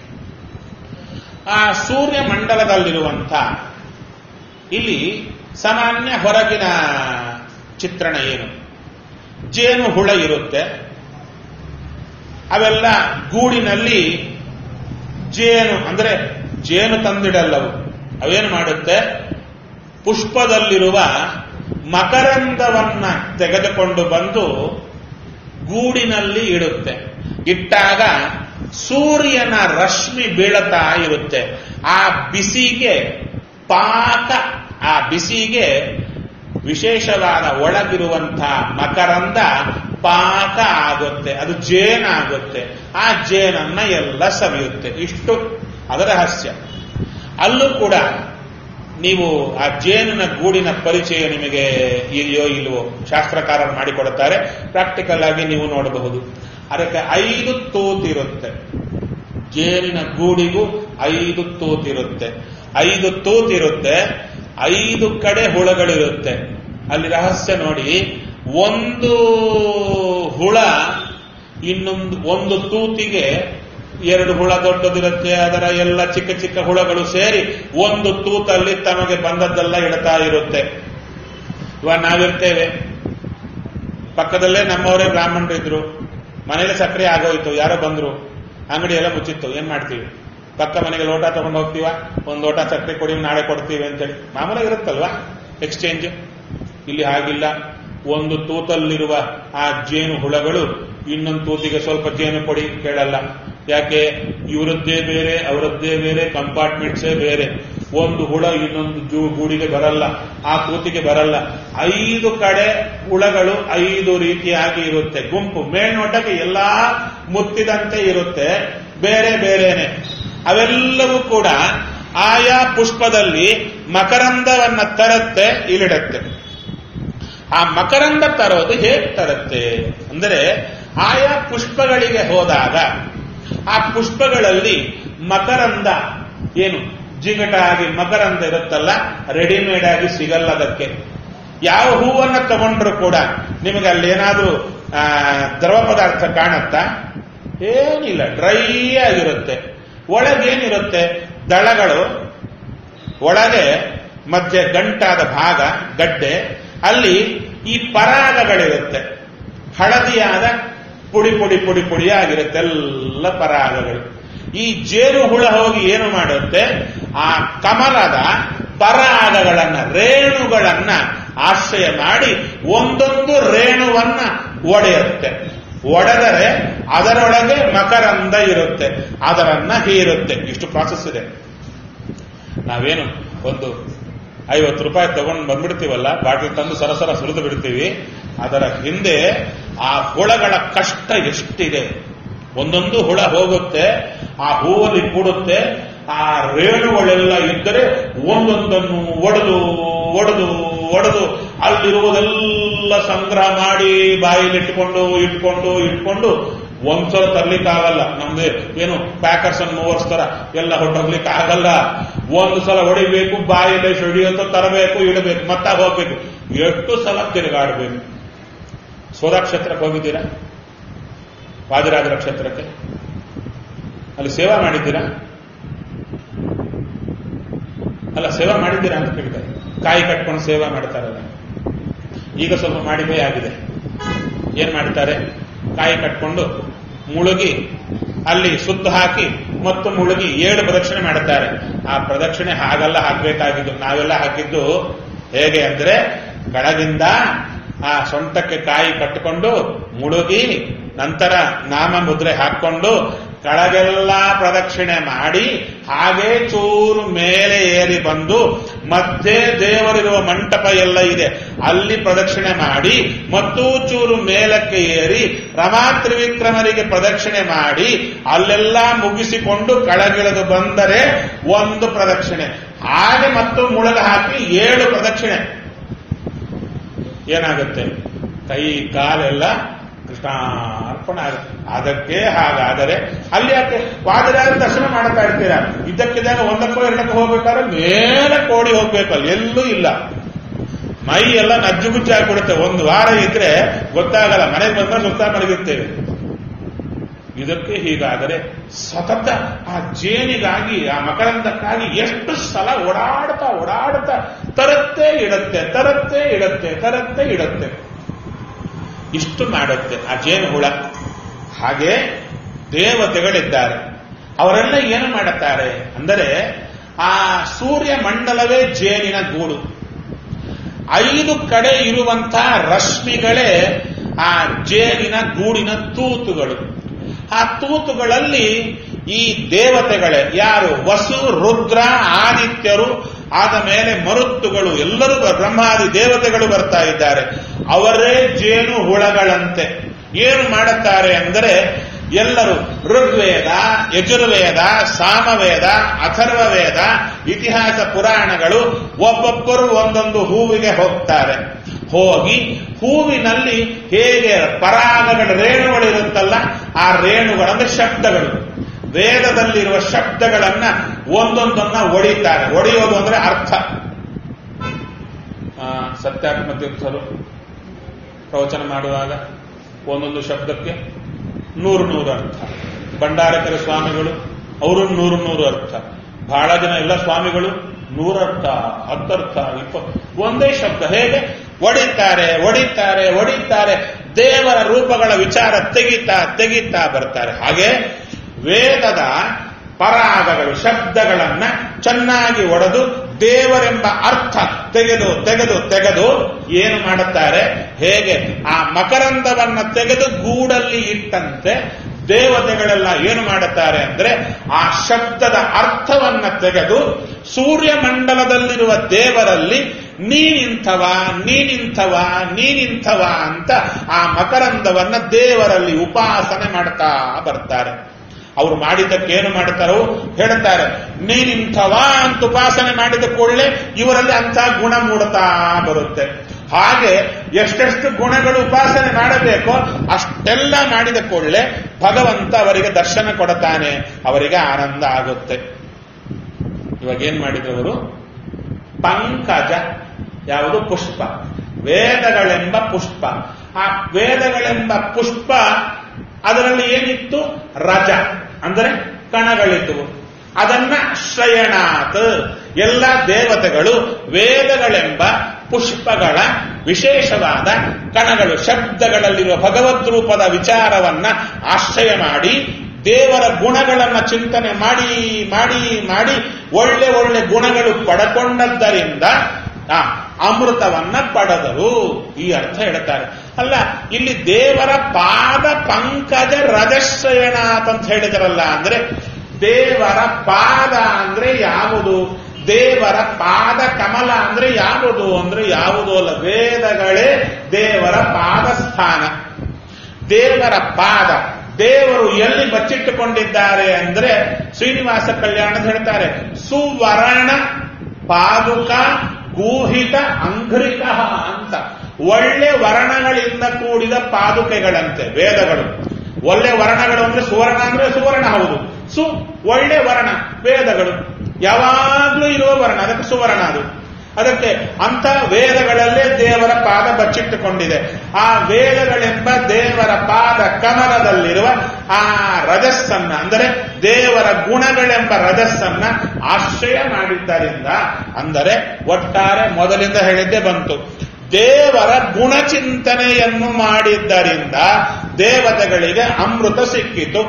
ಆ ಸೂರ್ಯ ಮಂಡಲದಲ್ಲಿರುವಂಥ ಇಲ್ಲಿ ಸಾಮಾನ್ಯ ಹೊರಗಿನ ಚಿತ್ರಣ ಏನು ಜೇನು ಹುಳ ಇರುತ್ತೆ ಅವೆಲ್ಲ ಗೂಡಿನಲ್ಲಿ ಜೇನು ಅಂದ್ರೆ ಜೇನು ತಂದಿಡಲ್ಲವು ಅವೇನು ಮಾಡುತ್ತೆ ಪುಷ್ಪದಲ್ಲಿರುವ ಮಕರಂದವನ್ನ ತೆಗೆದುಕೊಂಡು ಬಂದು ಗೂಡಿನಲ್ಲಿ ಇಡುತ್ತೆ ಇಟ್ಟಾಗ ಸೂರ್ಯನ ರಶ್ಮಿ ಬೀಳತಾ ಇರುತ್ತೆ ಆ ಬಿಸಿಗೆ ಪಾಕ ಆ ಬಿಸಿಗೆ ವಿಶೇಷವಾದ ಒಳಗಿರುವಂತಹ ಮಕರಂದ ಪಾಕ ಆಗುತ್ತೆ ಅದು ಜೇನಾಗುತ್ತೆ ಆ ಜೇನನ್ನ ಎಲ್ಲ ಸವಿಯುತ್ತೆ ಇಷ್ಟು ಅದರ ರಹಸ್ಯ ಅಲ್ಲೂ ಕೂಡ ನೀವು ಆ ಜೇನಿನ ಗೂಡಿನ ಪರಿಚಯ ನಿಮಗೆ ಇದೆಯೋ ಇಲ್ವೋ ಶಾಸ್ತ್ರಕಾರರು ಮಾಡಿಕೊಡುತ್ತಾರೆ ಪ್ರಾಕ್ಟಿಕಲ್ ಆಗಿ ನೀವು ನೋಡಬಹುದು ಅದಕ್ಕೆ ಐದು ತೂತಿರುತ್ತೆ ಜೇನಿನ ಗೂಡಿಗೂ ಐದು ತೂತಿರುತ್ತೆ ಐದು ತೂತಿರುತ್ತೆ ಐದು ಕಡೆ ಹುಳಗಳಿರುತ್ತೆ ಅಲ್ಲಿ ರಹಸ್ಯ ನೋಡಿ ಒಂದು ಹುಳ ಇನ್ನೊಂದು ಒಂದು ತೂತಿಗೆ ಎರಡು ಹುಳ ದೊಡ್ಡದಿರುತ್ತೆ ಅದರ ಎಲ್ಲ ಚಿಕ್ಕ ಚಿಕ್ಕ ಹುಳಗಳು ಸೇರಿ ಒಂದು ತೂತಲ್ಲಿ ತಮಗೆ ಬಂದದ್ದೆಲ್ಲ ಇಡ್ತಾ ಇರುತ್ತೆ ಇವಾಗ ನಾವಿರ್ತೇವೆ ಪಕ್ಕದಲ್ಲೇ ನಮ್ಮವರೇ ಬ್ರಾಹ್ಮಣರಿದ್ರು ಮನೇಲಿ ಸಕ್ಕರೆ ಆಗೋಯ್ತು ಯಾರೋ ಬಂದ್ರು ಅಂಗಡಿ ಎಲ್ಲ ಮುಚ್ಚಿತ್ತು ಏನ್ ಮಾಡ್ತೀವಿ ಪಕ್ಕ ಮನೆಗೆ ಲೋಟ ತಗೊಂಡು ಹೋಗ್ತೀವ ಒಂದು ಲೋಟ ಸಕ್ಕರೆ ಕೊಡಿ ನಾಳೆ ಕೊಡ್ತೀವಿ ಅಂತೇಳಿ ಮಾಮೂಲಾಗಿ ಇರುತ್ತಲ್ವಾ ಎಕ್ಸ್ಚೇಂಜ್ ಇಲ್ಲಿ ಹಾಗಿಲ್ಲ ಒಂದು ತೂತಲ್ಲಿರುವ ಆ ಜೇನು ಹುಳಗಳು ಇನ್ನೊಂದು ತೂತಿಗೆ ಸ್ವಲ್ಪ ಜೇನು ಕೊಡಿ ಕೇಳಲ್ಲ ಯಾಕೆ ಇವರದ್ದೇ ಬೇರೆ ಅವರದ್ದೇ ಬೇರೆ ಕಂಪಾರ್ಟ್ಮೆಂಟ್ಸೇ ಬೇರೆ ಒಂದು ಹುಳ ಇನ್ನೊಂದು ಜೂ ಗೂಡಿಗೆ ಬರಲ್ಲ ಆ ತೂತಿಗೆ ಬರಲ್ಲ ಐದು ಕಡೆ ಹುಳಗಳು ಐದು ರೀತಿಯಾಗಿ ಇರುತ್ತೆ ಗುಂಪು ಮೇಲ್ನೋಟಕ್ಕೆ ಎಲ್ಲಾ ಮುತ್ತಿದಂತೆ ಇರುತ್ತೆ ಬೇರೆ ಬೇರೆನೆ ಅವೆಲ್ಲವೂ ಕೂಡ ಆಯಾ ಪುಷ್ಪದಲ್ಲಿ ಮಕರಂದವನ್ನ ತರುತ್ತೆ ಇಲ್ಲಿಡತ್ತೆ ಆ ಮಕರಂದ ತರೋದು ಹೇಗೆ ತರುತ್ತೆ ಅಂದರೆ ಆಯಾ ಪುಷ್ಪಗಳಿಗೆ ಹೋದಾಗ ಆ ಪುಷ್ಪಗಳಲ್ಲಿ ಮಕರಂದ ಏನು ಜಿಗಟಾಗಿ ಮಕರಂದ ಇರುತ್ತಲ್ಲ ರೆಡಿಮೇಡ್ ಆಗಿ ಸಿಗಲ್ಲ ಅದಕ್ಕೆ ಯಾವ ಹೂವನ್ನ ತಗೊಂಡ್ರು ಕೂಡ ನಿಮಗೆ ಅಲ್ಲಿ ಏನಾದ್ರೂ ಆ, ದ್ರವ ಪದಾರ್ಥ ಕಾಣುತ್ತಾ ಏನಿಲ್ಲ ಡ್ರೈ ಆಗಿರುತ್ತೆ ಒಳಗೇನಿರುತ್ತೆ ದಳಗಳು ಒಳಗೆ ಮಧ್ಯೆ ಗಂಟಾದ ಭಾಗ ಗಡ್ಡೆ ಅಲ್ಲಿ ಈ ಪರಾಗಗಳಿರುತ್ತೆ ಹಳದಿಯಾದ ಪುಡಿ ಪುಡಿ ಪುಡಿ ಪುಡಿಯಾಗಿರುತ್ತೆ ಎಲ್ಲ ಪರಾಗಗಳು ಈ ಜೇನು ಹುಳ ಹೋಗಿ ಏನು ಮಾಡುತ್ತೆ ಆ ಕಮಲದ ಪರಾಗಗಳನ್ನ ರೇಣುಗಳನ್ನ ಆಶ್ರಯ ಮಾಡಿ ಒಂದೊಂದು ರೇಣುವನ್ನ ಒಡೆಯುತ್ತೆ ಒಡೆದರೆ ಅದರೊಳಗೆ ಮಕರಂದ ಇರುತ್ತೆ ಅದರನ್ನ ಹೀರುತ್ತೆ ಇಷ್ಟು ಪ್ರಾಸೆಸ್ ಇದೆ ನಾವೇನು ಒಂದು ಐವತ್ತು ರೂಪಾಯಿ ತಗೊಂಡು ಬಂದ್ಬಿಡ್ತೀವಲ್ಲ ಬಾಟಲ್ ತಂದು ಸರಸರ ಸುರಿದು ಬಿಡ್ತೀವಿ ಅದರ ಹಿಂದೆ ಆ ಹುಳಗಳ ಕಷ್ಟ ಎಷ್ಟಿದೆ ಒಂದೊಂದು ಹುಳ ಹೋಗುತ್ತೆ ಆ ಹೂವಲ್ಲಿ ಕೂಡುತ್ತೆ ಆ ರೇಣುಗಳೆಲ್ಲ ಇದ್ದರೆ ಒಂದೊಂದನ್ನು ಒಡೆದು ಒಡೆದು ಒಡೆದು ಅಲ್ಲಿರುವುದೆಲ್ಲ ಸಂಗ್ರಹ ಮಾಡಿ ಬಾಯಿಲಿಟ್ಕೊಂಡು ಇಟ್ಕೊಂಡು ಇಟ್ಕೊಂಡು ಒಂದ್ಸಲ ತರ್ಲಿಕ್ಕಾಗಲ್ಲ ನಮ್ದು ಏನು ಪ್ಯಾಕರ್ಸ್ ಅಂಡ್ ಮೂವರ್ಸ್ ತರ ಎಲ್ಲ ಹೊಟ್ಟೋಗ್ಲಿಕ್ಕೆ ಆಗಲ್ಲ ಒಂದು ಸಲ ಹೊಡಿಬೇಕು ಬಾಯಲ್ಲಿ ಹಿಡಿಯುತ್ತೋ ತರಬೇಕು ಇಡಬೇಕು ಮತ್ತೆ ಹೋಗ್ಬೇಕು ಎಷ್ಟು ಸಲ ತಿರುಗಾಡಬೇಕು ಸೋದಾ ಕ್ಷೇತ್ರಕ್ಕೆ ಹೋಗಿದ್ದೀರಾ ವಾದಿರಾಜರ ಕ್ಷೇತ್ರಕ್ಕೆ ಅಲ್ಲಿ ಸೇವಾ ಮಾಡಿದ್ದೀರಾ ಅಲ್ಲ ಸೇವಾ ಮಾಡಿದ್ದೀರಾ ಅಂತ ಕೇಳಿದ್ದಾರೆ ಕಾಯಿ ಕಟ್ಕೊಂಡು ಸೇವಾ ಮಾಡ್ತಾರಲ್ಲ ಈಗ ಸ್ವಲ್ಪ ಮಾಡಿದೇ ಆಗಿದೆ ಏನ್ ಮಾಡ್ತಾರೆ ಕಾಯಿ ಕಟ್ಕೊಂಡು ಮುಳುಗಿ ಅಲ್ಲಿ ಸುತ್ತು ಹಾಕಿ ಮತ್ತು ಮುಳುಗಿ ಏಳು ಪ್ರದಕ್ಷಿಣೆ ಮಾಡುತ್ತಾರೆ ಆ ಪ್ರದಕ್ಷಿಣೆ ಹಾಗಲ್ಲ ಹಾಕ್ಬೇಕಾಗಿದ್ದು ನಾವೆಲ್ಲ ಹಾಕಿದ್ದು ಹೇಗೆ ಅಂದ್ರೆ ಕೆಳಗಿಂದ ಆ ಸೊಂಟಕ್ಕೆ ಕಾಯಿ ಕಟ್ಟಿಕೊಂಡು ಮುಳುಗಿ ನಂತರ ನಾಮ ಮುದ್ರೆ ಹಾಕೊಂಡು ಕೆಳಗೆಲ್ಲ ಪ್ರದಕ್ಷಿಣೆ ಮಾಡಿ ಹಾಗೆ ಚೂರು ಮೇಲೆ ಏರಿ ಬಂದು ಮಧ್ಯೆ ದೇವರಿರುವ ಮಂಟಪ ಎಲ್ಲ ಇದೆ ಅಲ್ಲಿ ಪ್ರದಕ್ಷಿಣೆ ಮಾಡಿ ಮತ್ತೂ ಚೂರು ಮೇಲಕ್ಕೆ ಏರಿ ರಮಾ ತ್ರಿವಿಕ್ರಮರಿಗೆ ಪ್ರದಕ್ಷಿಣೆ ಮಾಡಿ ಅಲ್ಲೆಲ್ಲ ಮುಗಿಸಿಕೊಂಡು ಕೆಳಗಿಳಿದು ಬಂದರೆ ಒಂದು ಪ್ರದಕ್ಷಿಣೆ ಹಾಗೆ ಮತ್ತು ಮುಳಗ ಹಾಕಿ ಏಳು ಪ್ರದಕ್ಷಿಣೆ ಏನಾಗುತ್ತೆ ಕೈ ಕಾಲೆಲ್ಲ ಕೃಷ್ಣಾರ್ಪಣ ಆಗುತ್ತೆ ಅದಕ್ಕೆ ಹಾಗಾದರೆ ಅಲ್ಲಿ ಯಾಕೆ ವಾದರಾಜ ದರ್ಶನ ಮಾಡ್ತಾ ಇರ್ತೀರಾ ಇದ್ದಕ್ಕಿದ್ದಾಗ ಒಂದಕ್ಕೋ ಎರಡಕ್ಕೋ ಹೋಗ್ಬೇಕಾದ್ರೆ ಮೇಲೆ ಕೋಡಿ ಹೋಗ್ಬೇಕು ಅಲ್ಲಿ ಎಲ್ಲೂ ಇಲ್ಲ ಮೈ ಎಲ್ಲ ನಜ್ಜುಗುಜ್ಜು ಆಗಿಬಿಡುತ್ತೆ ಒಂದು ವಾರ ಇದ್ರೆ ಗೊತ್ತಾಗಲ್ಲ ಮನೆಗೆ ಬಂದ್ರೆ ಸುತ್ತ ಮಲಗಿರ್ತೇವೆ ಇದಕ್ಕೆ ಹೀಗಾದರೆ ಸತತ ಆ ಜೇನಿಗಾಗಿ ಆ ಮಕರಂದಕ್ಕಾಗಿ ಎಷ್ಟು ಸಲ ಓಡಾಡ್ತಾ ಓಡಾಡ್ತಾ ತರತ್ತೆ ಇಡತ್ತೆ ತರತ್ತೆ ಇಡತ್ತೆ ತರತ್ತೆ ಇಡತ್ತೆ ಇಷ್ಟು ಮಾಡುತ್ತೆ ಆ ಜೇನು ಹುಳ ಹಾಗೆ ದೇವತೆಗಳಿದ್ದಾರೆ ಅವರೆಲ್ಲ ಏನು ಮಾಡುತ್ತಾರೆ ಅಂದರೆ ಆ ಸೂರ್ಯ ಮಂಡಲವೇ ಜೇನಿನ ಗೂಡು ಐದು ಕಡೆ ಇರುವಂತಹ ರಶ್ಮಿಗಳೇ ಆ ಜೇನಿನ ಗೂಡಿನ ತೂತುಗಳು ಆ ತೂತುಗಳಲ್ಲಿ ಈ ದೇವತೆಗಳೇ ಯಾರು ವಸು ರುದ್ರ ಆದಿತ್ಯರು ಆದ ಮೇಲೆ ಮರುತ್ತುಗಳು ಎಲ್ಲರೂ ಬ್ರಹ್ಮಾದಿ ದೇವತೆಗಳು ಬರ್ತಾ ಇದ್ದಾರೆ ಅವರೇ ಜೇನು ಹುಳಗಳಂತೆ ಏನು ಮಾಡುತ್ತಾರೆ ಅಂದರೆ ಎಲ್ಲರೂ ಋಗ್ವೇದ ಯಜುರ್ವೇದ ಸಾಮವೇದ ಅಥರ್ವವೇದ ಇತಿಹಾಸ ಪುರಾಣಗಳು ಒಬ್ಬೊಬ್ಬರು ಒಂದೊಂದು ಹೂವಿಗೆ ಹೋಗ್ತಾರೆ ಹೋಗಿ ಹೂವಿನಲ್ಲಿ ಹೇಗೆ ಪರಾಗಗಳ ರೇಣುಗಳಿರುತ್ತಲ್ಲ ಆ ರೇಣುಗಳಂದ್ರೆ ಶಬ್ದಗಳು ವೇದದಲ್ಲಿರುವ ಶಬ್ದಗಳನ್ನ ಒಂದೊಂದನ್ನ ಒಡಿತಾರೆ ಒಡೆಯೋದು ಅಂದ್ರೆ ಅರ್ಥ ಆ, ಸತ್ಯಾತ್ಮ ತೀರ್ಥರು ಪ್ರವಚನ ಮಾಡುವಾಗ ಒಂದೊಂದು ಶಬ್ದಕ್ಕೆ ನೂರು ನೂರು ಅರ್ಥ ಭಂಡಾರಕರ ಸ್ವಾಮಿಗಳು ಅವರು ನೂರು ನೂರು ಅರ್ಥ ಬಹಳ ಜನ ಎಲ್ಲ ಸ್ವಾಮಿಗಳು ನೂರರ್ಥ ಹತ್ತರ್ಥ ಇಪ್ಪತ್ತು ಒಂದೇ ಶಬ್ದ ಹೇಗೆ ಒಡಿತಾರೆ ಒಡಿತಾರೆ ಒಡಿತಾರೆ ದೇವರ ರೂಪಗಳ ವಿಚಾರ ತೆಗಿತಾ ತೆಗಿತಾ ಬರ್ತಾರೆ ಹಾಗೆ ವೇದದ ಪರಾಗಗಳು ಶಬ್ದಗಳನ್ನ ಚೆನ್ನಾಗಿ ಒಡೆದು ದೇವರೆಂಬ ಅರ್ಥ ತೆಗೆದು ತೆಗೆದು ತೆಗೆದು ಏನು ಮಾಡುತ್ತಾರೆ ಹೇಗೆ ಆ ಮಕರಂದವನ್ನ ತೆಗೆದು ಗೂಡಲ್ಲಿ ಇಟ್ಟಂತೆ ದೇವತೆಗಳೆಲ್ಲ ಏನು ಮಾಡುತ್ತಾರೆ ಅಂದ್ರೆ ಆ ಶಬ್ದದ ಅರ್ಥವನ್ನ ತೆಗೆದು ಸೂರ್ಯಮಂಡಲದಲ್ಲಿರುವ ದೇವರಲ್ಲಿ ನೀನಿಂಥವ ನೀನಿಂಥವ ನೀನಿಂಥವ ಅಂತ ಆ ಮಕರಂದವನ್ನ ದೇವರಲ್ಲಿ ಉಪಾಸನೆ ಮಾಡ್ತಾ ಬರ್ತಾರೆ ಅವರು ಮಾಡಿದ್ದಕ್ಕೆ ಏನು ಮಾಡ್ತಾರೋ ಹೇಳ್ತಾರೆ ನೀನಿಂಥವ ಅಂತ ಉಪಾಸನೆ ಮಾಡಿದ ಕೂಡಲೇ ಇವರಲ್ಲಿ ಅಂಥ ಗುಣ ಮೂಡುತ್ತಾ ಬರುತ್ತೆ ಹಾಗೆ ಎಷ್ಟೆಷ್ಟು ಗುಣಗಳು ಉಪಾಸನೆ ಮಾಡಬೇಕೋ ಅಷ್ಟೆಲ್ಲ ಮಾಡಿದ ಕೂಡಲೇ ಭಗವಂತ ಅವರಿಗೆ ದರ್ಶನ ಕೊಡುತ್ತಾನೆ ಅವರಿಗೆ ಆನಂದ ಆಗುತ್ತೆ ಇವಾಗ ಏನ್ ಮಾಡಿದವರು ಪಂಕಜ ಯಾವುದು ಪುಷ್ಪ ವೇದಗಳೆಂಬ ಪುಷ್ಪ ಆ ವೇದಗಳೆಂಬ ಪುಷ್ಪ ಅದರಲ್ಲಿ ಏನಿತ್ತು ರಜ ಅಂದರೆ ಕಣಗಳಿದ್ದವು ಅದನ್ನ ಶ್ರಯಣಾತ್ ಎಲ್ಲ ದೇವತೆಗಳು ವೇದಗಳೆಂಬ ಪುಷ್ಪಗಳ ವಿಶೇಷವಾದ ಕಣಗಳು ಶಬ್ದಗಳಲ್ಲಿರುವ ಭಗವದ್ ರೂಪದ ವಿಚಾರವನ್ನ ಆಶ್ರಯ ಮಾಡಿ ದೇವರ ಗುಣಗಳನ್ನ ಚಿಂತನೆ ಮಾಡಿ ಮಾಡಿ ಮಾಡಿ ಒಳ್ಳೆ ಒಳ್ಳೆ ಗುಣಗಳು ಪಡಕೊಂಡದ್ದರಿಂದ ಆ ಅಮೃತವನ್ನ ಪಡೆದರು ಈ ಅರ್ಥ ಹೇಳ್ತಾರೆ ಅಲ್ಲ ಇಲ್ಲಿ ದೇವರ ಪಾದ ಪಂಕಜ ರಜಶ್ರಯಣಾತ್ ಅಂತ ಹೇಳಿದರಲ್ಲ ಅಂದ್ರೆ ದೇವರ ಪಾದ ಅಂದ್ರೆ ಯಾವುದು ದೇವರ ಪಾದ ಕಮಲ ಅಂದ್ರೆ ಯಾವುದು ಅಂದ್ರೆ ಯಾವುದು ಅಲ್ಲ ವೇದಗಳೇ ದೇವರ ಪಾದ ಸ್ಥಾನ ದೇವರ ಪಾದ ದೇವರು ಎಲ್ಲಿ ಬಚ್ಚಿಟ್ಟುಕೊಂಡಿದ್ದಾರೆ ಅಂದ್ರೆ ಶ್ರೀನಿವಾಸ ಕಲ್ಯಾಣದ ಹೇಳ್ತಾರೆ ಸುವರ್ಣ ಪಾದುಕ ಗೂಹಿತ ಅಂಘ್ರಿಕ ಅಂತ ಒಳ್ಳೆ ವರ್ಣಗಳಿಂದ ಕೂಡಿದ ಪಾದುಕೆಗಳಂತೆ ವೇದಗಳು ಒಳ್ಳೆ ವರ್ಣಗಳು ಅಂದ್ರೆ ಸುವರ್ಣ ಅಂದ್ರೆ ಸುವರ್ಣ ಹೌದು ಸು ಒಳ್ಳೆ ವರ್ಣ ವೇದಗಳು ಯಾವಾಗ್ಲೂ ಇರುವ ವರ್ಣ ಅದಕ್ಕೆ ಸುವರ್ಣ ಅದು ಅದಕ್ಕೆ ಅಂತ ವೇದಗಳಲ್ಲೇ ದೇವರ ಪಾದ ಬಚ್ಚಿಟ್ಟುಕೊಂಡಿದೆ ಆ ವೇದಗಳೆಂಬ ದೇವರ ಪಾದ ಕಮಲದಲ್ಲಿರುವ ಆ ರಜಸ್ಸನ್ನ ಅಂದರೆ ದೇವರ ಗುಣಗಳೆಂಬ ರಜಸ್ಸನ್ನ ಆಶ್ರಯ ಮಾಡಿದ್ದರಿಂದ ಅಂದರೆ ಒಟ್ಟಾರೆ ಮೊದಲಿಂದ ಹೇಳಿದ್ದೇ ಬಂತು ದೇವರ ಗುಣಚಿಂತನೆಯನ್ನು ಮಾಡಿದ್ದರಿಂದ ದೇವತೆಗಳಿಗೆ ಅಮೃತ ಸಿಕ್ಕಿತು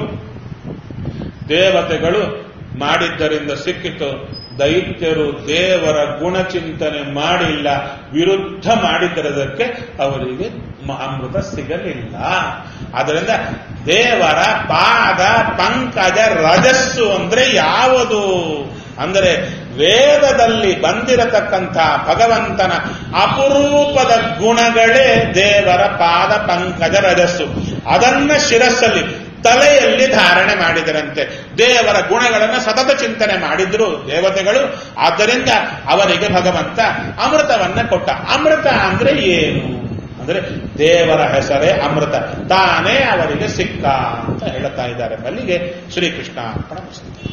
ದೇವತೆಗಳು ಮಾಡಿದ್ದರಿಂದ ಸಿಕ್ಕಿತು ದೈತ್ಯರು ದೇವರ ಗುಣಚಿಂತನೆ ಮಾಡಿಲ್ಲ ವಿರುದ್ಧ ಮಾಡಿದ್ದರದಕ್ಕೆ ಅವರಿಗೆ ಮ- ಅಮೃತ ಸಿಗಲಿಲ್ಲ ಆದ್ದರಿಂದ ದೇವರ ಪಾದ ಪಂಕಜ ರಜಸ್ಸು ಅಂದ್ರೆ ಯಾವುದು ಅಂದರೆ ವೇದದಲ್ಲಿ ಬಂದಿರತಕ್ಕಂಥ ಭಗವಂತನ ಅಪರೂಪದ ಗುಣಗಳೇ ದೇವರ ಪಾದ ಪಂಕಜ ರಜಸ್ಸು ಅದನ್ನ ಶಿರಸ್ಸಲ್ಲಿ ತಲೆಯಲ್ಲಿ ಧಾರಣೆ ಮಾಡಿದರಂತೆ ದೇವರ ಗುಣಗಳನ್ನು ಸತತ ಚಿಂತನೆ ಮಾಡಿದ್ರು ದೇವತೆಗಳು ಆದ್ದರಿಂದ ಅವರಿಗೆ ಭಗವಂತ ಅಮೃತವನ್ನ ಕೊಟ್ಟ ಅಮೃತ ಅಂದ್ರೆ ಏನು ಅಂದ್ರೆ ದೇವರ ಹೆಸರೇ ಅಮೃತ ತಾನೇ ಅವರಿಗೆ ಸಿಕ್ಕ ಅಂತ ಹೇಳ್ತಾ ಇದ್ದಾರೆ ಅಲ್ಲಿಗೆ ಶ್ರೀಕೃಷ್ಣ ಅರ್ಪಣ